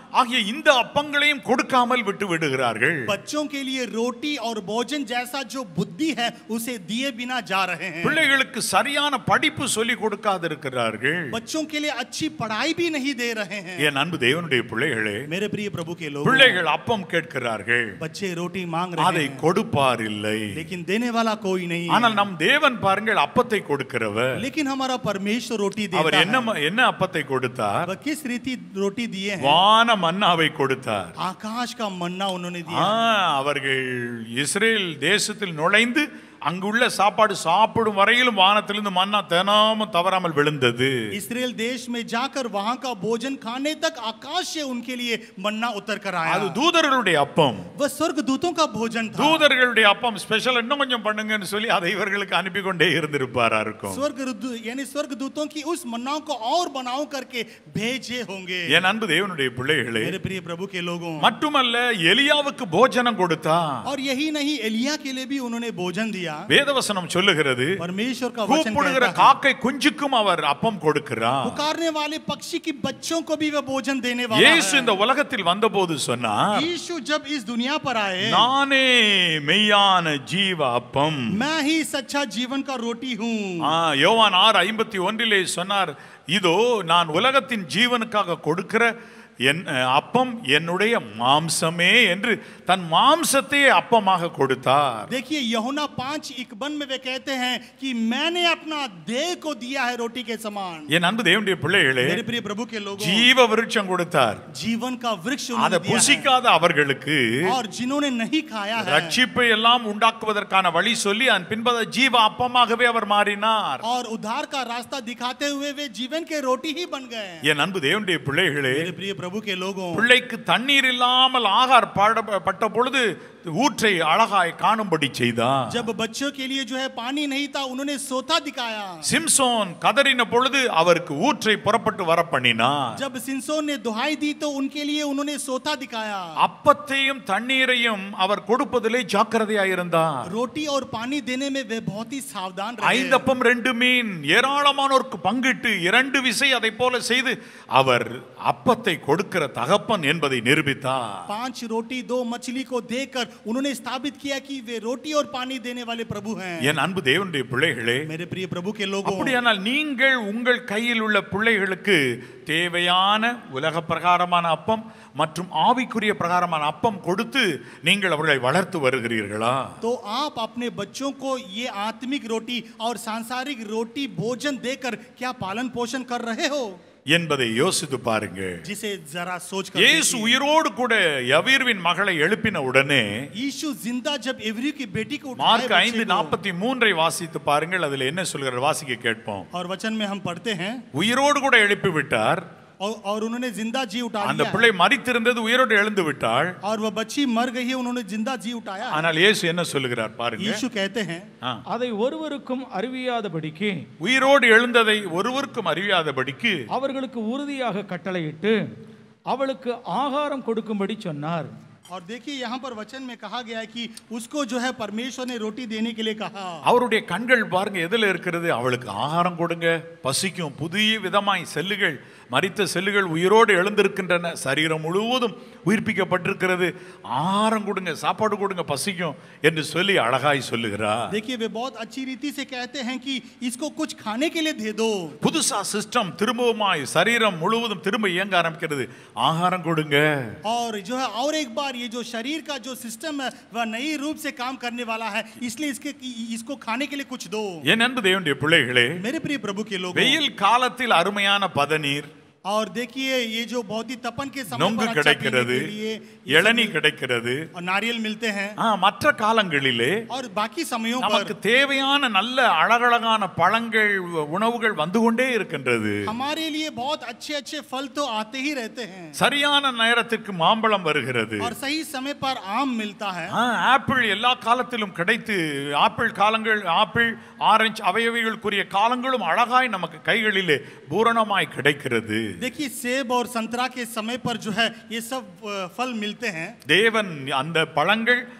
ஆகிய இந்த அப்பங்களையும் கொடுக்காமல் விட்டு விடுகிறார்கள் बच्चों के लिए रोटी और भोजन जैसा जो बुद्धि है उसे दिए बिना जा रहे हैं பிள்ளைகளுக்கு சரியான படிப்பு சொல்லி கொடுக்காதிருக்கிறார்கள் बच्चों के लिए अच्छी पढ़ाई भी नहीं दे रहे हैं என் அன்பு தேவனுடைய பிள்ளைகளே मेरे प्रिय प्रभु के लोग பிள்ளைகள் அப்பம் கேட்கிறார்கள் बच्चे रोटी मांग रहे அதை हैं கொடுப்பார் இல்லை लेकिन देने वाला कोई नहीं ஆனால் है நம் தேவன் பாருங்கள் அப்பத்தை கொடுக்கிறவர் लेकिन हमारा परमेश्वर रोटी அவர் देता என்ன है ம- என்ன அப்பத்தை கொடுத்தார் वह किस रीति रोटी दिए हैं வான மன்னாவை கொடுத்தார் आकाश का मन्ना उन्होंने ஆ, दिया அவர்கள் இஸ்ரேல் தேசத்தில் நுழைந்து அங்குள்ள சாப்பாடு சாப்பிடும் வரையிலும் வானத்திலிருந்து மன்னா தினமும் தவறாமல் விழுந்தது इसराइल देश में जाकर वहां का भोजन खाने तक आकाश से उनके लिए मन्ना उतर कर आया அது தூதர்களுடைய அப்பம் वह स्वर्ग दूतों का भोजन था தூதர்களுடைய அப்பம் ஸ்பெஷல் இன்னும் கொஞ்சம் பண்ணுங்கன்னு சொல்லி அதை இவர்களுக்கு அனுப்பி கொண்டே இருந்திருப்பாரா இருக்கும் स्वर्ग दू- यानी स्वर्ग दूतों की उस मन्नाओं को और बनाओ करके भेजे होंगे என் அன்பு தேவனுடைய பிள்ளைகளே मेरे प्रिय प्रभु के लोगों மட்டுமல்ல எலியாவுக்கு போஜனம் கொடுத்தா और यही नहीं एलिया के लिए भी उन्होंने भोजन दिया வேதவசனம் சொல்லுகிறது परमेश्वर का वचन கூப்பிடுகிற कहता है காக்கை குஞ்சுக்கும் அவர் அப்பம் கொடுக்கிறார் पुकारने वाले पक्षी की बच्चों को भी वह भोजन देने वाला இயேசு है இந்த உலகத்தில் வந்தபோது சொன்னார் यीशु जब इस दुनिया पर आए நானே மெய்யான ஜீவ அப்பம் मैं ही सच्चा जीवन का रोटी हूँ ஆ, யோவான் ஆறு ஐம்பத்தி ஒன்றிலே சொன்னார் இதோ நான் உலகத்தின் ஜீவனுக்காக கொடுக்கிற என் அஹ், அப்பம் என்னுடைய மாம்சமே என்று தன் மாம்சத்தையே அப்பமாக கொடுத்தார் देखिए यहुना पांच इकबन में वे कहते हैं कि मैंने अपना देह को दिया है रोटी के समान என் அன்பு தேவனுடைய பிள்ளைகளே मेरे प्रिय प्रभु के लोगों ஜீவ விருட்சம் கொடுத்தார் जीवन का वृक्ष அதை उन्होंने दिया புசிக்காத அவர்களுக்கு है और जिन्होंने नहीं खाया है ரட்சிப்பை எல்லாம் உண்டாக்குவதற்கான வழி சொல்லி அதன் பின்பத ஜீவ அப்பமாகவே அவர் மாறினார் और उद्धार का रास्ता दिखाते हुए वे जीवन के रोटी ही बन गए என் அன்பு தேவனுடைய பிள்ளைகளே मेरे प्रिय प्रभु के लोगों பிள்ளைக்கு தண்ணீர் இல்லாமல் ஆகார் பாடப்பட்ட பொழுது ஊற்றை அழகாய் காணும்படி செய்தார் जब बच्चों के लिए जो है पानी नहीं था उन्होंने सोता दिखाया சிம்சோன் கதறின பொழுது அவருக்கு ஊற்றை புறப்பட்டு வர பண்ணினார் जब सिंसोन ने दुहाई दी तो उनके लिए उन्होंने सोता दिखाया அப்பத்தையும் தண்ணீரையும் அவர் கொடுப்பதிலே ஜாக்கிரதையாயிருந்தார் रोटी और पानी देने में वे बहुत ही सावधान रहे ஐந்தப்பம் ரெண்டு மீன் ஏராளமானோருக்கு பங்கிட்டு இரண்டு விசை அதை போல செய்து அவர் அப்பத்தை கொடுக்கிற தகப்பன் என்பதை நிரூபித்தார் पांच रोटी दो मछली को देकर उन्होंने स्थापित किया कि वे रोटी और पानी देने वाले प्रभु हैं என் அன்பு தேவனுடைய பிள்ளைகளே मेरे प्रिय प्रभु के लोगों அப்படியானால் நீங்கள் உங்கள் கையில் உள்ள பிள்ளைகளுக்கு தேவையான உலக பிரகாரமான அப்பம் மற்றும் ஆவிக்குரிய பிரகாரமான அப்பம் கொடுத்து நீங்கள் அவர்களை வளர்த்து வருகிறீர்களா तो आप अपने बच्चों को ये आत्मिक रोटी और सांसारिक रोटी भोजन देकर क्या पालन पोषण कर रहे हो என்பதை யோசித்து பாருங்க जिसे जरा सोच कर இயேசு देखिए। உயிரோடு கூட யவீர்வின் மகளை எழுப்பின உடனே यीशु जिंदा जब एवरी की बेटी को उठाए மார்க் बच्चे ஐந்து को, நாற்பத்தி மூன்றை வாசித்து பாருங்கள் அதுல என்ன சொல்கிறார் வாசிக்க கேட்போம் और वचन में हम पढ़ते हैं உயிரோடு கூட எழுப்பி விட்டார் और, और उन्होंने जिंदा जी उठा அந்த लिया பிள்ளை மரித்திருந்தது உயிரோடு எழுந்து விட்டாள் और वह बच्ची मर गई है उन्होंने जिंदा जी उठाया ஆனால் இயேசு என்ன சொல்லுகிறார் பாருங்க यीशु कहते हैं ஆ. அதை ஒருவருக்கும் அறிவியாதபடிக்கு உயிரோடு எழுந்ததை ஒருவருக்கும் அறியாதபடிக்கு அவர்களுக்கு உறுதியாக கட்டளையிட்டு அவளுக்கு ஆகாரம் கொடுக்கும்படி சொன்னார் और देखिए यहाँ पर वचन में कहा गया है कि उसको जो है परमेश्वर ने रोटी देने के लिए कहा அவருடைய கண்கள் பாருங்க எதுல இருக்கிறது அவளுக்கு ஆகாரம் கொடுங்க பசிக்கும் புதிய விதமாய் செல்லுகள் மரித்த செல்லுகள் உயிரோடு எழுந்திருக்கின்றன சரீரம் முழுவதும் உயிர்ப்பிக்கப்பட்டிருக்கிறது ஆகாரம் கொடுங்க சாப்பாடு கொடுங்க பசிக்கும் என்று சொல்லி அழகாய் சொல்லுகிறார் देखिए वे बहुत अच्छी रीति से कहते हैं कि इसको कुछ खाने के लिए दे दो புதுசா சிஸ்டம் திரும்பவுமாய் சரீரம் முழுவதும் திரும்ப இயங்க ஆரம்பிக்கிறது ஆகாரம் கொடுங்க और जो है और एक बार ये जो शरीर का जो सिस्टम है वह नई रूप से काम करने वाला है इसलिए इसके इसको खाने के लिए कुछ दो என் அன்பு தேவனுடைய பிள்ளைகளே मेरे प्रिय प्रभु के लोग வெயில் காலத்தில் அருமையான பதநீர் और देखिए ये जो बहुत ही तपन के समय நொங்கு पर अच्छा पीने கிடைக்கிறது के लिए ये இளநீ सब- கிடைக்கிறது और नारियल मिलते हैं ஆ, மற்ற காலங்களிலே और बाकी समयों நமக்கு पर தேவையான நல்ல அழகழகான பழங்கள் உணவுகள் வந்து கொண்டே இருக்கின்றது हमारे लिए बहुत अच्छे अच्छे फल तो आते ही रहते हैं சரியான நேரத்திற்கு மாம்பழம் வருகிறது और सही समय पर आम मिलता है ஆ, ஆப்பிள் எல்லா காலத்திலும் கிடைத்து ஆப்பிள் காலங்கள் ஆப்பிள் ஆரஞ்சு அவையவைகளுக்குரிய காலங்களும் அழகாய் நமக்கு கைகளிலே பூரணமாய் கிடைக்கிறது देखिए सेब और संतरा के समय पर जो है ये सब अ, फल मिलते हैं தேவன் அந்த பழங்கள்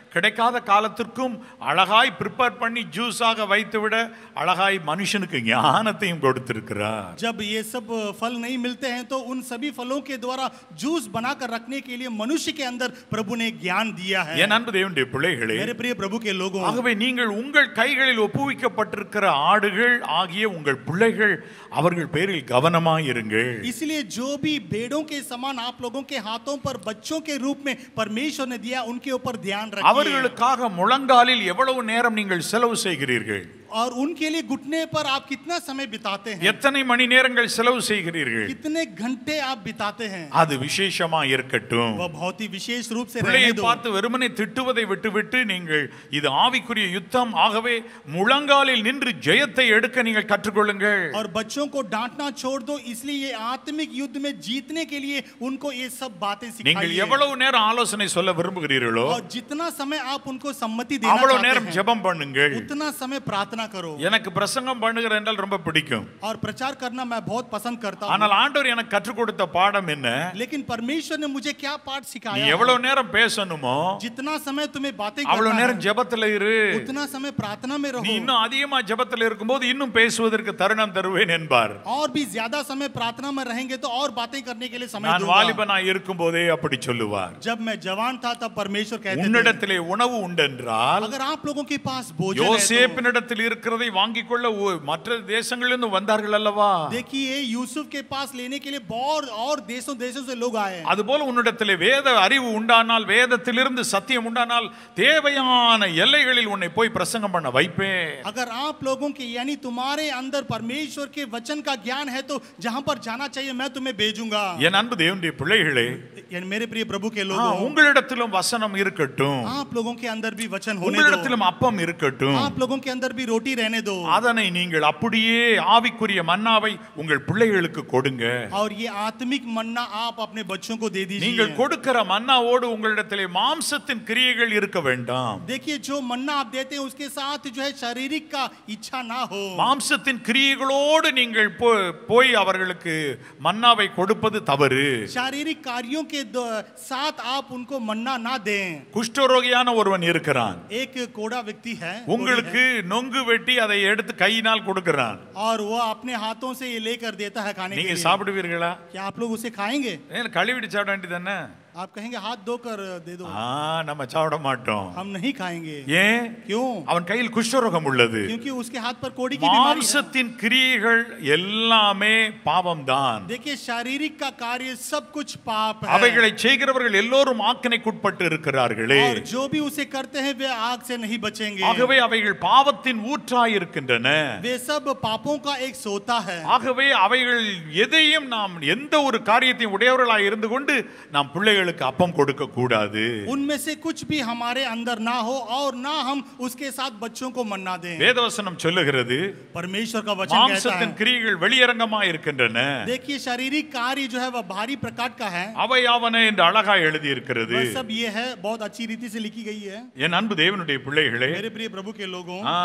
கிடைக்காத காலத்திற்கும் அழகாய் ப்ரிப்பேர் பண்ணி ஜூஸாக வைத்துவிட அழகாய் மனுஷனுக்கு ஞானத்தையும் கொடுத்திருக்கிறார் जब ये सब फल नहीं मिलते हैं तो उन सभी फलों के द्वारा जूस बनाकर रखने के लिए मनुष्य के अंदर प्रभु ने ज्ञान दिया है என் அன்பு தேவனுடைய பிள்ளைகளே मेरे प्रिय प्रभु के लोगों ஆகவே நீங்கள் உங்கள் கைகளில் ஒப்புவிக்கப்பட்டிருக்கிற ஆடுகள் ஆகிய உங்கள் பிள்ளைகள் அவர்கள் பேரில் கவனமாயிருங்கள் इसलिए जो भी बेड़ों के समान आप लोगों के हाथों पर बच्चों के रूप में परमेश्वर ने दिया उनके ऊपर ध्यान रखिए அவர்களுக்காக முழங்காலில் எவ்வளவு நேரம் நீங்கள் செலவு செய்கிறீர்கள் और उनके लिए घुटने पर आप कितना समय बिताते हैं எத்தனை மணி நேரங்கள் செலவு செய்கிறீர்கள் कितने घंटे आप बिताते हैं அது விசேஷமா இருக்கட்டும் वह बहुत ही विशेष रूप से பிள்ளையை रहने दो பார்த்து வெறுமனே திட்டுவதை விட்டுவிட்டு நீங்கள் இது ஆவிக்குரிய யுத்தம் ஆகவே முழங்காலில் நின்று ஜெயத்தை எடுக்க நீங்கள் கற்றுக்கொள்ளுங்கள் और बच्चों को डांटना छोड़ दो इसलिए ये आत्मिक युद्ध में जीतने के लिए उनको ये सब बातें நீங்கள் सिखाइए எவ்வளவு நேரம் ஆலோசனை சொல்ல விரும்புகிறீர்களோ और जितना समय आप उनको सम्मति देना அவ்வளவு चाहते நேரம் हैं ஜெபம் பண்ணுங்கள் उतना समय प्रार्थना करो எனக்கு பிரசங்கம் பண்ணுகிற என்றால் ரொம்ப பிடிக்கும் और प्रचार करना मैं बहुत पसंद करता हूँ ஆனால் ஆண்டவர் எனக்கு கற்றுக் கொடுத்த பாடம் என்ன लेकिन परमेश्वर ने मुझे क्या पाठ நீ सिखाया है? எவ்வளவு நேரம் பேசணுமோ जितना समय तुम्हें बातें அவ்வளவு करना நேரம் है, ஜெபத்துல இரு उतना समय प्रार्थना में நீ रहो இன்னும் அதிகமா ஜெபத்துல இருக்கும்போது இன்னும் பேசுவதற்கு தருணம் தருவேன் என்பார் और भी ज्यादा समय प्रार्थना में रहेंगे तो और बातें करने के लिए समय நான் दूंगा வாலிபனா இருக்கும் போதே அப்படி சொல்லுவார் जब मैं जवान था तब परमेश्वर कहते थे உன்னிடத்திலே உணவு உண்டென்றால் अगर आप लोगों के पास भोजन है तो, யோசேப்பினிடத்தில் இருக்கிறதை வாங்கிக் கொள்ள ஒ- மற்ற தேசங்களிலிருந்து வந்தார்கள் அல்லவா देखिए यूसुफ के पास लेने के लिए बहुत और देशों देशों से लोग आए அதுபோல உன்னிடத்திலே வேத அறிவு உண்டானால் வேதத்திலிருந்து சத்தியம் உண்டானால் தேவையான எல்லைகளில் உன்னை போய் பிரசங்கம் பண்ண வைப்பேன் अगर आप लोगों के यानी तुम्हारे अंदर परमेश्वर के वचन का ज्ञान है तो जहां पर जाना चाहिए मैं तुम्हें भेजूंगा என் अன்பு தேவனுடைய பிள்ளைகளே यानी मेरे प्रिय प्रभु के ஆ, लोगों உங்களிடத்திலும் வசனம் இருக்கட்டும் आप लोगों के अंदर भी वचन होने दो உங்களிடத்திலும் அப்பம் இருக்கட்டும் आप लोगों के अंदर भी रोटी रहने दो அதனை நீங்கள் அப்படியே ஆவிக்குரிய மன்னாவை உங்கள் பிள்ளைகளுக்கு கொடுங்க और ये आत्मिक मन्ना आप अपने बच्चों को दे दीजिए நீங்கள் கொடுக்கிற மன்னாவோடு உங்களிடத்திலே மாம்சத்தின் கிரியைகள் இருக்க வேண்டாம் देखिए जो मन्ना आप देते हैं उसके साथ जो है शारीरिक का इच्छा ना हो மாம்சத்தின் கிரியைகளோடு நீங்கள் போ- போய் அவர்களுக்கு மன்னாவை கொடுப்பது தவறு शारीरिक कार्यों के द- साथ आप उनको मन्ना ना दें குஷ்டரோகியான ஒருவன் இருக்கிறான் एक कोड़ा व्यक्ति है உங்களுக்கு நொங்கு வெட்டி அதை எடுத்து கையினால் கொடுக்கிறான் और वो अपने हाथों से ये लेकर देता है खाने के நீங்க लिए சாப்பிடுவீர்களா क्या आप लोग उसे खाएंगे ஏன் கழுவிட்டு சாப்பிட வேண்டியதானே आप कहेंगे हाथ धोकर दे दो ஆ நம்ம சாப்பிட மாட்டோம் हम नहीं खाएंगे ஏன் क्यों அவன் கையில் குஷ்டரோகம் உள்ளது क्योंकि उसके हाथ पर कोड़ी की बीमारी है மாம்சத்தின் கிரியைகள் எல்லாமே பாவம்தான் देखिए शारीरिक का कार्य सब कुछ पाप है அவைகளை செய்கிறவர்கள் எல்லோரும் ஆக்கினைக்குட்பட்டு இருக்கிறார்களே और जो भी उसे करते हैं वे आग से नहीं बचेंगे ஆகவே அவைகள் பாவத்தின் ஊற்றாய் இருக்கின்றன वे सब पापों का एक सोता है ஆகவே அவைகள் எதையும் நாம் எந்த ஒரு காரியத்தையும் உடையவர்களாய் இருந்து கொண்டு நாம் பிள்ளைகளுக்கு அப்பம் கொடுக்க கூடாது उनमें से कुछ भी हमारे अंदर ना हो और ना हम उसके साथ बच्चों को मन्ना दें வேதவசனம் சொல்லுகிறது परमेश्वर का वचन कहता மாம்சத்தின் है கிரியைகள் வெளியரங்கமா இருக்கின்றன देखिए शारीरिक कार्य जो है वह बाहरी प्रकार का है அவை அவன என்று அழகாய் எழுதி இருக்கிறது वह सब ये है बहुत अच्छी रीति से लिखी गई है என் அன்பு தேவனுடைய பிள்ளைகளே मेरे प्रिय प्रभु के लोगों ஆ,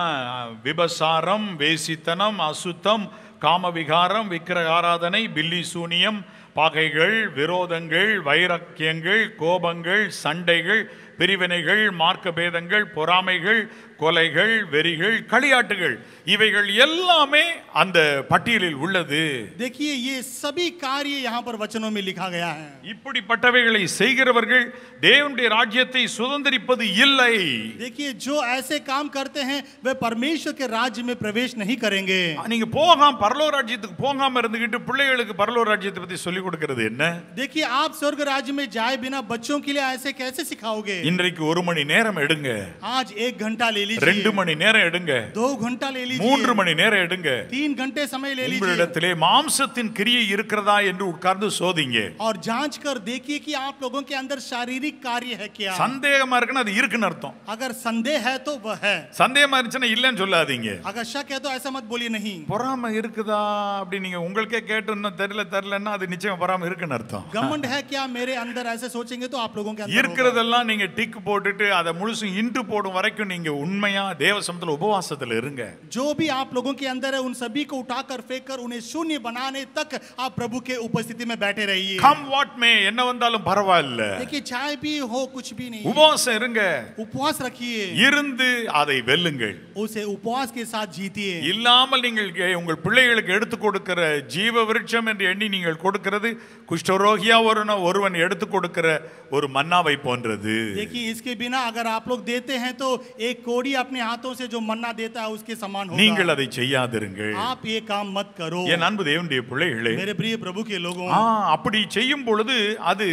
விபசாரம் வேசித்தனம் அசுத்தம் காமவிகாரம் விக்கிரக ஆராதனை பில்லி சூனியம் பகைகள் விரோதங்கள் வைரக்கியங்கள் கோபங்கள் சண்டைகள் பிரிவினைகள் மார்க்க பேதங்கள் பொறாமைகள் கொலைகள் வெறிகள் களியாட்டுகள் இவைகள் எல்லாமே அந்த பட்டியலில் உள்ளது देखिए ये सभी कार्य यहाँ पर वचनों में लिखा गया है இப்படிப்பட்டவைகளை செய்கிறவர்கள் தேவனுடைய ராஜ்யத்தை சுதந்திரிப்பது இல்லை देखिए जो ऐसे काम करते हैं वे परमेश्वर के राज्य में प्रवेश नहीं करेंगे நீங்க போகாம பரலோ ராஜ்யத்துக்கு போகாம இருந்துகிட்டு பிள்ளைகளுக்கு பரலோ ராஜ்யத்தை பத்தி சொல்லி கொடுக்கிறது என்ன देखिए आप स्वर्ग राज्य में जाए बिना बच्चों के लिए ऐसे कैसे सिखाओगे இன்றைக்கு ஒரு மணி நேரம் எடுங்க आज एक घंटा ले ரெண்டு लीजिए மணி நேரம் எடுங்க दो घंटा ले மூன்று लीजिए மணி நேரம் எடுங்க तीन घंटे समय ले लीजिए உங்களிடத்திலே மாம்சத்தின் கிரியை இருக்கிறதா என்று உட்கார்ந்து சோதிங்க और जांच कर देखिए कि आप लोगों के अंदर शारीरिक कार्य है क्या சந்தேகமா இருக்குன்னா அது இருக்குன்னு அர்த்தம் अगर संदेह है तो वह है சந்தேகமா இருந்துச்சுன்னா இல்லைன்னு சொல்லாதீங்க अगर शक है तो ऐसा मत बोलिए नहीं பொறாம இருக்குதா அப்படி நீங்க உங்களுக்கே கேட்டு இன்னும் தெரியல தெரியலன்னா அது நிச்சயம் பொறாம இருக்குன்னு அர்த்தம் घमंड है क्या मेरे अंदर ऐसे सोचेंगे तो आप लोगों के अंदर होगा। இருக்கிறதெல்லாம் நீங்க டிக் போட்டுட்டு அதை முழுசும் இன்ட்டு போடும் வரைக்கும் நீங்க உண்மை உண்மையா தேவ சமத்துல உபவாசத்துல இருங்க जो भी आप लोगों के अंदर है उन सभी को उठाकर फेंक कर उन्हें शून्य बनाने तक आप प्रभु के उपस्थिति में बैठे रहिए கம் வாட் மே என்ன வந்தாலும் பரவாயில்ல देखिए चाय भी हो कुछ भी नहीं உபவாசம் இருங்க उपवास रखिए இருந்து அதை வெல்லுங்கள் उसे उपवास के साथ जीतिए இல்லாமல் நீங்கள் கே- உங்கள் பிள்ளைகளுக்கு எடுத்து கொடுக்கிற ஜீவ விருட்சம் என்று எண்ணி நீங்கள் கொடுக்கிறது குஷ்டரோகியா ஒரு ஒருவன் எடுத்து கொடுக்கிற ஒரு மன்னாவை போன்றது देखिए इसके बिना अगर आप लोग देते हैं तो एक कोड़ी अपने हाथों से जो मन्ना देता है उसके समान நீங்கள் होगा அதை செய்யாதிருங்கள் आप ये काम मत करो என் அன்பு தேவனுடைய பிள்ளைகளே मेरे प्रिय प्रभु के लोगों ஆ அப்படி செய்யும் பொழுது அது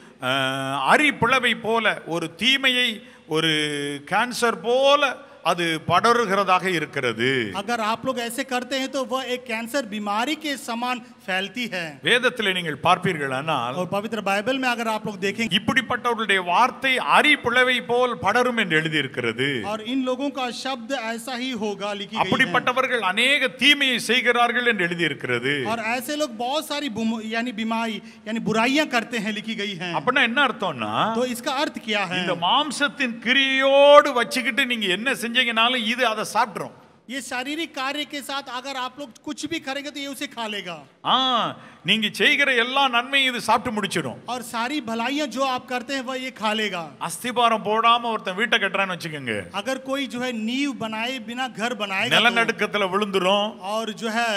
அஹ், அரிப்பிளவை போல ஒரு தீமையை ஒரு கேன்சர் போல அது படருகிறதாக இருக்கிறது अगर आप लोग ऐसे करते हैं तो वह एक कैंसर बीमारी के समान फैलती है வேதத்தில் நீங்கள் பார்ப்பீர்களானால் और पवित्र बाइबल में अगर आप लोग देखेंगे இப்படிப்பட்டவர்களுடைய வார்த்தை அரிப்பிளவை போல் படரும் என்று எழுதியிருக்கிறது और इन लोगों का शब्द ऐसा ही होगा लिखी गई है அப்படிப்பட்டவர்கள் अनेக தீமையை செய்கிறார்கள் என்று எழுதியிருக்கிறது और ऐसे लोग बहुत सारी बुम- यानी बीमारी यानी बुराइयां करते हैं लिखी गई हैं அப்படின்னா என்ன அர்த்தம்னா तो इसका अर्थ क्या है இந்த மாம்சத்தின் கிரியோடு வச்சுக்கிட்டு நீங்க என்ன செஞ்சீங்கனாலும் இது அதை சாப்பிட்றோம் ये शारीरिक कार्य के साथ अगर आप लोग कुछ भी करेंगे तो ये उसे खा लेगा ஆ நீங்க செய்கிற எல்லா நன்மையும் இது சாப்பிட்டு முடிச்சிடும் और सारी भलाइयां जो आप करते हैं वह ये खा लेगा அஸ்திபாரம் போடாம ஒருத்தன் வீட்டை கட்டுறான்னு வச்சுக்கோங்க अगर कोई जो है नींव बनाए बिना घर बनाएगा तो, நிலநடுக்கத்துல விழுந்துரும் और जो है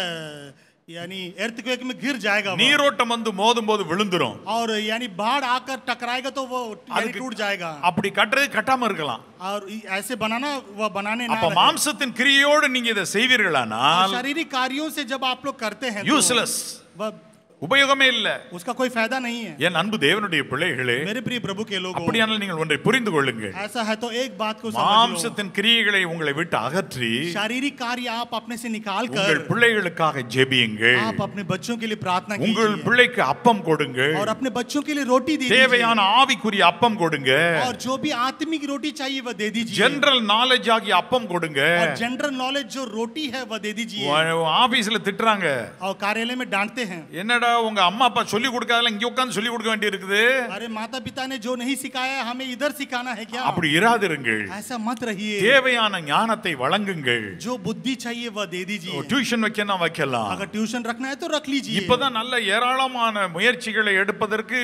यानी earthquake में गिर जाएगा वो। நீரோட்டம் வந்து மோதும் போது விழுந்துரும் और यानी बाढ़ आकर टकराएगा तो वो यानी அதுக்கு- टूट जाएगा அப்படி கட்டுறது கட்டாம இருக்கலாம் और ऐसे बनाना वह बनाने ना அப்ப रहे। மாம்சத்தின் கிரியோடு நீங்க இதை और செய்வீர்களானால் शारीरिक कार्यों से जब आप लोग करते हैं तो யூஸ்லெஸ் वह உபயோகமே இல்ல उसका कोई फायदा नहीं है என் அன்பு தேவனுடைய பிள்ளைகளே मेरे प्रिय प्रभु के लोगों அப்படியானால் நீங்கள் ஒன்றை புரிந்து கொள்ளுங்கள் ऐसा है तो एक बात को समझ लो மாம்சத்தின் கிரியைகளை உங்களை விட்டு அகற்றி शारीरिक कार्य आप अपने से निकाल உங்கள் कर பிள்ளைகளுக்காக ஜெபியுங்கள் आप अपने बच्चों के लिए प्रार्थना உங்கள் कीजिए பிள்ளைக்கு அப்பம் கொடுங்கள் और अपने बच्चों के लिए रोटी दे தேவையான दीजिए ஆவிக்குரிய அப்பம் கொடுங்க और जो भी आत्मिक रोटी चाहिए वह दे दीजिए ஜெனரல் நாலேஜ் ஆகிய அப்பம் கொடுங்க और जनरल नॉलेज जो रोटी है वह दे दीजिए உ- ஆபீஸ்ல திட்டுறாங்க और कार्यालय में डांटते हैं என்னடா உங்க அம்மா அப்பா சொல்லி கொடுக்காதல இங்க உட்கார்ந்து சொல்லி கொடுக்க வேண்டி இருக்குது अरे माता पिता ने जो नहीं सिखाया हमें इधर सिखाना है क्या அப்படி இராதிருங்கள் ऐसा मत रहिए தேவையான ஞானத்தை வழங்குங்கள் जो बुद्धि चाहिए वह दे दीजिए டியூஷன் வைக்கணும் வைக்கலாம் अगर ट्यूशन रखना है तो रख लीजिए இப்பதான் நல்ல ஏராளமான முயற்சிகளை எடுப்பதற்கு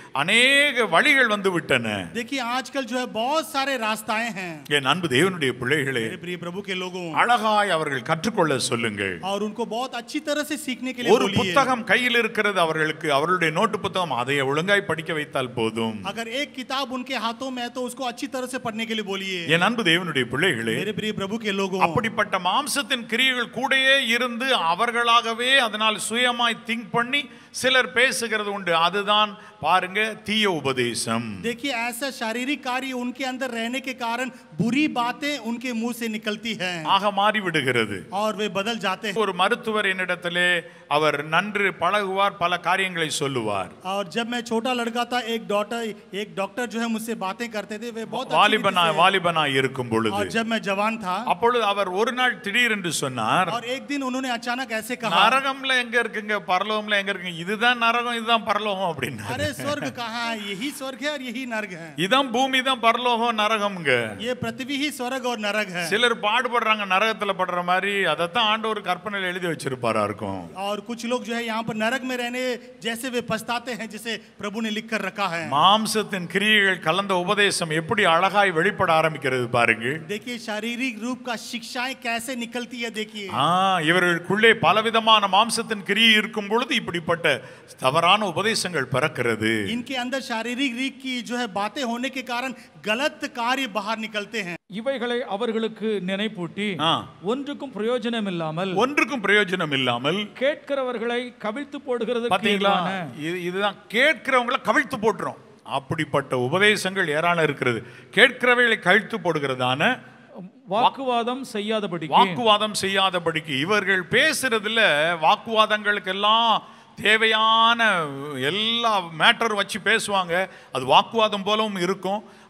அநேக வழிகள் வந்து விட்டன देखिए आजकल जो है बहुत सारे रास्ताएं हैं என் அன்பு தேவனுடைய பிள்ளைகளே मेरे प्रिय प्रभु के लोगों அழகாய் அவர்கள் கற்றுக்கொள்ள சொல்லுங்கள் और उनको बहुत अच्छी तरह से सीखने के लिए ஒரு बोलिए புத்தகம் கையில் இருக்கிறது அவர்களுக்கு அவர்களுடைய நோட்டு புத்தகம் அதை ஒழுங்காய் படிக்க வைத்தால் போதும் अगर एक किताब उनके हाथों में है तो उसको अच्छी तरह से पढ़ने के लिए बोलिए என் அன்பு தேவனுடைய பிள்ளைகளே मेरे प्रिय प्रभु के लोगों அப்படிப்பட்ட மாம்சத்தின் கிரியைகள் கூடயே இருந்து அவர்களாகவே அதனால் சுயமாய் திங்க் பண்ணி சிலர் பேசுகிறது உண்டு அதுதான் பாருங்க தீய உபதேசம் देखिए ऐसा शारीरिक कार्य उनके अंदर रहने के कारण बुरी बातें उनके मुंह से निकलती हैं ஆக மாறி விடுகிறது और वे बदल जाते हैं ஒரு மருத்துவர் என்னிடத்திலே அவர் நன்று பழகுவார் பல காரியங்களை சொல்லுவார் और जब मैं छोटा लड़का था एक डॉक्टर एक डॉक्टर जो है मुझसे बातें करते थे वे बहुत अच्छी வாலிபனா रीति से- வாலிபனா இருக்கும் பொழுது और जब मैं जवान था அப்பொழுது அவர் ஒரு நாள் திடீரென்று சொன்னார் और एक दिन उन्होंने अचानक ऐसे कहा நரகம்ல எங்க இருக்குங்க பரலோகம்ல எங்க இருக்குங்க இதுதான் நரகம் இதுதான் பரலோகம் அப்படின்னா अरे स्वर्ग कहाँ है यही स्वर्ग है और यही नरक है இதான் பூமி தான் பரலோகம் நரகம்ங்க ये पृथ्वी ही स्वर्ग और नरक है சிலர் பாடுபடுறாங்க நரகத்துல படுற மாதிரி அதைத்தான் ஆண்டவர் கற்பனையில் எழுதி வச்சிருப்பாரா இருக்கும் और कुछ लोग जो है यहाँ पर नरक में रहने जैसे वे पछताते हैं जिसे प्रभु ने लिख कर रखा है மாம்சத்தின் கிரியைகள் கலந்த உபதேசம் எப்படி அழகாய் வெளிப்பட ஆரம்பிக்கிறது பாருங்க देखिए शारीरिक रूप का शिक्षाएं कैसे निकलती है देखिए ஆ இவர்களுக்குள்ளே பலவிதமான மாம்சத்தின் கிரியை இருக்கும் பொழுது இப்படிப்பட்ட தவறான உபதேசங்கள் பிறக்கிறது इनके अंदर शारीरिक रीत की जो है बातें होने के कारण गलत कार्य बाहर निकलते हैं இவைகளை அவர்களுக்கு நினைப்பூட்டி ஆ. ஒன்றுக்கும் பிரயோஜனம் இல்லாமல் ஒன்றுக்கும் பிரயோஜனம் இல்லாமல் கேட்கிறவர்களை கவிழ்த்து போடுகிறது பாத்தீங்களா இது இதுதான் கேட்கிறவங்கள கவிழ்த்து போட்டுரும் அப்படிப்பட்ட உபதேசங்கள் ஏராளம் இருக்கிறது கேட்கிறவைகளை கவிழ்த்து போடுகிறதான வாக்குவாதம் செய்யாதபடிக்கு வாக்குவாதம் செய்யாதபடிக்கு இவர்கள் பேசுறதுல வாக்குவாதங்களுக்கெல்லாம் தேவையான எல்லா மேட்டரும் வச்சு பேசுவாங்க அது வாக்குவாதம் போலவும் இருக்கும்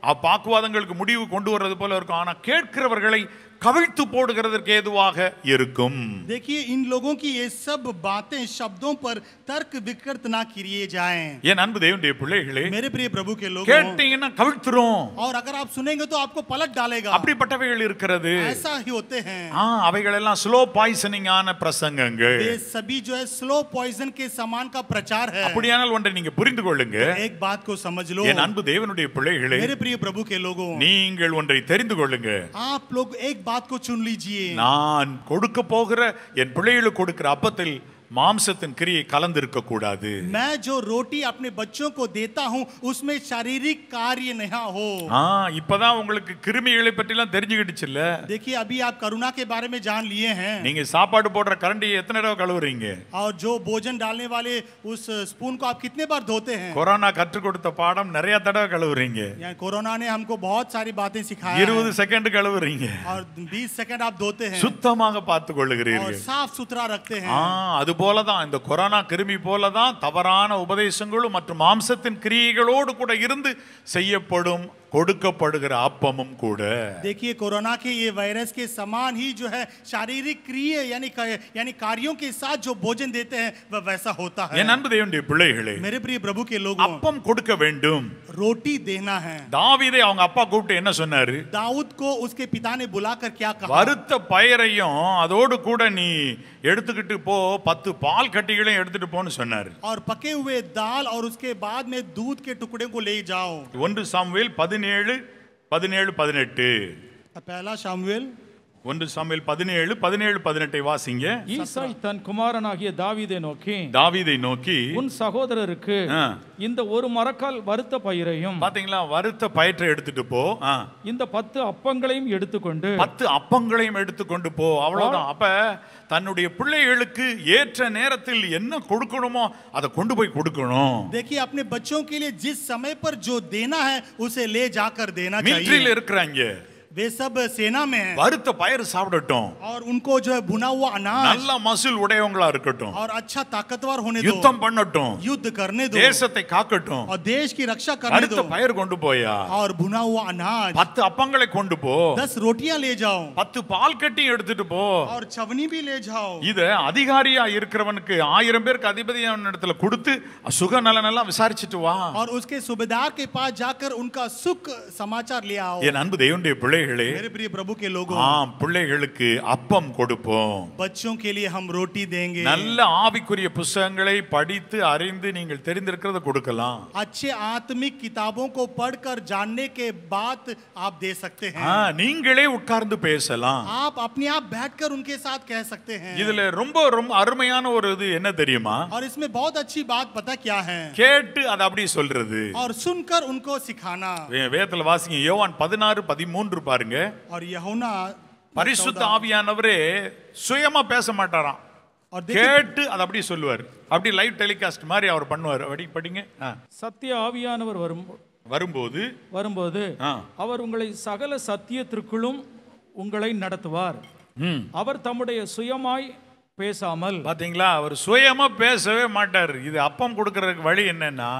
அப்பாக்குவாதங்களுக்கு முடிவு கொண்டு வர்றது போல இருக்கும் ஆனா கேட்கிறவர்களை கவிழ்த்து போடுகிறதற்கு ஏதுவாக இருக்கும் देखिए इन लोगों की ये सब बातें शब्दों पर तर्क विकृत ना किए जाएं என் அன்பு தேவனுடைய பிள்ளைகளே मेरे प्रिय प्रभु के लोगों கேட்டீங்கன்னா கவிழ்த்துரும் और अगर आप सुनेंगे तो आपको पलट डालेगा அப்படிப்பட்டவைகள் இருக்கிறது ऐसा ही होते हैं ஆ அவைகள் எல்லாம் ஸ்லோ பாய்சனிங் ஆன பிரசங்கங்கள் ये सभी जो है स्लो पॉइजन के समान का प्रचार है அப்படியானால் ஒன்றை நீங்க புரிந்து கொள்ளுங்க एक बात को समझ लो என் அன்பு தேவனுடைய பிள்ளைகளே मेरे प्रिय प्रभु के लोगों நீங்கள் ஒன்றை தெரிந்து கொள்ளுங்க आप लोग एक बात को चुन लीजिए நான் கொடுக்க போகிற என் பிள்ளைகளுக்கு கொடுக்கிற அப்பத்தில் மாம்சத்தின் கிரியை கலந்திருக்க கூடாது मैं जो रोटी अपने बच्चों को देता हूँ उसमें शारीरिक कार्य नहीं हो ஆ இப்பதான் உங்களுக்கு கிருமிகளை பற்றி எல்லாம் தெரிஞ்சுக்கிடுச்சுல்ல देखिए अभी आप करुणा के बारे में जान लिए हैं நீங்க சாப்பாடு போடுற கரண்டியை எத்தனை தடவை கழுவுறீங்க और जो भोजन डालने वाले उस स्पून को आप कितने बार धोते हैं கொரோனா கற்றுக் கொடுத்த பாடம் நிறைய தடவை கழுவுறீங்க यहाँ कोरोना ने हमको बहुत सारी बातें सिखाया இருபது है செகண்ட் கழுவுறீங்க और 20 सेकंड आप धोते हैं சுத்தமாக பார்த்து और கொள்ளுகிறீர்கள் साफ सुथरा रखते ஆ हैं அது போலதான் இந்த கொரோனா கிருமி போலதான் தவறான உபதேசங்களும் மற்றும் மாம்சத்தின் கிரியைகளோடு கூட இருந்து செய்யப்படும் கொடுக்கப்படுகிற அப்பமும் கூட देखिए कोरोना के ये वायरस के समान ही जो है शारीरिक क्रिया यानी यानी कार्यों के साथ जो भोजन देते हैं वह वैसा होता है என் அன்பு தேவனுடைய பிள்ளைகளே मेरे प्रिय प्रभु के लोगों அப்பம் கொடுக்க வேண்டும் रोटी देना है தாவீதை அவங்க அப்பா கூப்பிட்டு என்ன சொன்னாரு दाऊद को उसके पिता ने बुलाकर क्या कहा வறுத்த பயரையும் அதோடு கூட நீ எடுத்துக்கிட்டு போ பத்து பால் கட்டிகளையும் எடுத்துட்டு போன்னு சொன்னாரு और पके हुए दाल और उसके बाद में दूध के टुकड़े को ले जाओ ஒன்று சாமுவேல் பதினேழு பதினேழு பதினெட்டு पहला शामुएल ஒன்று சாமுவேல் பதினேழு பதினேழு பதினெட்டை வாசிங்க ஈசாய் தன் குமாரனாகிய தாவீதை நோக்கி தாவீதை நோக்கி உன் சகோதரருக்கு ஆ. இந்த ஒரு மரக்கால் வறுத்த பயிரையும் பாத்தீங்களா வறுத்த பயிற்றை எடுத்துட்டு போ ஆ. இந்த பத்து அப்பங்களையும் எடுத்துக்கொண்டு பத்து அப்பங்களையும் எடுத்துக்கொண்டு போ அவ்வளவுதான் அப்ப தன்னுடைய பிள்ளைகளுக்கு ஏற்ற நேரத்தில் என்ன கொடுக்கணுமோ அதை கொண்டு போய் கொடுக்கணும் देखिए अपने बच्चों के लिए जिस समय पर जो देना है उसे ले जाकर देना மிலிட்ரியில் चाहिए இருக்கிறாங்க वे सब सेना में हैं வறுத்த பயிர் சாப்பிடட்டும் और उनको जो है भुना हुआ अनाज நல்ல மசில் உடையவங்களா இருக்கட்டும் और अच्छा ताकतवर होने दो யுத்தம் பண்ணட்டும் युद्ध करने दो தேசத்தை காக்கட்டும் और देश की रक्षा करने வறுத்த दो பயிர் கொண்டு போயா और भुना हुआ अनाज பத்து அப்பங்களை கொண்டு போ दस रोटियां ले जाओ பத்து பால் கட்டியும் எடுத்துட்டு போ और छवनी भी ले जाओ இத அதிகாரியா இருக்கிறவனுக்கு ஆயிரம் பேருக்கு அதிபதியான இடத்துல கொடுத்து சுக நலனெல்லாம் விசாரிச்சுட்டு வா और उसके सूबेदार के पास जाकर उनका सुख समाचार ले आओ என் அன்பு தேவனுடைய பிள்ளைகளே मेरे प्रिय प्रभु के लोगों ஆம் பிள்ளைகளுக்கு அப்பம் கொடுப்போம் बच्चों के लिए हम रोटी देंगे நல்ல ஆவிக்குரிய புஸ்தகங்களை படித்து அறிந்து நீங்கள் தெரிந்திருக்கிறத கொடுக்கலாம் अच्छे आत्मिक किताबों को पढ़कर जानने के बाद आप दे सकते हैं ஆ, நீங்களே உட்கார்ந்து பேசலாம் आप अपने आप बैठकर उनके साथ कह सकते हैं இதுல ரொம்ப ரொம்ப அருமையான ஒரு இது என்ன தெரியுமா और इसमें बहुत अच्छी बात पता क्या है கேட்டு அதை அப்படியே சொல்றது और सुनकर उनको सिखाना வே- வேதத்துல வாசிங்க யோவான் பதினாறு பதிமூன்று பாருங்க और यहुना பரிசுத்த ஆவியானவரே சுயமா பேச மாட்டாராம் और देखिए கேட்டு அதை அப்படியே சொல்லுவார் அப்படி லைவ் டெலிகாஸ்ட் மாதிரி அவர் பண்ணுவார் அப்படி படிங்க ஆ. சத்திய ஆவியானவர் வரும் வரும்போது வரும்போது ஆ. அவர் உங்களை சகல சத்தியத்திற்குள்ளும் உங்களை நடத்துவார் ம். அவர் தம்முடைய சுயமாய் பேசாமல் பாத்தீங்களா அவர் சுயமா பேசவே மாட்டார் இது அப்பம் கொடுக்கறதுக்கு வழி என்னன்னா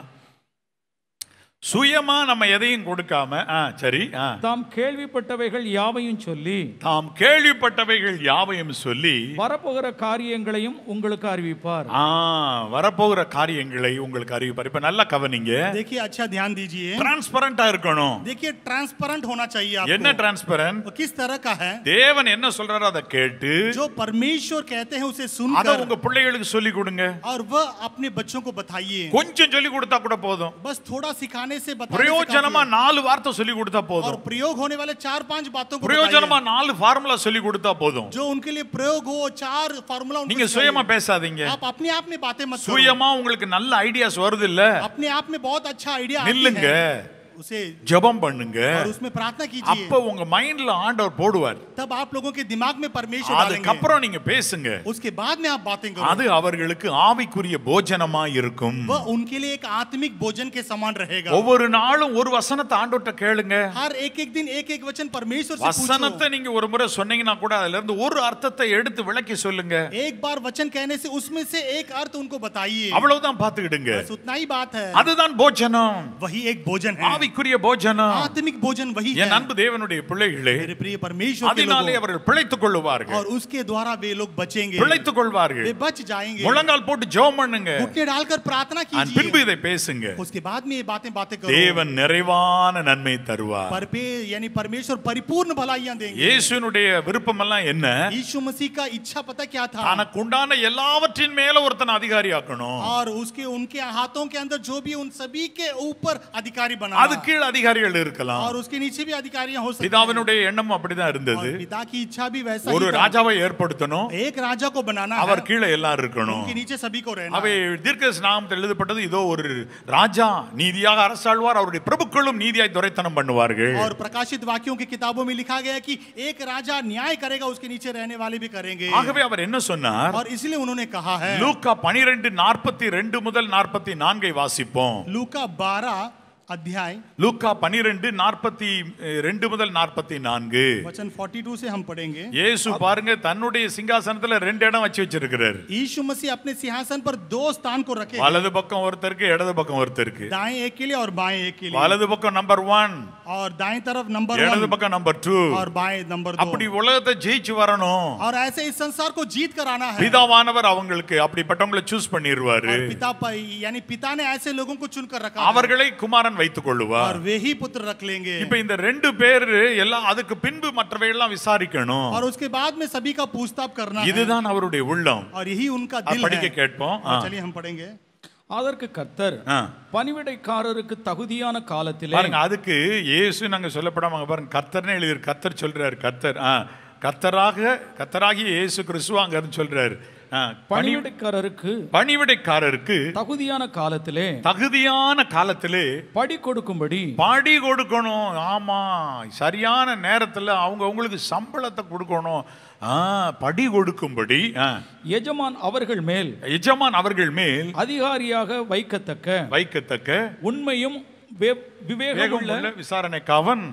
சுயமா நம்ம எதையும் கொடுக்காம ஆ சரி ஆ தாம் கேள்விப்பட்டவைகள் யாவையும் சொல்லி தாம் கேள்விப்பட்டவைகள் யாவையும் சொல்லி வரப்போகிற காரியங்களையும் உங்களுக்கு அறிவிப்பார் ஆ வரப்போகிற காரியங்களை உங்களுக்கு அறிவிப்பார் இப்ப நல்லா கவனிங்க देखिए अच्छा ध्यान दीजिए டிரான்ஸ்பரண்டா இருக்கணும் देखिए ट्रांसपेरेंट होना चाहिए என்ன आपको டிரான்ஸ்பரண்ட் वो किस तरह का है தேவன் என்ன சொல்றாரோ அதை கேட்டு जो परमेश्वर कहते हैं उसे அதை सुनकर உங்க பிள்ளைகளுக்கு சொல்லி கொடுங்க और वह अपने बच्चों को बताइए கொஞ்சம் சொல்லி கொடுத்தா கூட போதும் बस थोड़ा सिखाने से बताने से பிரயோஜனமா काफी है। நாலு வார்த்தை சொல்லி கொடுத்தா और போதும் प्रयोग होने वाले चार पांच बातों को பிரயோஜனமா बताइए। நாலு ஃபார்முலா சொல்லி கொடுத்தா போதும் जो उनके लिए प्रयोग हो चार फार्मूला उनको நீங்க सिखाइए। சுயமா பேசாதீங்க आप अपने आप में बातें मत करो சுயமா உங்களுக்கு நல்ல ஐடியாஸ் வருது இல்ல अपने आप में बहुत अच्छा आइडिया आती நில்லுங்க है उसे ஜெபம் பண்ணுங்க और उसमें प्रार्थना कीजिए அப்ப உங்க மைண்ட்ல ஆண்டவர் போடுவார் तब आप लोगों के दिमाग में परमेश्वर डालेंगे அதுக்கப்புறம் நீங்க பேசுங்க उसके बाद में आप बातें करो அது அவர்களுக்கு ஆவிக்குரிய போஜனமா இருக்கும் वह उनके लिए एक आत्मिक भोजन के समान रहेगा ஒவ்வொரு நாளும் ஒரு வசனத்தை ஆண்டவர்ட்ட கேளுங்க हर एक एक दिन एक एक वचन परमेश्वर से வசனத்தை पूछो நீங்க ஒரு முறை சொன்னீங்கன்னா கூட அதுல இருந்து ஒரு அர்த்தத்தை எடுத்து விளக்கி சொல்லுங்க एक बार वचन कहने से उसमें से एक अर्थ उनको बताइए அவ்வளவுதான் பாத்துக்கிடுங்க बस उतना ही बात है அதுதான் போஜனம் वही एक भोजन है ஆவி ஆவிக்குரிய போஜனம் आत्मिक भोजन वही என் है அன்பு தேவனுடைய பிள்ளைகளே मेरे प्रिय परमेश्वर के அதனாலே लोगों அவர்கள் பிழைத்துக் கொள்ளுவார்கள் और उसके द्वारा वे लोग बचेंगे பிழைத்துக் கொள்வார்கள் वे बच जाएंगे முழங்கால் போட்டு ஜெபம் பண்ணுங்க घुटने डालकर प्रार्थना அதன் பின்பு कीजिए இதை பேசுங்க उसके बाद में ये बातें बातें करो தேவன் நிறைவான நன்மை தருவார் पर पे यानी परमेश्वर परिपूर्ण भलाइयां देंगे இயேசுனுடைய விருப்பம் எல்லாம் என்ன यीशु मसीह का इच्छा पता क्या था தனக்கு உண்டான எல்லாவற்றின் மேல ஒருத்தன் அதிகாரியாக்கணும் और उसके उनके हाथों के अंदर जो भी उन सभी के ऊपर अधिकारी அது बनाना கீழ் அதிகாரிகள் இருக்கலாம் और उसके नीचे भी अधिकारियां हो सकती हैं பிதாவினுடைய எண்ணமும் அப்படிதான் இருந்தது और पिता की इच्छा भी वैसा ஒரு ही था ராஜாவை ஏற்படுத்தணும் एक राजा को बनाना है அவர் கீழே எல்லாரும் இருக்கணும் उनके नीचे सभी को रहना அவை है। தீர்க்க நாமத்தில் எழுதப்பட்டது இதோ ஒரு ராஜா நீதியாக அரசாழ்வார் அவருடைய பிரபுக்களும் நீதியாய் துரைத்தனம் பண்ணுவார்கள் और प्रकाशित वाक्यों की किताबों में लिखा गया है कि एक राजा न्याय करेगा उसके नीचे रहने वाले भी करेंगे ஆகவே அவர் என்ன சொன்னார் और इसलिए उन्होंने कहा है லூக்கா பனிரெண்டு நாற்பத்தி ரெண்டு முதல் நாற்பத்தி நான்கை வாசிப்போம் लूका बारह अध्याय லூக்கா பனிரெண்டு நாற்பத்தி ரெண்டு முதல் நாற்பத்தி நான்கு वचन 42 से हम पढ़ेंगे இயேசு பாருங்க தன்னுடைய சிங்காசனத்துல ரெண்டு இடம் வச்சு வச்சிருக்கிறார் यीशु मसीह अपने सिंहासन पर दो स्थान को रखे வலது பக்கம் ஒருத்தருக்கு இடது பக்கம் ஒருத்தருக்கு दाएं एक के लिए और बाएं एक के लिए வலது பக்கம் நம்பர் ஒன் और दाएं तरफ नंबर இடது वन பக்கம் நம்பர் டூ और बाएं नंबर அப்படி दो உலகத்தை ஜெயிச்சு வரணும் और ऐसे इस संसार को जीत कर आना है பிதாவானவர் அவங்களுக்கு அப்படிப்பட்டவங்களை சூஸ் பண்ணிடுவாரு और पिता प- यानी पिता ने ऐसे लोगों को चुनकर रखा है அவர்களை குமாரன் வைத்துக் கொள்ளுவார் और वे ही पुत्र रख लेंगे இப்ப இந்த ரெண்டு பேர் எல்லாம் அதுக்கு பின்பு மற்றவை எல்லாம் விசாரிக்கணும் और उसके बाद में सभी का पूछताछ करना है இதுதான் அவருடைய உள்ளம் और यही उनका ஆ, दिल படிக்க है கேட்போம் ஆ. और चलिए हम पढ़ेंगे அதற்கு கர்த்தர் ஆ. பணிவிடைக்காரருக்கு தகுதியான காலத்திலே பாருங்க அதுக்கு இயேசு நாங்க சொல்லப்படாம அங்க பாருங்க கர்த்தர்னே எழுதிரு கர்த்தர் சொல்றாரு கர்த்தர் ஆ கர்த்தராக கர்த்தராகிய இயேசு கிறிஸ்துவ அங்க இருந்து சொல்றாரு ஆ, பணி பணிவிடைக்காரருக்கு பணிவிடைக்காரருக்கு தகுதியான காலத்திலே தகுதியான காலத்திலே படி கொடுக்கும்படி படி கொடுக்கணும் ஆமா சரியான நேரத்துல அவங்க அவங்களுக்கு சம்பளத்தை கொடுக்கணும் ஆ, படி கொடுக்கும்படி ஆ, எஜமான் அவர்கள் மேல் எஜமான் அவர்கள் மேல் அதிகாரியாக வைக்கத்தக்க வைக்கத்தக்க உண்மையும் வே- விவேகமுள்ள வேகமுள்ள விசாரணைக்காவன்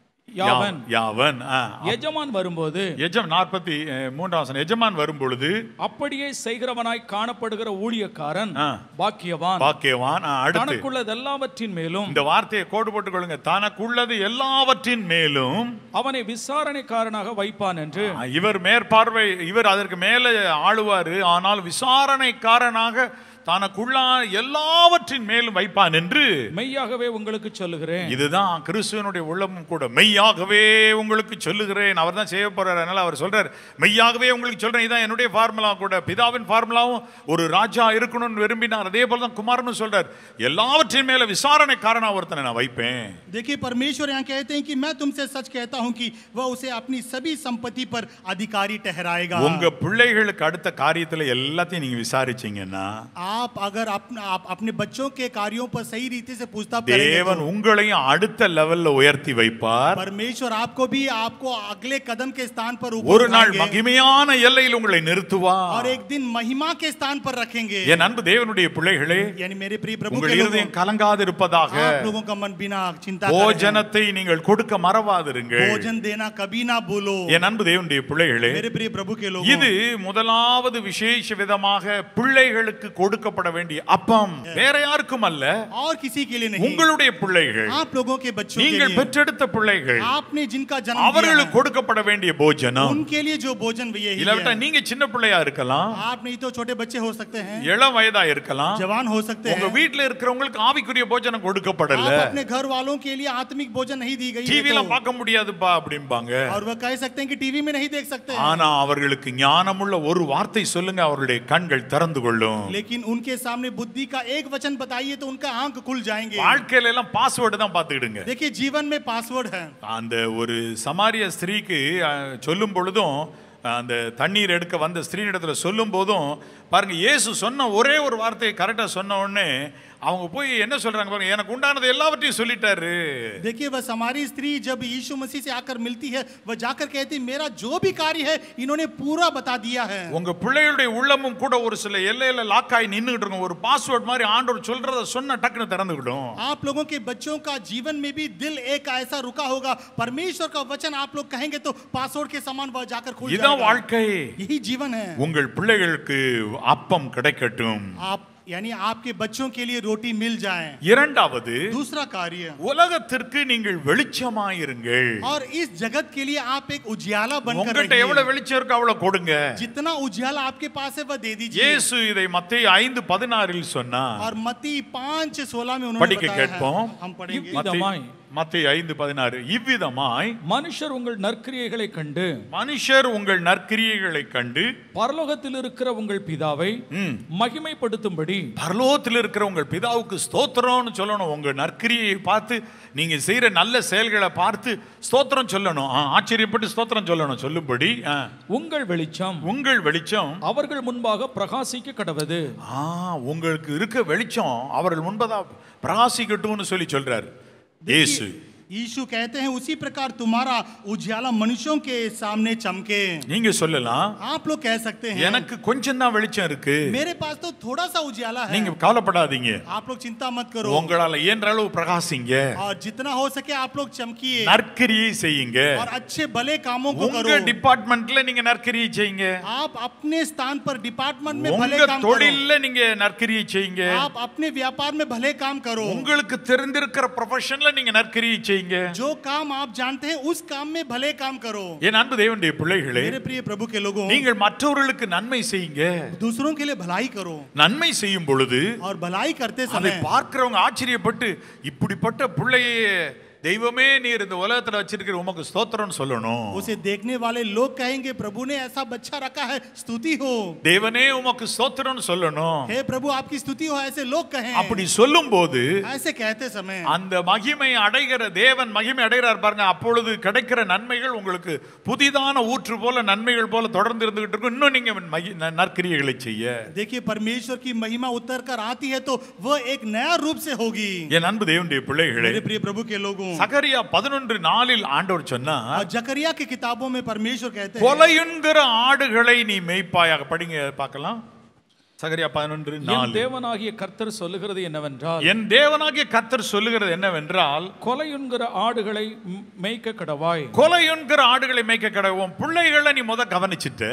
யாவன் யாவன் ஆ. எஜமான் வரும்போது எஜம் நாற்பத்தி அஹ், மூன்றாம் வசனம் எஜமான் வரும் பொழுது அப்படியே செய்கிறவனாய் காணப்படுகிற ஊழியக்காரன் ஆ. பாக்கியவான் பாக்கியவான் ஆ, அடுத்து தனக்குள்ளது எல்லாவற்றின் மேலும் இந்த வார்த்தையை கோடு போட்டுக் கொள்ளுங்க தனக்குள்ளது எல்லாவற்றின் மேலும் அவனை விசாரணைக்காரனாக வைப்பான் என்று ஆ, இவர் மேற்பார்வை இவர் அதற்கு மேலே ஆளுவாரு ஆனால் விசாரணைக்காரனாக தனக்குள்ளா எல்லாவற்றின் மேலும் வைப்பான் என்று மெய்யாகவே உங்களுக்கு சொல்லுகிறேன் இதுதான் கிறிஸ்துவனுடைய உள்ளமும் கூட மெய்யாகவே உங்களுக்கு சொல்லுகிறேன் அவர் தான் செய்ய போறார் அதனால அவர் சொல்றார் மெய்யாகவே உங்களுக்கு சொல்றேன் இதான் என்னுடைய ஃபார்முலா கூட பிதாவின் ஃபார்முலாவும் ஒரு ராஜா இருக்கணும்னு விரும்பினார் அதே போல தான் குமாரனும் சொல்றார் எல்லாவற்றின் மேல விசாரணைக்காரனா ஒருத்தனை நான் வைப்பேன் देखिए परमेश्वर यहाँ कहते हैं कि मैं तुमसे सच कहता हूँ कि वह उसे अपनी सभी संपत्ति पर अधिकारी ठहराएगा உங்க பிள்ளைகளுக்கு அடுத்த காரியத்துல எல்லாத்தையும் நீங்க விசாரிச்சீங்கன்னா आप अगर अपना आप अपने बच्चों के कार्यों पर सही रीति से पूछताछ करेंगे தேவன் तो உங்களையும் அடுத்த லெவல்ல உயர்த்தி வைப்பார் परमेश्वर आपको भी आपको अगले कदम के स्थान पर ऊपर ஒரு நாள் उठाएंगे மகிமையான எல்லையில் உங்களை और நிறுத்துவார் एक दिन महिमा के स्थान पर रखेंगे என் அன்பு தேவனுடைய பிள்ளைகளே यानी मेरे प्रिय प्रभु உங்கள் के लोगों இருதயம் கலங்காதிருப்பதாக आप लोगों का मन बिना चिंता करे போஜனத்தை நீங்கள் கொடுக்க மறவாதிருங்கள் भोजन देना कभी ना भूलो என் அன்பு தேவனுடைய பிள்ளைகளே मेरे प्रिय प्रभु के लोगों இது முதலாவது விசேஷ விதமாக பிள்ளைகளுக்கு கொடுக்கப்பட வேண்டிய அப்பம் வேற யாருக்கும் அல்ல और किसी के लिए नहीं உங்களுடைய பிள்ளைகள் आप लोगों के बच्चों के நீங்கள் लिए பெற்றெடுத்த பிள்ளைகள் आपने जिनका जन्म दिया அவர்களுக்கு है, கொடுக்கப்பட வேண்டிய போஜனம் उनके लिए जो भोजन भी यही இல்லாவிட்டா है நீங்க சின்ன பிள்ளையா இருக்கலாம் आप नहीं तो छोटे बच्चे हो सकते हैं இளம் வயதா இருக்கலாம் जवान हो सकते உங்க हैं வீட்டுல இருக்கிறவங்களுக்கு ஆவிக்குரிய போஜனம் கொடுக்கப்படல आप अपने घर वालों के लिए आत्मिक भोजन नहीं दी गई है டிவில तो- பார்க்க முடியாதுப்பா அப்படிம்பாங்க और वह कह सकते हैं कि टीवी में नहीं देख सकते हैं। ஆனா அவர்களுக்கு ஞானமுள்ள ஒரு வார்த்தை சொல்லுங்க அவருடைய கண்கள் திறந்து கொள்ளும் लेकिन उनके सामने बुद्धि का एक वचन बताइए तो उनका आंख खुल जाएंगे வாழ்க்கையில எல்லாம் பாஸ்வேர்டு தான் பார்த்துக்கிடுங்க देखिए जीवन में पासवर्ड है அந்த ஒரு சமாரிய ஸ்திரீக்கு அஹ், சொல்லும் பொழுதும் அந்த தண்ணீர் எடுக்க வந்த ஸ்திரீனிடத்துல சொல்லும் போதும் பாருங்க இயேசு சொன்ன ஒரே ஒரு வார்த்தையை கரெக்டா சொன்ன உடனே அவங்க போய் என்ன சொல்றாங்க பாருங்க எனக்கு உண்டானது எல்லாவற்றையும் சொல்லிட்டாரு देखिए वह समारी स्त्री जब यीशु मसीह से आकर मिलती है वह जाकर कहती मेरा जो भी कार्य है इन्होंने पूरा बता दिया है உங்க பிள்ளைகளுடைய உள்ளமும் கூட ஒரு சில எல்லையில லாக் ஆகி நின்றுகிட்டு இருக்கும் ஒரு பாஸ்வேர்ட் மாதிரி ஆண்டவர் சொல்றத சொன்ன டக்குன்னு திறந்துக்கிடும் आप लोगों के बच्चों का जीवन में भी दिल एक ऐसा रुका होगा परमेश्वर का वचन आप लोग कहेंगे तो पासवर्ड के समान वह जाकर खुल இதுதான் जाएगा வாழ்க்கை यही जीवन है உங்கள் பிள்ளைகளுக்கு அப்பம் கிடைக்கட்டும் आप यानी आपके बच्चों के लिए रोटी मिल जाए இரண்டாவது दूसरा कार्य உலகத்திற்கு நீங்கள் வெளிச்சமாயிருங்கள் और इस जगत के लिए आप एक उजियाला बनकर உங்ககிட்ட எவ்வளவு रहिए வெளிச்சம் இருக்கோ அவ்வளவு கொடுங்க जितना उजियाला आपके पास है वह दे दीजिए இயேசு இதை மத்திய ஐந்து பதினாறில் சொன்னார் और मती पांच सोलह में उन्होंने படிக்க बताया கேட்போம் है हम पढ़ेंगे இவ்விதமாய் மத்திய ஐந்து பதினாறு இவ்விதமாய் மனுஷர் உங்கள் நற்கிரியைகளை கண்டு மனுஷர் உங்கள் நற்கிரியைகளை கண்டு பரலோகத்தில் இருக்கிற உங்கள் பிதாவை ம், மகிமைப்படுத்தும்படி பரலோகத்தில் இருக்கிற உங்கள் பிதாவுக்கு ஸ்தோத்திரம்னு சொல்லணும் உங்க நற்கிரியை பார்த்து நீங்க செய்யற நல்ல செயல்களை பார்த்து ஸ்தோத்திரம் சொல்லணும் ஆ, ஆச்சரியப்பட்டு ஸ்தோத்திரம் சொல்லணும் சொல்லும்படி ஆ, உங்கள் வெளிச்சம் உங்கள் வெளிச்சம் அவர்கள் முன்பாக பிரகாசிக்க கடவது ஆ உங்களுக்கு இருக்க வெளிச்சம் அவர்கள் முன்பதா பிரகாசிக்கட்டும்னு சொல்லி சொல்றாரு இயேசு यीशु कहते हैं उसी प्रकार तुम्हारा उजियाला मनुष्यों के सामने चमके நீங்க சொல்லலாம் आप लोग कह सकते हैं எனக்கு கொஞ்சம் தான் வெளிச்சம் இருக்கு मेरे पास तो थोड़ा सा उजियाला है நீங்க கவலைப்படாதீங்க आप लोग चिंता मत करो உங்களால இயன்ற அளவு பிரகாசிங்க और जितना हो सके आप लोग चमकिए நற்கிரியை செய்யுங்க और अच्छे भले कामों को உங்க करो டிபார்ட்மெண்ட்ல நீங்க நற்கிரியை செய்யுங்க आप अपने स्थान पर डिपार्टमेंट में भले உங்க काम करो தொழில்ல நீங்க நற்கிரியை செய்யுங்க आप अपने व्यापार में भले काम करो உங்களுக்கு தெரிந்திருக்கிற ப்ரொஃபஷன்ல நீங்க நற்கிரியை செய்யுங்க जो काम आप जानते हैं उस काम में भले काम करो என் அன்பு தேவனுடைய பிள்ளைகளே मेरे प्रिय प्रभु के लोगों நீங்கள் மற்றவர்களுக்கு நன்மை செய்யுங்க दूसरों के लिए भलाई करो நன்மை செய்யும் பொழுது और भलाई करते அதை समय பார்க்கிறவங்க ஆச்சரியப்பட்டு இப்படிப்பட்ட பிள்ளையே தெய்வமே நீர் இந்த உலகத்துல வச்சிருக்கிற உமக்கு ஸ்தோத்திரம் சொல்லணும் उसे देखने वाले लोग कहेंगे प्रभु ने ऐसा बच्चा रखा है स्तुति हो தேவனே உமக்கு ஸ்தோத்திரம் சொல்லணும் हे प्रभु आपकी स्तुति हो ऐसे लोग कहें அப்படி சொல்லும் போது ऐसे कहते समय அந்த மகிமை அடைகிற தேவன் மகிமை அடைகிறார் பாருங்க அப்பொழுது கிடைக்கிற நன்மைகள் உங்களுக்கு புதிதான ஊற்று போல நன்மைகள் போல தொடர்ந்து இருந்துகிட்டு இருக்கும் இன்னும் நீங்க மகி- ந- நற்கிரியைகளை செய்ய देखिए परमेश्वर की महिमा उतर कर आती है तो वह एक नया रूप से होगी என் அன்பு தேவனுடைய பிள்ளைகளே मेरे प्रिय प्रभु के लोगों சகரியா பதினொன்று நாளில் ஆண்டவர் சொன்னா और जकरिया की किताबों में परमेश्वर कहते हैं கொலையுண்கிற ஆடுகளை நீ மேய்ப்பாயாக படிங்க பார்க்கலாம் சகரியா பதினொன்று என் நாலு தேவனாகிய கர்த்தர் சொல்லுகிறது என்னவென்றால் என் தேவனாகிய கத்தர் சொல்லுகிறது என்னவென்றால் கொலையுண்கிற ஆடுகளை ம்- மேய்க்க கடவாய் கொலையுண்கிற ஆடுகளை மேய்க்க கடவும் பிள்ளைகளை நீ முத கவனிச்சுட்டு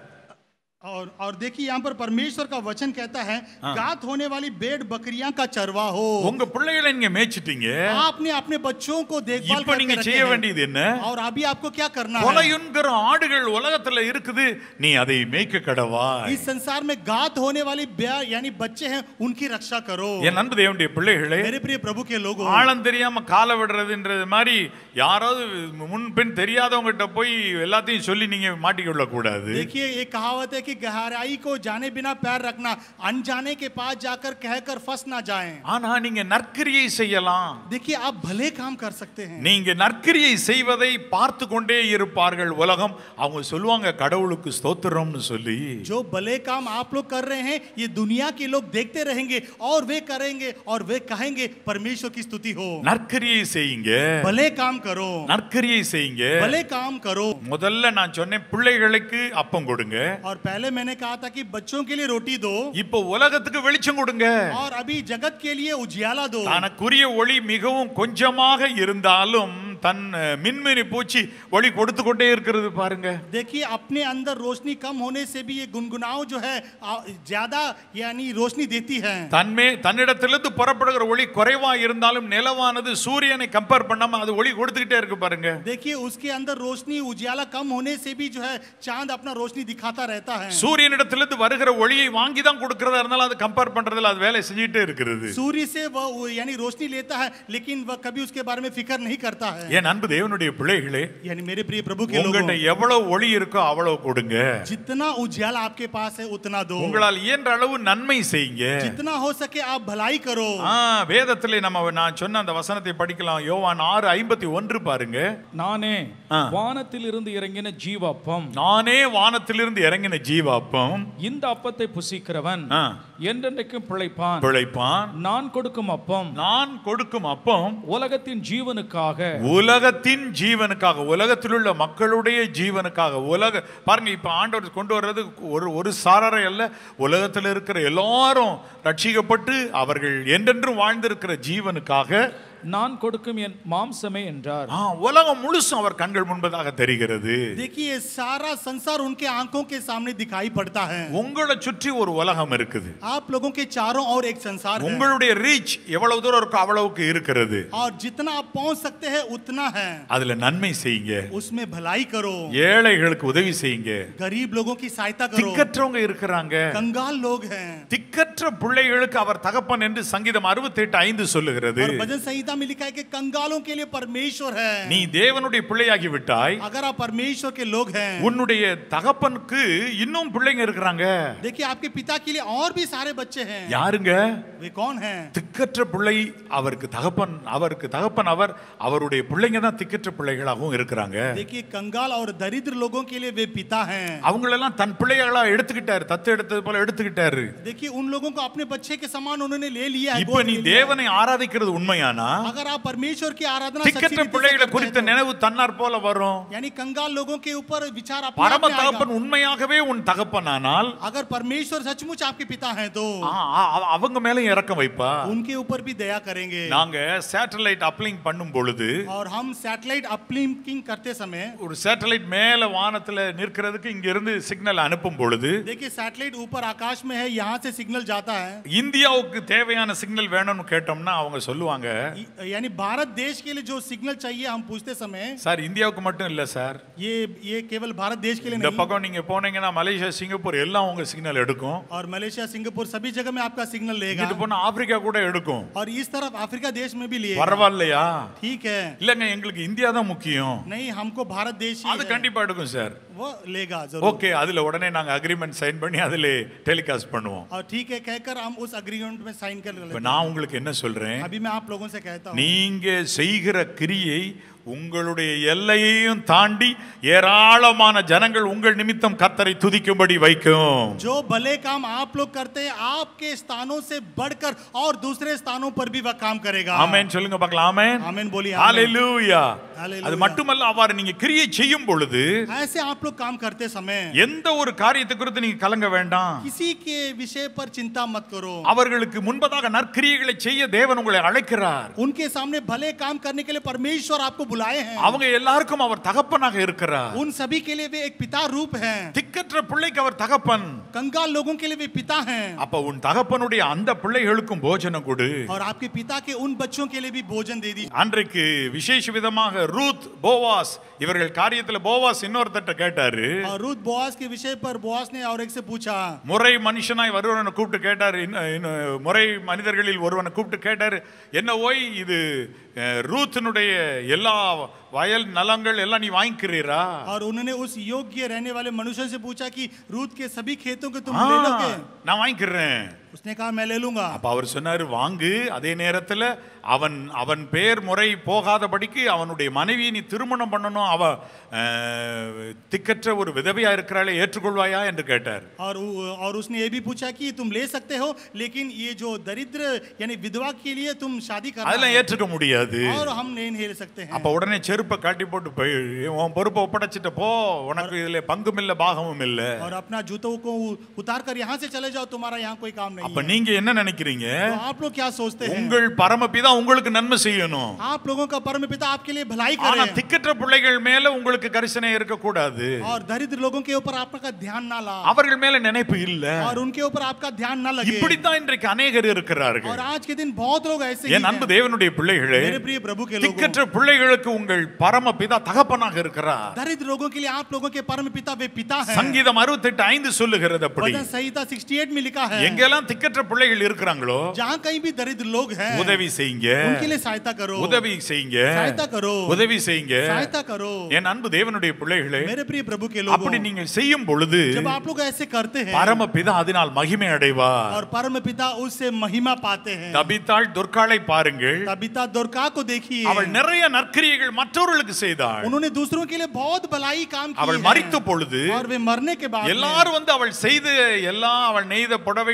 और और देखिए यहाँ पर परमेश्वर का वचन कहता है गात होने वाली भेड़ बकरियां का चरवा हो உங்க பிள்ளைகளை நீங்க மேய்ச்சிட்டீங்க आपने अपने बच्चों को देखभाल இப்ப நீங்க करके செய்ய रखे வேண்டியது என்ன हैं और अभी आपको क्या करना है கொலையுண்கிற ஆடுகள் உலகத்துல இருக்குது நீ அதை மேய்க்க கடவா इस संसार में गात होने वाली ब्याह यानी बच्चे हैं उनकी रक्षा करो என் அன்பு தேவனுடைய பிள்ளைகளே मेरे प्रिय प्रभु के लोगों ஆழம் தெரியாம காலை விடுறதுன்றது மாதிரி யாராவது முன்பின் தெரியாதவங்ககிட்ட போய் எல்லாத்தையும் சொல்லி நீங்க மாட்டிக்கொள்ள கூடாது देखिए ये कहावत है कि गहराई को जाने बिना पैर रखना अनजाने के पास जाकर कहकर फंस ना जाएं ஆனா நீங்க நற்கிரியை செய்யலாம் देखिए आप भले काम कर सकते हैं நீங்க நற்கிரியை செய்வதை பார்த்து கொண்டே இருப்பார்கள் உலகம் அவங்க சொல்லுவாங்க கடவுளுக்கு ஸ்தோத்திரம்னு சொல்லி जो भले काम आप लोग कर रहे हैं ये दुनिया के लोग देखते रहेंगे और वे करेंगे और वे कहेंगे परमेश्वर की स्तुति हो நற்கிரியை செய்யுங்க भले काम करो நற்கிரியை செய்யுங்க भले काम करो முதல்ல நான் சொன்னேன் பிள்ளைகளுக்கு அப்பம் கொடுங்க और पहले मैंने कहा था कि बच्चों के लिए रोटी दो இப்போ உலகத்துக்கு வெளிச்சம் கொடுங்க और अभी जगत के लिए उजियाला दो தனக்குரிய ஒளி மிகவும் கொஞ்சமாக இருந்தாலும் தன் அஹ், மின்மினி பூச்சி ஒளி கொடுத்து கொண்டே இருக்கிறது பாருங்க देखिए अपने अंदर रोशनी कम होने से भी ये गुनगुनाव जो है आ, ज्यादा यानी रोशनी देती है தன்மே தன்னிடத்திலிருந்து புறப்படுகிற ஒளி குறைவா இருந்தாலும் நிலவானது சூரியனை கம்பேர் பண்ணாம அது ஒளி கொடுத்துக்கிட்டே இருக்கு பாருங்க देखिए उसके अंदर रोशनी उजियाला कम होने से भी जो है चांद अपना रोशनी दिखाता रहता है சூரியனிடத்திலிருந்து வருகிற ஒளியை வாங்கி தான் கொடுக்கறதா இருந்தாலும் அது கம்பேர் பண்றதுல அது வேலை செஞ்சுட்டே இருக்கிறது सूर्य से वह वो यानी रोशनी लेता है लेकिन वह कभी उसके बारे में फिक्र नहीं करता है என் அன்பு தேவனுடைய பிள்ளைகளே यानी मेरे प्रिय प्रभु के உங்ககிட்ட लोगों எவ்வளவு ஒளி இருக்கோ அவ்வளவு கொடுங்க जितना उजियाला आपके पास है उतना दो உங்களால் இயன்ற அளவு நன்மை செய்யுங்க जितना हो सके आप भलाई करो ஆ வேதத்திலே நம்ம நான் சொன்ன அந்த வசனத்தை படிக்கலாம் யோவான் ஆறு ஐம்பத்தி ஒன்று பாருங்க நானே ஆ. வானத்தில் இருந்து இறங்கின ஜீவப்பம் நானே வானத்திலிருந்து இறங்கின ஜீவாப்பம் இந்த அப்பத்தை புசிக்கிறவன் ஆ, என்றென்றைக்கும் பிழைப்பான் பிழைப்பான் நான் கொடுக்கும் அப்பம் நான் கொடுக்கும் அப்பம் உலகத்தின் ஜீவனுக்காக உலகத்தின் ஜீவனுக்காக உலகத்தில் உள்ள மக்களுடைய ஜீவனுக்காக உலக பாருங்க இப்ப ஆண்டவர் கொண்டு வர்றது ஒரு ஒரு சாரரை அல்ல உலகத்தில் இருக்கிற எல்லாரும் ரட்சிக்கப்பட்டு அவர்கள் என்றென்றும் வாழ்ந்திருக்கிற ஜீவனுக்காக நான் கொடுக்கும் என் மாம்சமே என்றார் ஆ, உலகம் முழுசும் அவர் கண்கள் முன்பதாக தெரிகிறது देखिए ये सारा संसार उनके आंखों के सामने दिखाई पड़ता है உங்களை சுற்றி ஒரு உலகம் இருக்குது आप लोगों के चारों ओर एक संसार है உங்களுடைய ரீச் எவ்வளவு தூரம் இருக்கோ அவ்வளவுக்கு இருக்கிறது और जितना आप पहुंच सकते हैं उतना है அதுல நன்மை செய்யுங்க उसमें भलाई करो ஏழைகளுக்கு உதவி செய்யுங்க गरीब लोगों की सहायता करो திக்கற்றவங்க இருக்கிறாங்க कंगाल लोग हैं திக்கற்ற பிள்ளைகளுக்கு அவர் தகப்பன் என்று சங்கீதம் அறுபத்தி எட்டு ஐந்து சொல்லுகிறது और भजन संहिता में लिखा है कि कंगालों के लिए परमेश्वर है நீ தேவனுடைய பிள்ளையாகி விட்டாய் अगर आप परमेश्वर के लोग हैं உன்னுடைய தகப்பனுக்கு இன்னும் பிள்ளைங்க இருக்கிறாங்க देखिए आपके पिता के लिए और भी सारे बच्चे हैं யாருங்க वे कौन हैं திக்கற்ற பிள்ளை அவருக்கு தகப்பன் அவருக்கு தகப்பன் அவர் அவருடைய பிள்ளைங்க தான் திக்கற்ற பிள்ளைகளாகவும் இருக்கிறாங்க देखिए कंगाल और दरिद्र लोगों के लिए वे पिता हैं அவங்களெல்லாம் தன் பிள்ளைகளா எடுத்துக்கிட்டாரு தத்து எடுத்தது போல எடுத்துக்கிட்டாரு देखिए उन लोगों को अपने बच्चे के समान उन्होंने ले लिया है இப்ப गोद நீ ले लिया है। தேவனை ஆராதிக்கிறது உண்மையானா अगर आप परमेश्वर की आराधना सच्ची திக்கற்ற रीति से பிள்ளைகளை करते குறித்த हैं तो- நினைவு தன்னார் போல வரும் यानी कंगाल लोगों के ऊपर विचार अपने आप பரம में आएगा। தகப்பன் உண்மையாகவே உன் தகப்பனானால் अगर परमेश्वर सचमुच आपके पिता हैं तो ஆ, ஆ, அவ- அவங்க மேல இறக்கம் வைப்பா उनके ऊपर भी दया करेंगे நாங்க சேட்டலைட் அப்லிங் பண்ணும் பொழுது और हम सैटेलाइट अपलिंकिंग करते समय ஒரு சேட்டலைட் மேல வானத்துல நிற்கிறதுக்கு இங்க இருந்து சிக்னல் அனுப்பும் பொழுது देखिए सैटेलाइट ऊपर आकाश में है यहाँ से सिग्नल जाता है இந்தியாவுக்கு தேவையான சிக்னல் வேணும்னு கேட்டோம்னா அவங்க சொல்லுவாங்க य- यानी भारत देश के लिए जो सिग्नल चाहिए हम पूछते समय சார் இந்தியாவுக்கு மட்டும் இல்ல சார் ये ये केवल भारत देश के लिए இந்த नहीं பக்கம் நீங்க போனீங்கன்னா மலேசியா சிங்கப்பூர் எல்லாம் உங்க சிக்னல் எடுக்கும் और मलेशिया सिंगापुर सभी जगह में आपका सिग्नल लेगा இங்கிட்டு போனா ஆப்பிரிக்கா கூட எடுக்கும் और इस तरफ अफ्रीका देश में भी लिए பரவாயில்லையா ठीक है இல்லங்க எங்களுக்கு இந்தியா தான் முக்கியம் नहीं हमको भारत देश ही அது है। கண்டிப்பா எடுக்கும் சார் वो लेगा जरूर ஓகே அதுல உடனே நாங்க அக்ரிமெண்ட் சைன் பண்ணி அதுல டெலிகாஸ்ட் பண்ணுவோம் और ठीक है कहकर हम उस अग्रीमेंट में साइन कर இப்ப लेते हैं நான் உங்களுக்கு என்ன சொல்றேன் अभी मैं आप लोगों से कहता हूँ நீங்க செய்கிற கிரியை உங்களுடைய எல்லையையும் தாண்டி ஏராளமான ஜனங்கள் உங்கள் நிமித்தம் கத்தரை துதிக்கும்படி வைக்கும் जो भले काम आप लोग करते हैं आपके स्थानों से बढ़कर और दूसरे स्थानों पर भी वह काम करेगा ஆமென் சொல்லுங்க பார்க்கலாம் ஆமென் आमीन बोलिए ஹalleluya Hallelujah. அது மட்டுமல்ல அவ்வாறு நீங்க கிரியை செய்யும் பொழுது ऐसे आप लोग काम करते समय எந்த ஒரு காரியத்தை குறித்து நீங்க கலங்க வேண்டாம் किसी के विषय पर चिंता मत करो அவர்களுக்கு முன்பதாக நற்கிரியைகளை செய்ய தேவன் உங்களை அழைக்கிறார் उनके सामने भले काम करने के लिए परमेश्वर आपको बुलाए हैं அவங்க எல்லாருக்கும் அவர் தகப்பனாக இருக்கிறார் उन सभी के लिए वे एक पिता रूप हैं திக்கற்ற பிள்ளைக்கு அவர் தகப்பன் कंगाल लोगों के लिए वे पिता हैं அப்ப உன் தகப்பனுடைய அந்த பிள்ளைகளுக்கும் போஜனம் கொடு और आपके पिता के उन बच्चों के लिए भी भोजन दे दीजिए அன்றைக்கு விசேஷ விதமாக ரூத் போவாஸ் இவர்கள் காரியத்துல போவாஸ் இன்னொருத்தட்ட கேட்டாரு और रूथ बोआस के विषय पर बोआस ने और एक से पूछा முறை மனுஷனாய் வருவனை கூப்பிட்டு கேட்டாரு இன்ன- இன்ன- முறை மனிதர்களில் ஒருவனை கூப்பிட்டு கேட்டாரு என்ன ஓய் இது அஹ், ரூத்தினுடைய எல்லா வயல் நலங்கள் எல்லாம் நீ வாங்கிக்கிறீரா और उन्होंने उस योग्य रहने वाले मनुष्य से पूछा कि रूथ के सभी खेतों के तुम ஆ, ले लोगे நான் வாங்கிக்கிறேன் उसने कहा मैं ले लूंगा அப்ப அவர் சொன்னாரு வாங்கு அதே நேரத்துல அவன் அவன் பேர் முறை போகாதபடிக்கு அவனுடைய மனைவியை நீ திருமணம் பண்ணணும் அவ அஹ், திக்கற்ற ஒரு விதவையா இருக்கிறாளே ஏற்றுக்கொள்வாயா என்று கேட்டார் और उ- और उसने ये भी पूछा कि तुम ले सकते हो लेकिन ये जो दरिद्र यानी विधवा के लिए तुम शादी करना அதெல்லாம் है। ஏற்றுக்க முடியாது और हम नहीं नहीं ले सकते हैं அப்ப உடனே செருப்பை காட்டி போட்டு போய் உன் பொறுப்பை ஒப்படைச்சிட்டு போ உனக்கு இதுல பங்கும் இல்ல பாகமும் இல்ல और अपना जूतों को उ- उतार कर यहाँ से चले जाओ तुम्हारा यहाँ कोई काम नहीं அப்ப है நீங்க என்ன நினைக்கிறீங்க तो आप लोग क्या सोचते हैं உங்கள் பரமபிதா உங்களுக்கு நன்மை செய்யணும் आप लोगों का परम पिता आपके लिए भलाई ஆனா करे திக்கற்ற பிள்ளைகள் மேல உங்களுக்கு கரிசனை இருக்கக்கூடாது और दरिद्र लोगों के ऊपर आपका ध्यान ना ला அவர்கள் மேல நினைப்பு இல்ல और उनके ऊपर आपका ध्यान ना लगे இப்படித்தான் இன்றைக்கு அநேகர் இருக்கிறார்கள் और आज के दिन बहुत लोग ऐसे ही என் அன்பு हैं தேவனுடைய பிள்ளைகளே मेरे प्रिय प्रभु के लोगों திக்கற்ற பிள்ளைகளுக்கு உங்கள் பரம பிதா தகப்பனாக இருக்கிறார் दरिद्र लोगों के लिए आप लोगों के परम पिता वे पिता हैं சங்கீதம் அறுபத்தெட்டு ஐந்து சொல்லுகிறது அப்படி भजन संहिता 68 में लिखा है எங்கெல்லாம் திக்கற்ற பிள்ளைகள் இருக்கிறாங்களோ जहाँ कहीं भी दरिद्र लोग हैं உதவி செய்யுங்க उनके लिए सहायता करो உதவி செய்யுங்க सहायता करो உதவி செய்யுங்க सहायता करो என் அன்பு தேவனுடைய பிள்ளைகளே मेरे प्रिय प्रभु के लोगों அப்படி நீங்கள் செய்யும் பொழுது जब आप लोग ऐसे करते हैं பரம பிதா அதனால் மகிமை அடைவார் और परम पिता उससे महिमा पाते हैं தபித்தாள் துர்காளை பாருங்கள் तबिता दुर्गा को देखिए அவள் நிறைய நற்கிரியைகள் மற்றவர்களுக்கு செய்தாள் उन्होंने दूसरों के लिए बहुत भलाई काम அவள் किए மறித்த हैं பொழுது और वे मरने के बाद में எல்லாரும் வந்து அவள் செய்த எல்லா அவள் நெய்த புடவைகள் முதலான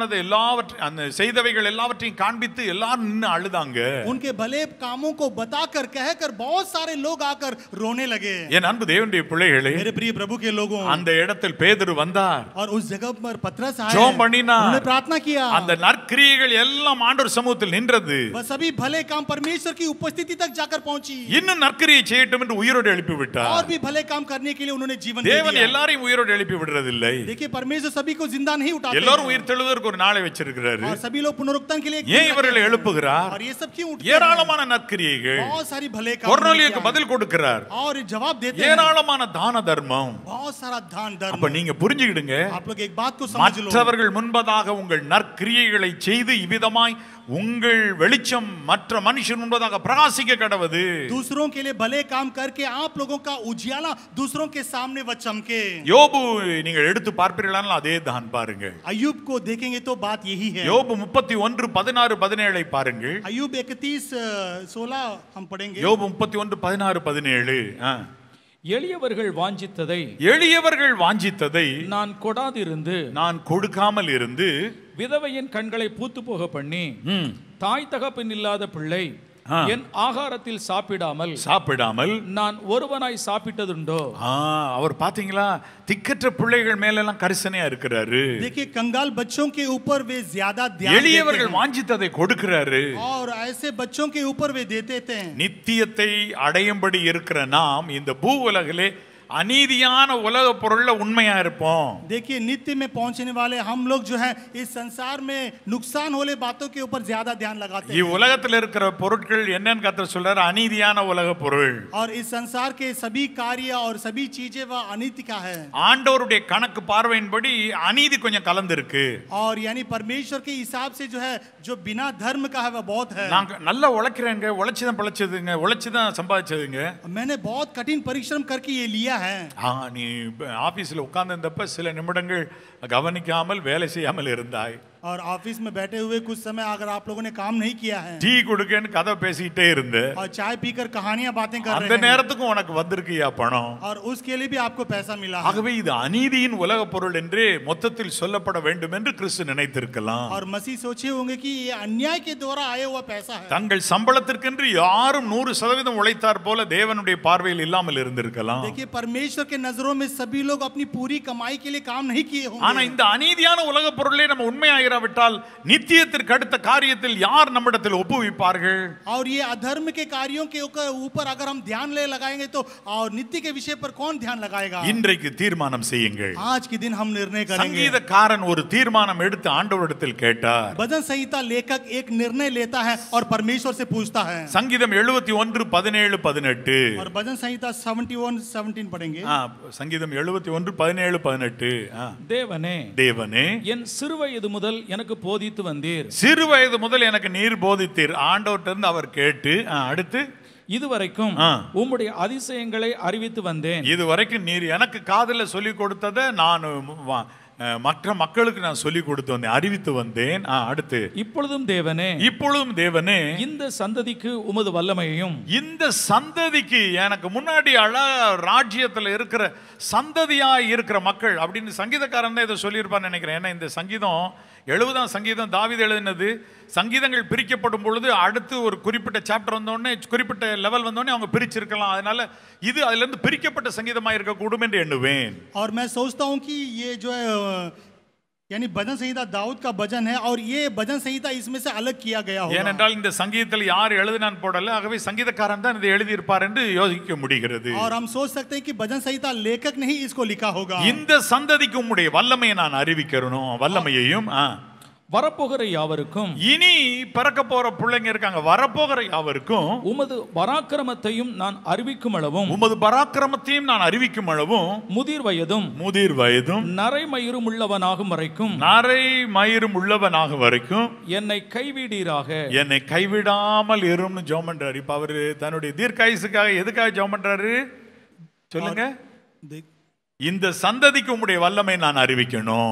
நன்மையானது எல்லாவற்றையும் அந்த செய்தவைகள் எல்லாவற்றையும் காண்பித்து எல்லாரும் நின்று அழுதாங்க उनके भले कामों को बताकर कहकर बहुत सारे लोग आकर रोने लगे என் அன்பு தேவனுடைய பிள்ளைகளே मेरे प्रिय प्रभु के लोगों அந்த இடத்தில் பேதுரு வந்தார் और उस जगह पर पतरस आए ஜெபம் பண்ணினார். उन्होंने प्रार्थना किया அந்த நற்கிரியைகள் எல்லாம் ஆண்டவர் சமூகத்தில் நின்றது वह सभी भले काम परमेश्वर की उपस्थिति तक जाकर पहुंची இன்னும் நற்கிரியை செய்யட்டும் என்று உயிரோடு எழுப்பி விட்டார் और भी भले काम करने के लिए उन्होंने जीवन दे தேவன் दिया எல்லாரையும் உயிரோடு எழுப்பி விடுறதில்லை देखिए परमेश्वर सभी को जिंदा नहीं उठाते எல்லாரும் हैं। உயிர் தெழுவதற்கு ஒரு நாளை வச்சிருக்கிறாரு और सभी लोग पुनरुत्थान के लिए एक ஏன் दिन இவர்களை रखते हैं। எழுப்புகிறார் और ये सब क्यों उठते हैं? ஏராளமான நற்கிரியைகள் बहुत सारी भले काम கொர்நேலியுக்கு उन्होंने பதில் கொடுக்கிறார் किया। और जवाब देते हैं ஏராளமான தான தர்மம் बहुत सारा दान அப்ப धर्म நீங்க புரிஞ்சுக்கிடுங்க आप लोग एक बात को समझ लो மற்றவர்கள் முன்பதாக உங்கள் நற்கிரியைகளை செய்து இவ்விதமாய் உங்கள் வெளிச்சம் மற்ற மனுஷன் முன்பதாக பிரகாசிக்க கடவது दूसरों के लिए भले काम करके आप लोगों का उजियाला दूसरों के सामने वह चमके யோபு நீங்கள் எடுத்து பார்ப்பீர்களானால் அதே தான் பாருங்கள் अयुब को देखेंगे तो बात यही है யோபு முப்பத்தி ஒன்று பதினாறு பதினேழை பாருங்கள் अयुब इकतीस सोलह हम पढ़ेंगे யோபு முப்பத்தி ஒன்று பதினாறு பதினேழு ஆ. எளியவர்கள் வாஞ்சித்ததை எளியவர்கள் வாஞ்சித்ததை நான் கொடாதிருந்து நான் கொடுக்காமல் இருந்து விதவையின் கண்களை பூத்து போக பண்ணி ம், தாய் தகப்பன் இல்லாத பிள்ளை ஆ. என் ஆகாரத்தில் சாப்பிடாமல் சாப்பிடாமல் நான் ஒருவனாய் சாப்பிட்டதுண்டோ ஆ, அவர் பாத்தீங்களா திக்கற்ற பிள்ளைகள் மேலெல்லாம் கரிசனையா இருக்கிறாரு देखिए कंगाल बच्चों के ऊपर वे ज्यादा ध्यान देते எளியவர்கள் हैं। வாஞ்சித்ததை கொடுக்கிறாரு और ऐसे बच्चों के ऊपर वे देते थे நித்தியத்தை அடையும்படி இருக்கிற நாம் இந்த பூ உலகிலே அநீதியான உலக பொருள்ல உண்மையா இருப்போம் देखिए नित्य में पहुंचने वाले हम लोग जो है इस संसार में नुकसान होने बातों के ऊपर ज्यादा ध्यान लगाते हैं இவ்வுலகத்தில் இருக்கிற பொருட்கள் என்னன்னு கத்த சொல்றாரு அநீதியான உலக பொருள் और इस संसार के सभी कार्य और सभी चीजें वह अनित्य का है ஆண்டவருடைய கணக்கு பார்வையின்படி அநீதி கொஞ்சம் கலந்திருக்கு और यानी परमेश्वर के हिसाब से जो है जो बिना धर्म का है वह बहुत है நாங்க நல்லா உழைக்கிறேங்க உழைச்சுதான் பிழைச்சதுங்க உழைச்சுதான் சம்பாதிச்சதுங்க मैंने बहुत कठिन परिश्रम करके ये लिया है ஆ நீ ஆபீஸ்ல உட்கார்ந்திருந்தப்ப சில நிமிடங்கள் கவனிக்காமல் வேலை செய்யாமல் இருந்தாய் और ऑफिस में बैठे हुए कुछ समय अगर आप लोगों ने काम नहीं किया है டீ கொடுக்கன்னு கதை பேசிக்கிட்டே இருந்த और चाय पीकर कहानियां बातें कर அந்த रहे हैं நேரத்துக்கும் உனக்கு வந்திருக்கியா பணம் और उसके लिए भी आपको पैसा मिला है ஆகவே இது அநீதியின் உலக பொருள் என்று மொத்தத்தில் சொல்லப்பட வேண்டும் என்று கிறிஸ்து நினைத்திருக்கலாம் और मसीह सोचे होंगे कि ये अन्याय के द्वारा आया हुआ पैसा है தங்கள் சம்பளத்திற்கென்று யாரும் நூறு சதவீதம் உழைத்தார் போல தேவனுடைய பார்வையில் இல்லாமல் இருந்திருக்கலாம் देखिए परमेश्वर के नजरों में सभी लोग अपनी पूरी कमाई के लिए काम नहीं किए ஆனா होंगे இந்த அநீதியான உலக பொருளை நம்ம உண்மையாயிராவிட்டால் நித்தியத்திற்கு அடுத்த காரியத்தில் யார் நம்மிடத்தில் ஒப்புவிப்பார்கள் और ये अधर्म के कार्यों के ऊपर ऊपर अगर हम ध्यान ले लगाएंगे तो और नित्य के विषय पर कौन ध्यान लगाएगा இன்றைக்கு தீர்மானம் செய்யுங்கள் आज के दिन हम निर्णय करेंगे சங்கீதக்காரன் ஒரு தீர்மானம் எடுத்து ஆண்டவரிடத்தில் கேட்டார் भजन संहिता लेखक एक निर्णय लेता है और परमेश्वर से पूछता है சங்கீதம் எழுபத்தி ஒன்று பதினேழு பதினெட்டு और भजन संहिता 71 17 पढ़ेंगे ஆ, சங்கீதம் எழுபத்தி ஒன்று பதினேழு பதினெட்டு ஆ. தேவனே தேவனே என் சிறுவயது முதல் எனக்கு போதித்து வந்தீர் சிறு வயது முதல் எனக்கு நீர் போதித்தீர் ஆண்டவர்கிட்ட இருந்து அவர் கேட்டு ஆ, அடுத்து இதுவரைக்கும் ஆ. உம்முடைய அதிசயங்களை அறிவித்து வந்தேன் இது வரைக்கும் நீர் எனக்கு காதுல சொல்லி கொடுத்ததை நான் வ- அஹ், மற்ற மக்களுக்கு நான் சொல்லி கொடுத்து வந்தேன் அறிவித்து வந்தேன் ஆ, அடுத்து இப்பொழுதும் தேவனே இப்பொழுதும் தேவனே இந்த சந்ததிக்கு உமது வல்லமையையும் இந்த சந்ததிக்கு எனக்கு முன்னாடி அழ ராஜ்யத்தில் இருக்கிற சந்ததியா இருக்கிற மக்கள் அப்படின்னு சங்கீதக்காரன் தான் இதை சொல்லியிருப்பான்னு நினைக்கிறேன் ஏன்னா இந்த சங்கீதம் எழுபதாம் சங்கீதம் தாவீது எழுதினது சங்கீதங்கள் பிரிக்கப்படும் பொழுது அடுத்து ஒரு குறிப்பிட்ட சாப்டர் வந்தோடனே குறிப்பிட்ட லெவல் வந்தோடனே அவங்க பிரிச்சிருக்கலாம் அதனால இது அதுல இருந்து பிரிக்கப்பட்ட சங்கீதமா இருக்கக்கூடும் என்று எண்ணுவேன் और मैं सोचता हूँ कि ये जो है अ, यानी भजन संहिता दाऊद का भजन है और ये भजन संहिता इसमें से अलग किया गया होगा ஏனென்றால் இந்த சங்கீதத்தில் யார் எழுதினான் போடல ஆகவே சங்கீதக்காரன் தான் இதை எழுதியிருப்பார் என்று யோசிக்க முடிகிறது और हम सोच सकते हैं कि भजन संहिता लेखक ने ही इसको लिखा होगा இந்த சந்ததிக்கு உம்முடைய வல்லமையை நான் அறிவிக்கிறணும் வல்லமையையும் ஆ. வரப்போகிற யாவருக்கும் இனி பிறக்க போற பிள்ளைங்க இருக்காங்க வரப்போகிற யாவருக்கும் உமது பராக்கிரமத்தையும் நான் அறிவிக்கும் அளவும் உமது பராக்கிரமத்தையும் நான் அறிவிக்கும் அளவும் முதிர் வயதும் முதிர் வயதும் நரைமயிரும் உள்ளவனாகும் வரைக்கும் நரை மயிரும் உள்ளவனாக வரைக்கும் என்னை கைவிடீராக என்னை கைவிடாமல் இரும்னு ஜெபம் பண்றாரு இப்ப அவரு தன்னுடைய தீர்க்காயுசுக்காக எதுக்காக ஜெபம் பண்றாரு சொல்லுங்க देख- இந்த சந்ததிக்கு உம்முடைய வல்லமை நான் அறிவிக்கணும்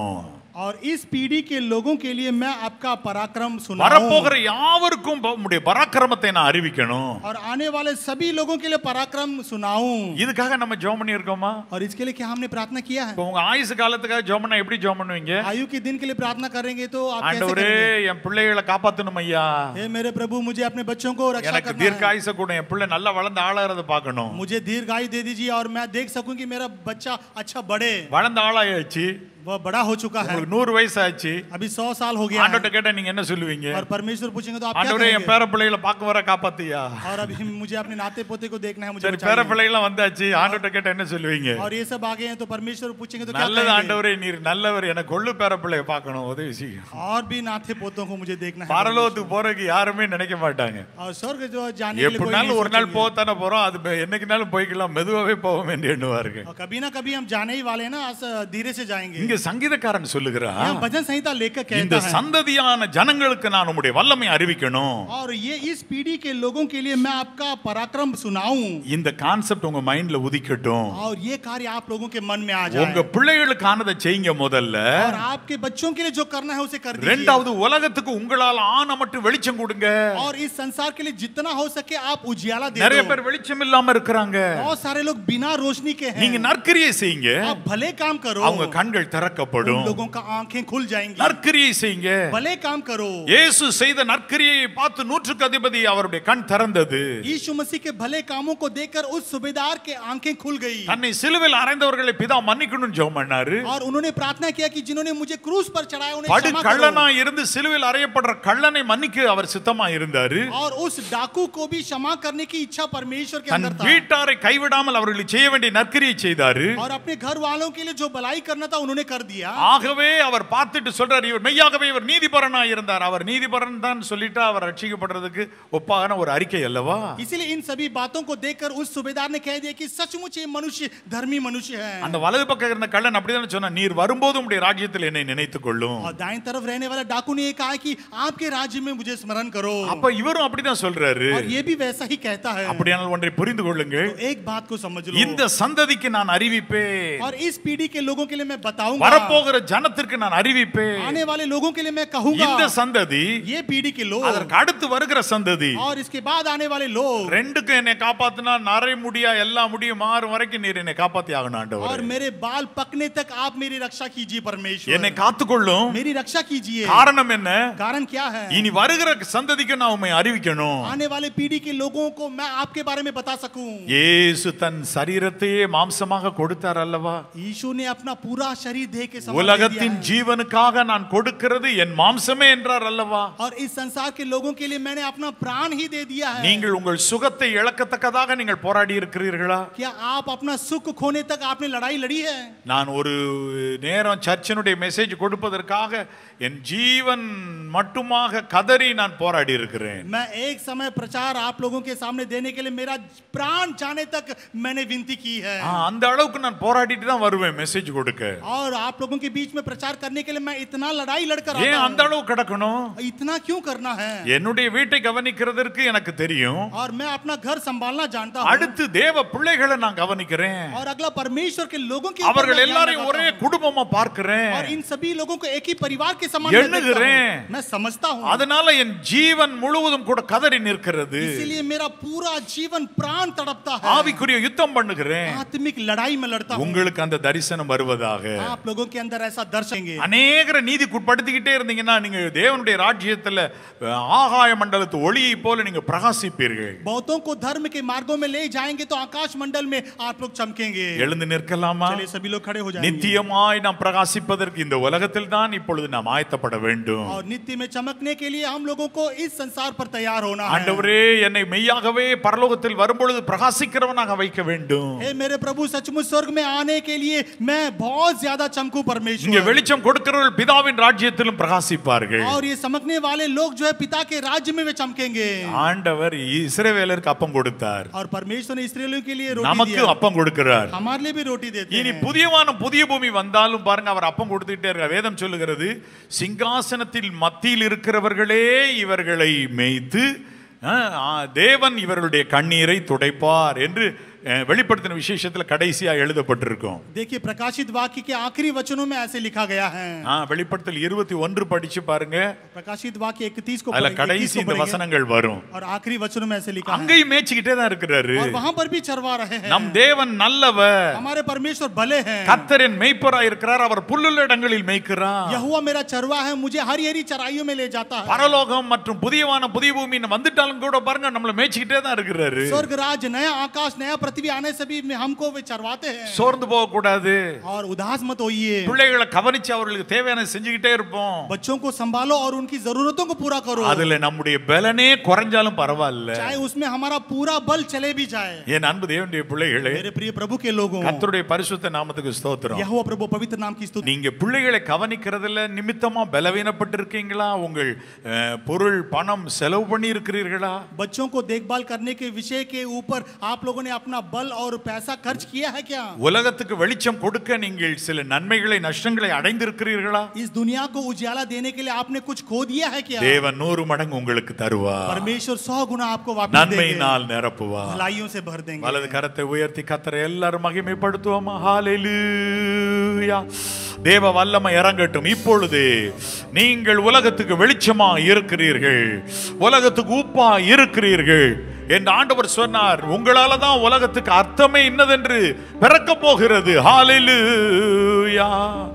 और इस पीढ़ी के लोगों के लिए मैं आपका पराक्रम सुनाऊं வரப்போகிற யாவருக்கும் ப- உம்முடைய பராக்கிரமத்தை நான் அறிவிக்கணும் और आने वाले सभी लोगों के लिए पराक्रम सुनाऊं இதுக்காக நம்ம ஜெபம் பண்ணி இருக்கோமா और इसके लिए क्या हमने प्रार्थना किया है இப்போ உங்க ஆயுசு காலத்துக்காக ஜெபம் பண்ணா எப்படி ஜெபம் பண்ணுவீங்க आयु के दिन के लिए प्रार्थना करेंगे तो आप कैसे ஆண்டவரே करेंगे என் பிள்ளைகளை காப்பாத்தணும் ஐயா हे मेरे प्रभु मुझे अपने बच्चों को रक्षा எனக்கு करना தீர்க்க है ஆயுச கூட என் பிள்ளை நல்லா வளர்ந்து ஆளாகிறத பார்க்கணும் मुझे दीर्घायु दे दीजिए और मैं देख सकूं कि मेरा बच्चा अच्छा बढ़े வளர்ந்த ஆளாயாச்சு वह बड़ा हो चुका है உங்களுக்கு நூறு வயசு ஆச்சு अभी सौ साल हो गया ஆண்டவர்கிட்ட है கேட்டா நீங்க என்ன சொல்லுவீங்க और परमेश्वर पूछेंगे तो आप क्या ஆண்டவரே என் कहेंगे பேர பிள்ளைகளை பார்க்க வர காப்பாத்தியா और अभी मुझे अपने नाते पोते को देखना है मुझे சரி बचाइए। பேர பிள்ளைகளாம் வந்தாச்சு ஆண்டவர்கிட்ட கேட்டா என்ன சொல்லுவீங்க और ये सब आगे हैं तो परमेश्वर पूछेंगे तो क्या நல்லது कहेंगे ஆண்டவரே நீர் நல்லவர் எனக்கு கொள்ளு பேர பிள்ளைய பார்க்கணும் உதவி செய்யும் और भी नाते पोतों को मुझे देखना है பரலோகத்துக்கு போறதுக்கு யாருமே நினைக்க மாட்டாங்க और स्वर्ग जो जाने के लिए कोई எப்படினாலும் नहीं ஒரு நாள் सोचेंगे। போகத்தானே போறோம் அது பெ- என்னைக்குனாலும் போய்க்கலாம் மெதுவாவே போக வேண்டிய எண்ணுவார்கள் और कभी ना कभी हम जाने ही वाले हैं ना आज धीरे से जाएंगे இங்க சங்கீதக்காரன் சொல்லுகிறான் यहाँ भजन संहिता लेकर இந்த कहता है சந்ததியான ஜனங்களுக்கு நான் உம்முடைய வல்லமை அறிவிக்கணும் और ये इस पीढ़ी के लोगों के लिए मैं आपका पराक्रम सुनाऊं இந்த கான்செப்ட் உங்க மைண்ட்ல உதிக்கட்டும் और ये कार्य आप लोगों के मन में आ உங்க जाए பிள்ளைகளுக்கானதை செய்யுங்க முதல்ல और आपके बच्चों के लिए जो करना है उसे कर दीजिए ரெண்டாவது உலகத்துக்கு உங்களால் ஆன மட்டும் வெளிச்சம் கொடுங்க और इस संसार के लिए जितना हो सके आप उजियाला दे நிறைய दो பேர் வெளிச்சம் இல்லாம இருக்கிறாங்க बहुत सारे लोग बिना रोशनी के நீங்க हैं நற்கிரியை செய்யுங்க आप भले काम करो அவங்க கண்கள் उन திறக்கப்படும் लोगों का आंखें खुल जाएंगी நற்கிரியை செய்யுங்க भले काम करो இயேசு செய்த நற்கிரியை பார்த்து நூற்றுக்கு அதிபதி அவருடைய கண் திறந்தது यीशु मसीह के भले कामों को देखकर उस सूबेदार के आंखें खुल गई தன்னை சிலுவையில் அறைந்தவர்களை பிதா மன்னிக்கணும்னு ஜெபம் பண்ணாரு और उन्होंने प्रार्थना किया कि जिन्होंने मुझे क्रूस पर चढ़ाया उन्हें படு क्षमा கள்ளனா करो இருந்து சிலுவையில் அறையப்படுற கள்ளனை மன்னிக்க அவர் சித்தமா இருந்தாரு और उस डाकू को भी क्षमा करने की इच्छा परमेश्वर के தன் अंदर था வீட்டாரை கைவிடாமல் அவர்களுக்கு செய்ய வேண்டிய நற்கிரியை செய்தாரு और अपने घर वालों के लिए जो भलाई करना था उन्होंने कर दिया ஆகவே அவர் பார்த்துட்டு சொல்றாரு இவர் மெய்யாகவே இவர் நீதிபரனா இருந்தார் அவர் நீதிபரன் தான் சொல்லிட்டா அவர் ரட்சிக்கப்படுறதுக்கு ஒப்பான ஒரு அறிக்கை அல்லவா इसीलिए इन सभी बातों को देखकर उस सूबेदार ने कह दिया कि सचमुच ये मनुष्य धर्मी मनुष्य है அந்த வலது பக்கம் இருந்த கள்ளன் அப்படிதான் சொன்னா நீர் வரும்போது உடைய ராஜ்யத்தில் என்னை நினைத்துக் கொள்ளும் और दाएं तरफ रहने वाला डाकू ने ये कहा कि आपके राज्य में मुझे स्मरण करो அப்ப இவரும் அப்படிதான் சொல்றாரு और ये भी वैसा ही कहता है அப்படியானால் ஒன்றை புரிந்து கொள்ளுங்கள் तो एक बात को समझ लो இந்த சந்ததிக்கு நான் அறிவிப்பேன் और इस पीढ़ी के लोगों के लिए मैं बताऊंगा வரப்போகிற ஜனத்திற்கு நான் அறிவிப்பேன் आने वाले लोगों के लिए मैं कहूंगा இந்த சந்ததி ये पीढ़ी के लोग அதற்கு அடுத்து வருகிற சந்ததி और इसके बाद आने वाले लोग ரெண்டுக்கும் என்னை காப்பாத்தினா நரை முடியா எல்லா முடியும் மாறும் வரைக்கும் நீர் என்னை காப்பாத்தி ஆகணும் और ஆண்டவர் मेरे बाल पकने तक आप मेरी रक्षा कीजिए परमेश्वर என்னை காத்துக்கொள்ளும் मेरी रक्षा कीजिए காரணம் என்ன कारण क्या है இனி வருகிற சந்ததிக்கு நான் உண்மை அறிவிக்கணும் आने वाले पीढ़ी के लोगों को मैं आपके बारे में बता सकूं இயேசு தன் சரீரத்தையே மாம்சமாக கொடுத்தார் அல்லவா यीशु ने अपना पूरा शरीर दे के समर्पण உலகத்தின் दिया है। ஜீவனுக்காக நான் கொடுக்கிறது என் மாம்சமே என்றார் அல்லவா और इस संसार के लोगों के लिए मैंने अपना प्राण ही दे दिया है நீங்கள் உங்கள் சுகத்தை இழக்கத்தக்கதாக நீங்கள் போராடி இருக்கிறீர்களா क्या आप अपना सुख खोने तक आपने लड़ाई लड़ी है நான் ஒரு நேரம் சர்ச்சினுடைய மெசேஜ் கொடுப்பதற்காக என் ஜீவன் மட்டுமாக கதறி நான் போராடி இருக்கிறேன் मैं एक समय प्रचार आप लोगों के सामने देने के लिए मेरा प्राण जाने तक मैंने विनती की है ஆ, அந்த அளவுக்கு நான் போராடிட்டு தான் வருவேன் மெசேஜ் கொடுக்க और आप लोगों के बीच में प्रचार करने के लिए मैं इतना लड़ाई लड़कर ஏன் आता அந்த हूं। அளவு கிடக்கணும் इतना क्यों करना है என்னுடைய வீட்டை கவனிக்கிறதற்கு எனக்கு தெரியும் और मैं अपना घर संभालना जानता हूँ அடுத்து தேவ பிள்ளைகளை நான் கவனிக்கிறேன் और अगला परमेश्वर के लोगों के ऊपर அவர்கள் मैं ध्यान எல்லாரையும் लगाता ஒரே हूं। குடும்பமா பார்க்கிறேன் और इन सभी लोगों को एक ही परिवार के समान मैं देखता எண்ணுகிறேன். हूं। मैं समझता हूँ அதனால என் ஜீவன் முழுவதும் கூட கதறி நிற்கிறது इसीलिए मेरा पूरा जीवन प्राण तड़पता है ஆவிக்குரிய யுத்தம் பண்ணுகிறேன் आत्मिक लड़ाई में लड़ता हूँ உங்களுக்கு அந்த தரிசனம் வருவதாக आप लोगों के अंदर ऐसा दर्शेंगे அநேகரை நீதிக்குட்படுத்திக்கிட்டே இருந்தீங்கன்னா நீங்க தேவனுடைய ராஜ்யத்துல அஹ், ஆகாய மண்டலத்து ஒளியை போல நீங்க பிரகாசிப்பீர்கள் बहुतों को धर्म के मार्गों में ले जाएंगे तो आकाश मंडल में आप लोग चमकेंगे எழுந்து நிற்கலாமா चलिए सभी लोग खड़े हो जाएंगे நித்தியமாய் நாம் பிரகாசிப்பதற்கு இந்த உலகத்தில் தான் இப்பொழுது நாம் ஆயத்தப்பட வேண்டும் और नित्य में चमकने के लिए हम लोगों को इस संसार पर तैयार होना है ஆண்டவரே என்னை மெய்யாகவே பரலோகத்தில் வரும்பொழுது பிரகாசிக்கிறவனாக வைக்க வேண்டும் हे मेरे प्रभु सचमुच स्वर्ग में आने के लिए मैं बहुत ज्यादा चमकू இங்க परमेश्वर வெளிச்சம் கொடுக்கிறவர்கள் பிதாவின் ராஜ்யத்திலும் பிரகாசிப்பார்கள் और ये चमकने वाले लोग जो है पिता के राज्य में वे चमकेंगे ஆண்டவர் இஸ்ரவேலருக்கு அப்பம் கொடுத்தார் और परमेश्वर ने इसराइलियों के लिए रोटी நமக்கு दिया அப்பம் கொடுக்கிறார் हमारे लिए भी रोटी देते இனி हैं புதியவான புதிய பூமி வந்தாலும் பாருங்க அவர் அப்பம் கொடுத்துட்டே இருக்கார் வேதம் சொல்லுகிறது சிங்காசனத்தில் மத்தியில் இருக்கிறவர்களே இவர்களை மேய்த்து ஆ, ஆ, தேவன் இவர்களுடைய கண்ணீரை துடைப்பார் என்று அஹ், வெளிப்படுத்தின விசேஷத்துல கடைசியா எழுதப்பட்டிருக்கும் देखिए प्रकाशित वाक्य के आखिरी वचनों में ऐसे लिखा गया है ஆ, வெளிப்படுத்தல் இருபத்தி ஒன்று படிச்சு பாருங்க प्रकाशित वाक्य इकतीस को அதுல पढ़ेंगे, 21 கடைசி को இந்த पढ़ेंगे। வசனங்கள் வரும் और आखिरी वचनों में ऐसे लिखा है அங்கேயும் மேய்ச்சிக்கிட்டே தான் இருக்கிறாரு और वहां पर भी चरवा रहे हैं நம் தேவன் நல்லவர் हमारे परमेश्वर भले हैं கத்தரின் மெய்ப்பராய் இருக்கிறார் அவர் புல்லுள்ள இடங்களில் மேய்க்கிறார் यहुआ मेरा चरवा है मुझे हरी हरी चराइयों में ले जाता है பரலோகம் மற்றும் புதியவான புதிய பூமி வந்துட்டாலும் கூட பாருங்க நம்மள மேய்ச்சிக்கிட்டே தான் இருக்கிறாரு स्वर्ग राज नया आकाश नया पृथ्वी आने से भी हमको वे चरवाते हैं சோர்ந்து போக கூடாது और उदास मत होइए பிள்ளைகளை கவனிச்சு அவர்களுக்கு தேவையான செஞ்சுக்கிட்டே இருப்போம் बच्चों को संभालो और उनकी जरूरतों को पूरा करो அதுல நம்முடைய பலனே குறைஞ்சாலும் பரவாயில்ல चाहे उसमें हमारा पूरा बल चले भी जाए என் அன்பு தேவனுடைய பிள்ளைகளே मेरे प्रिय प्रभु के लोगों கர்த்தருடைய பரிசுத்த நாமத்துக்கு ஸ்தோத்திரம் यहोवा प्रभु पवित्र नाम की स्तुति நீங்க பிள்ளைகளை கவனிக்கிறதுல நிமித்தமா பலவீனப்பட்டிருக்கீங்களா உங்கள் அஹ், பொருள் பணம் செலவு பண்ணி இருக்கிறீர்களா बच्चों को देखभाल करने के विषय के ऊपर आप लोगों ने अपना बल और पैसा खर्च किया है क्या உலகத்துக்கு வெளிச்சம் கொடுக்க நீங்கள் சில நன்மைகளை நஷ்டங்களை அடைந்திருக்கிறீர்களா इस दुनिया को उजाला देने के लिए आपने कुछ खो दिया है क्या தேவன் நூறு மடங்கு உங்களுக்கு தருவார் परमेश्वर सौ गुना आपको वापस देंगे நன்மையினால் நிரப்புவார் भलाइयों से भर देंगे வலது கரத்தை உயர்த்தி கத்தரை எல்லாரும் மகிமைப்படுத்துவோமா ஹalleluya தேவ வல்லமை இறங்கட்டும் இப்பொழுது நீங்கள் உலகத்துக்கு வெளிச்சமா இருக்கிறீர்கள் உலகத்துக்கு உப்பா இருக்கிறீர்கள் என்று ஆண்டவர் சொன்னார் உங்களால தான் உலகத்துக்கு அர்த்தமே இன்னதென்று பிறக்க போகிறது ஹalleluya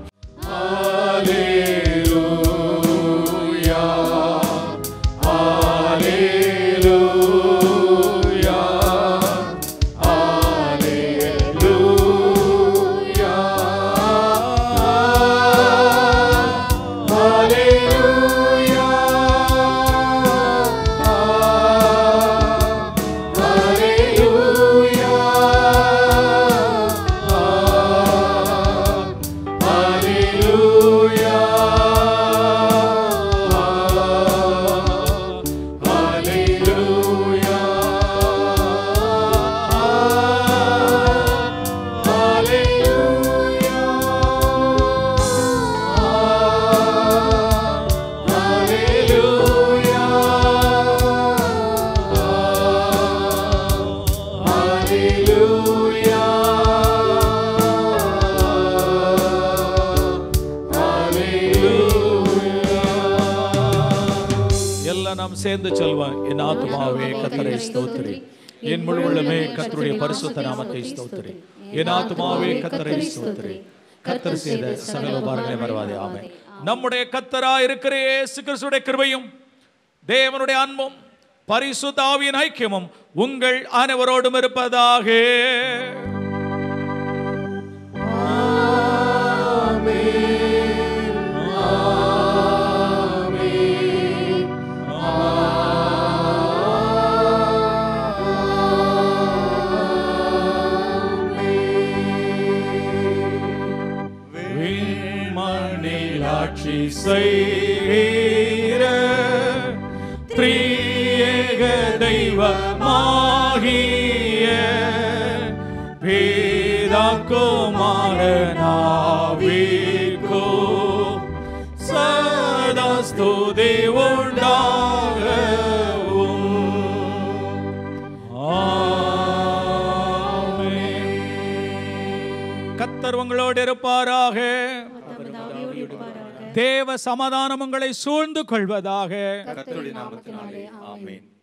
எல்லாம் நாம் சேர்ந்து சொல்வோம் என் ஆத்மாவே கத்தரை ஸ்தோத்திரி என் முழு உள்ளமே கத்தருடைய பரிசுத்த நாமத்தை ஸ்தோத்திரி என் ஆத்மாவே கத்தரை ஸ்தோத்திரி கத்தர் செய்த சகல உபாரங்களை மறவாதே ஆமே நம்முடைய கத்தரா இருக்கிற இயேசு கிறிஸ்துடைய கிருபையும் தேவனுடைய அன்பும் பரிசுத்த ஆவியின் ஐக்கியமும் உங்கள் அனைவரோடும் இருப்பதாக விண்மண்ணில் ஆட்சி செய்கிற திரியேக தெய்வமாகிய பீதாக்குமாரனாவிற்கோ சதா ஸ்துதி உண்டாகவும் ஆமென். கர்த்தர் உங்களோடு இருப்பாராக தேவ சமாதானம் உங்களை சூழ்ந்து கொள்வதாக கர்த்தருடைய நாமத்தினாலே ஆமென்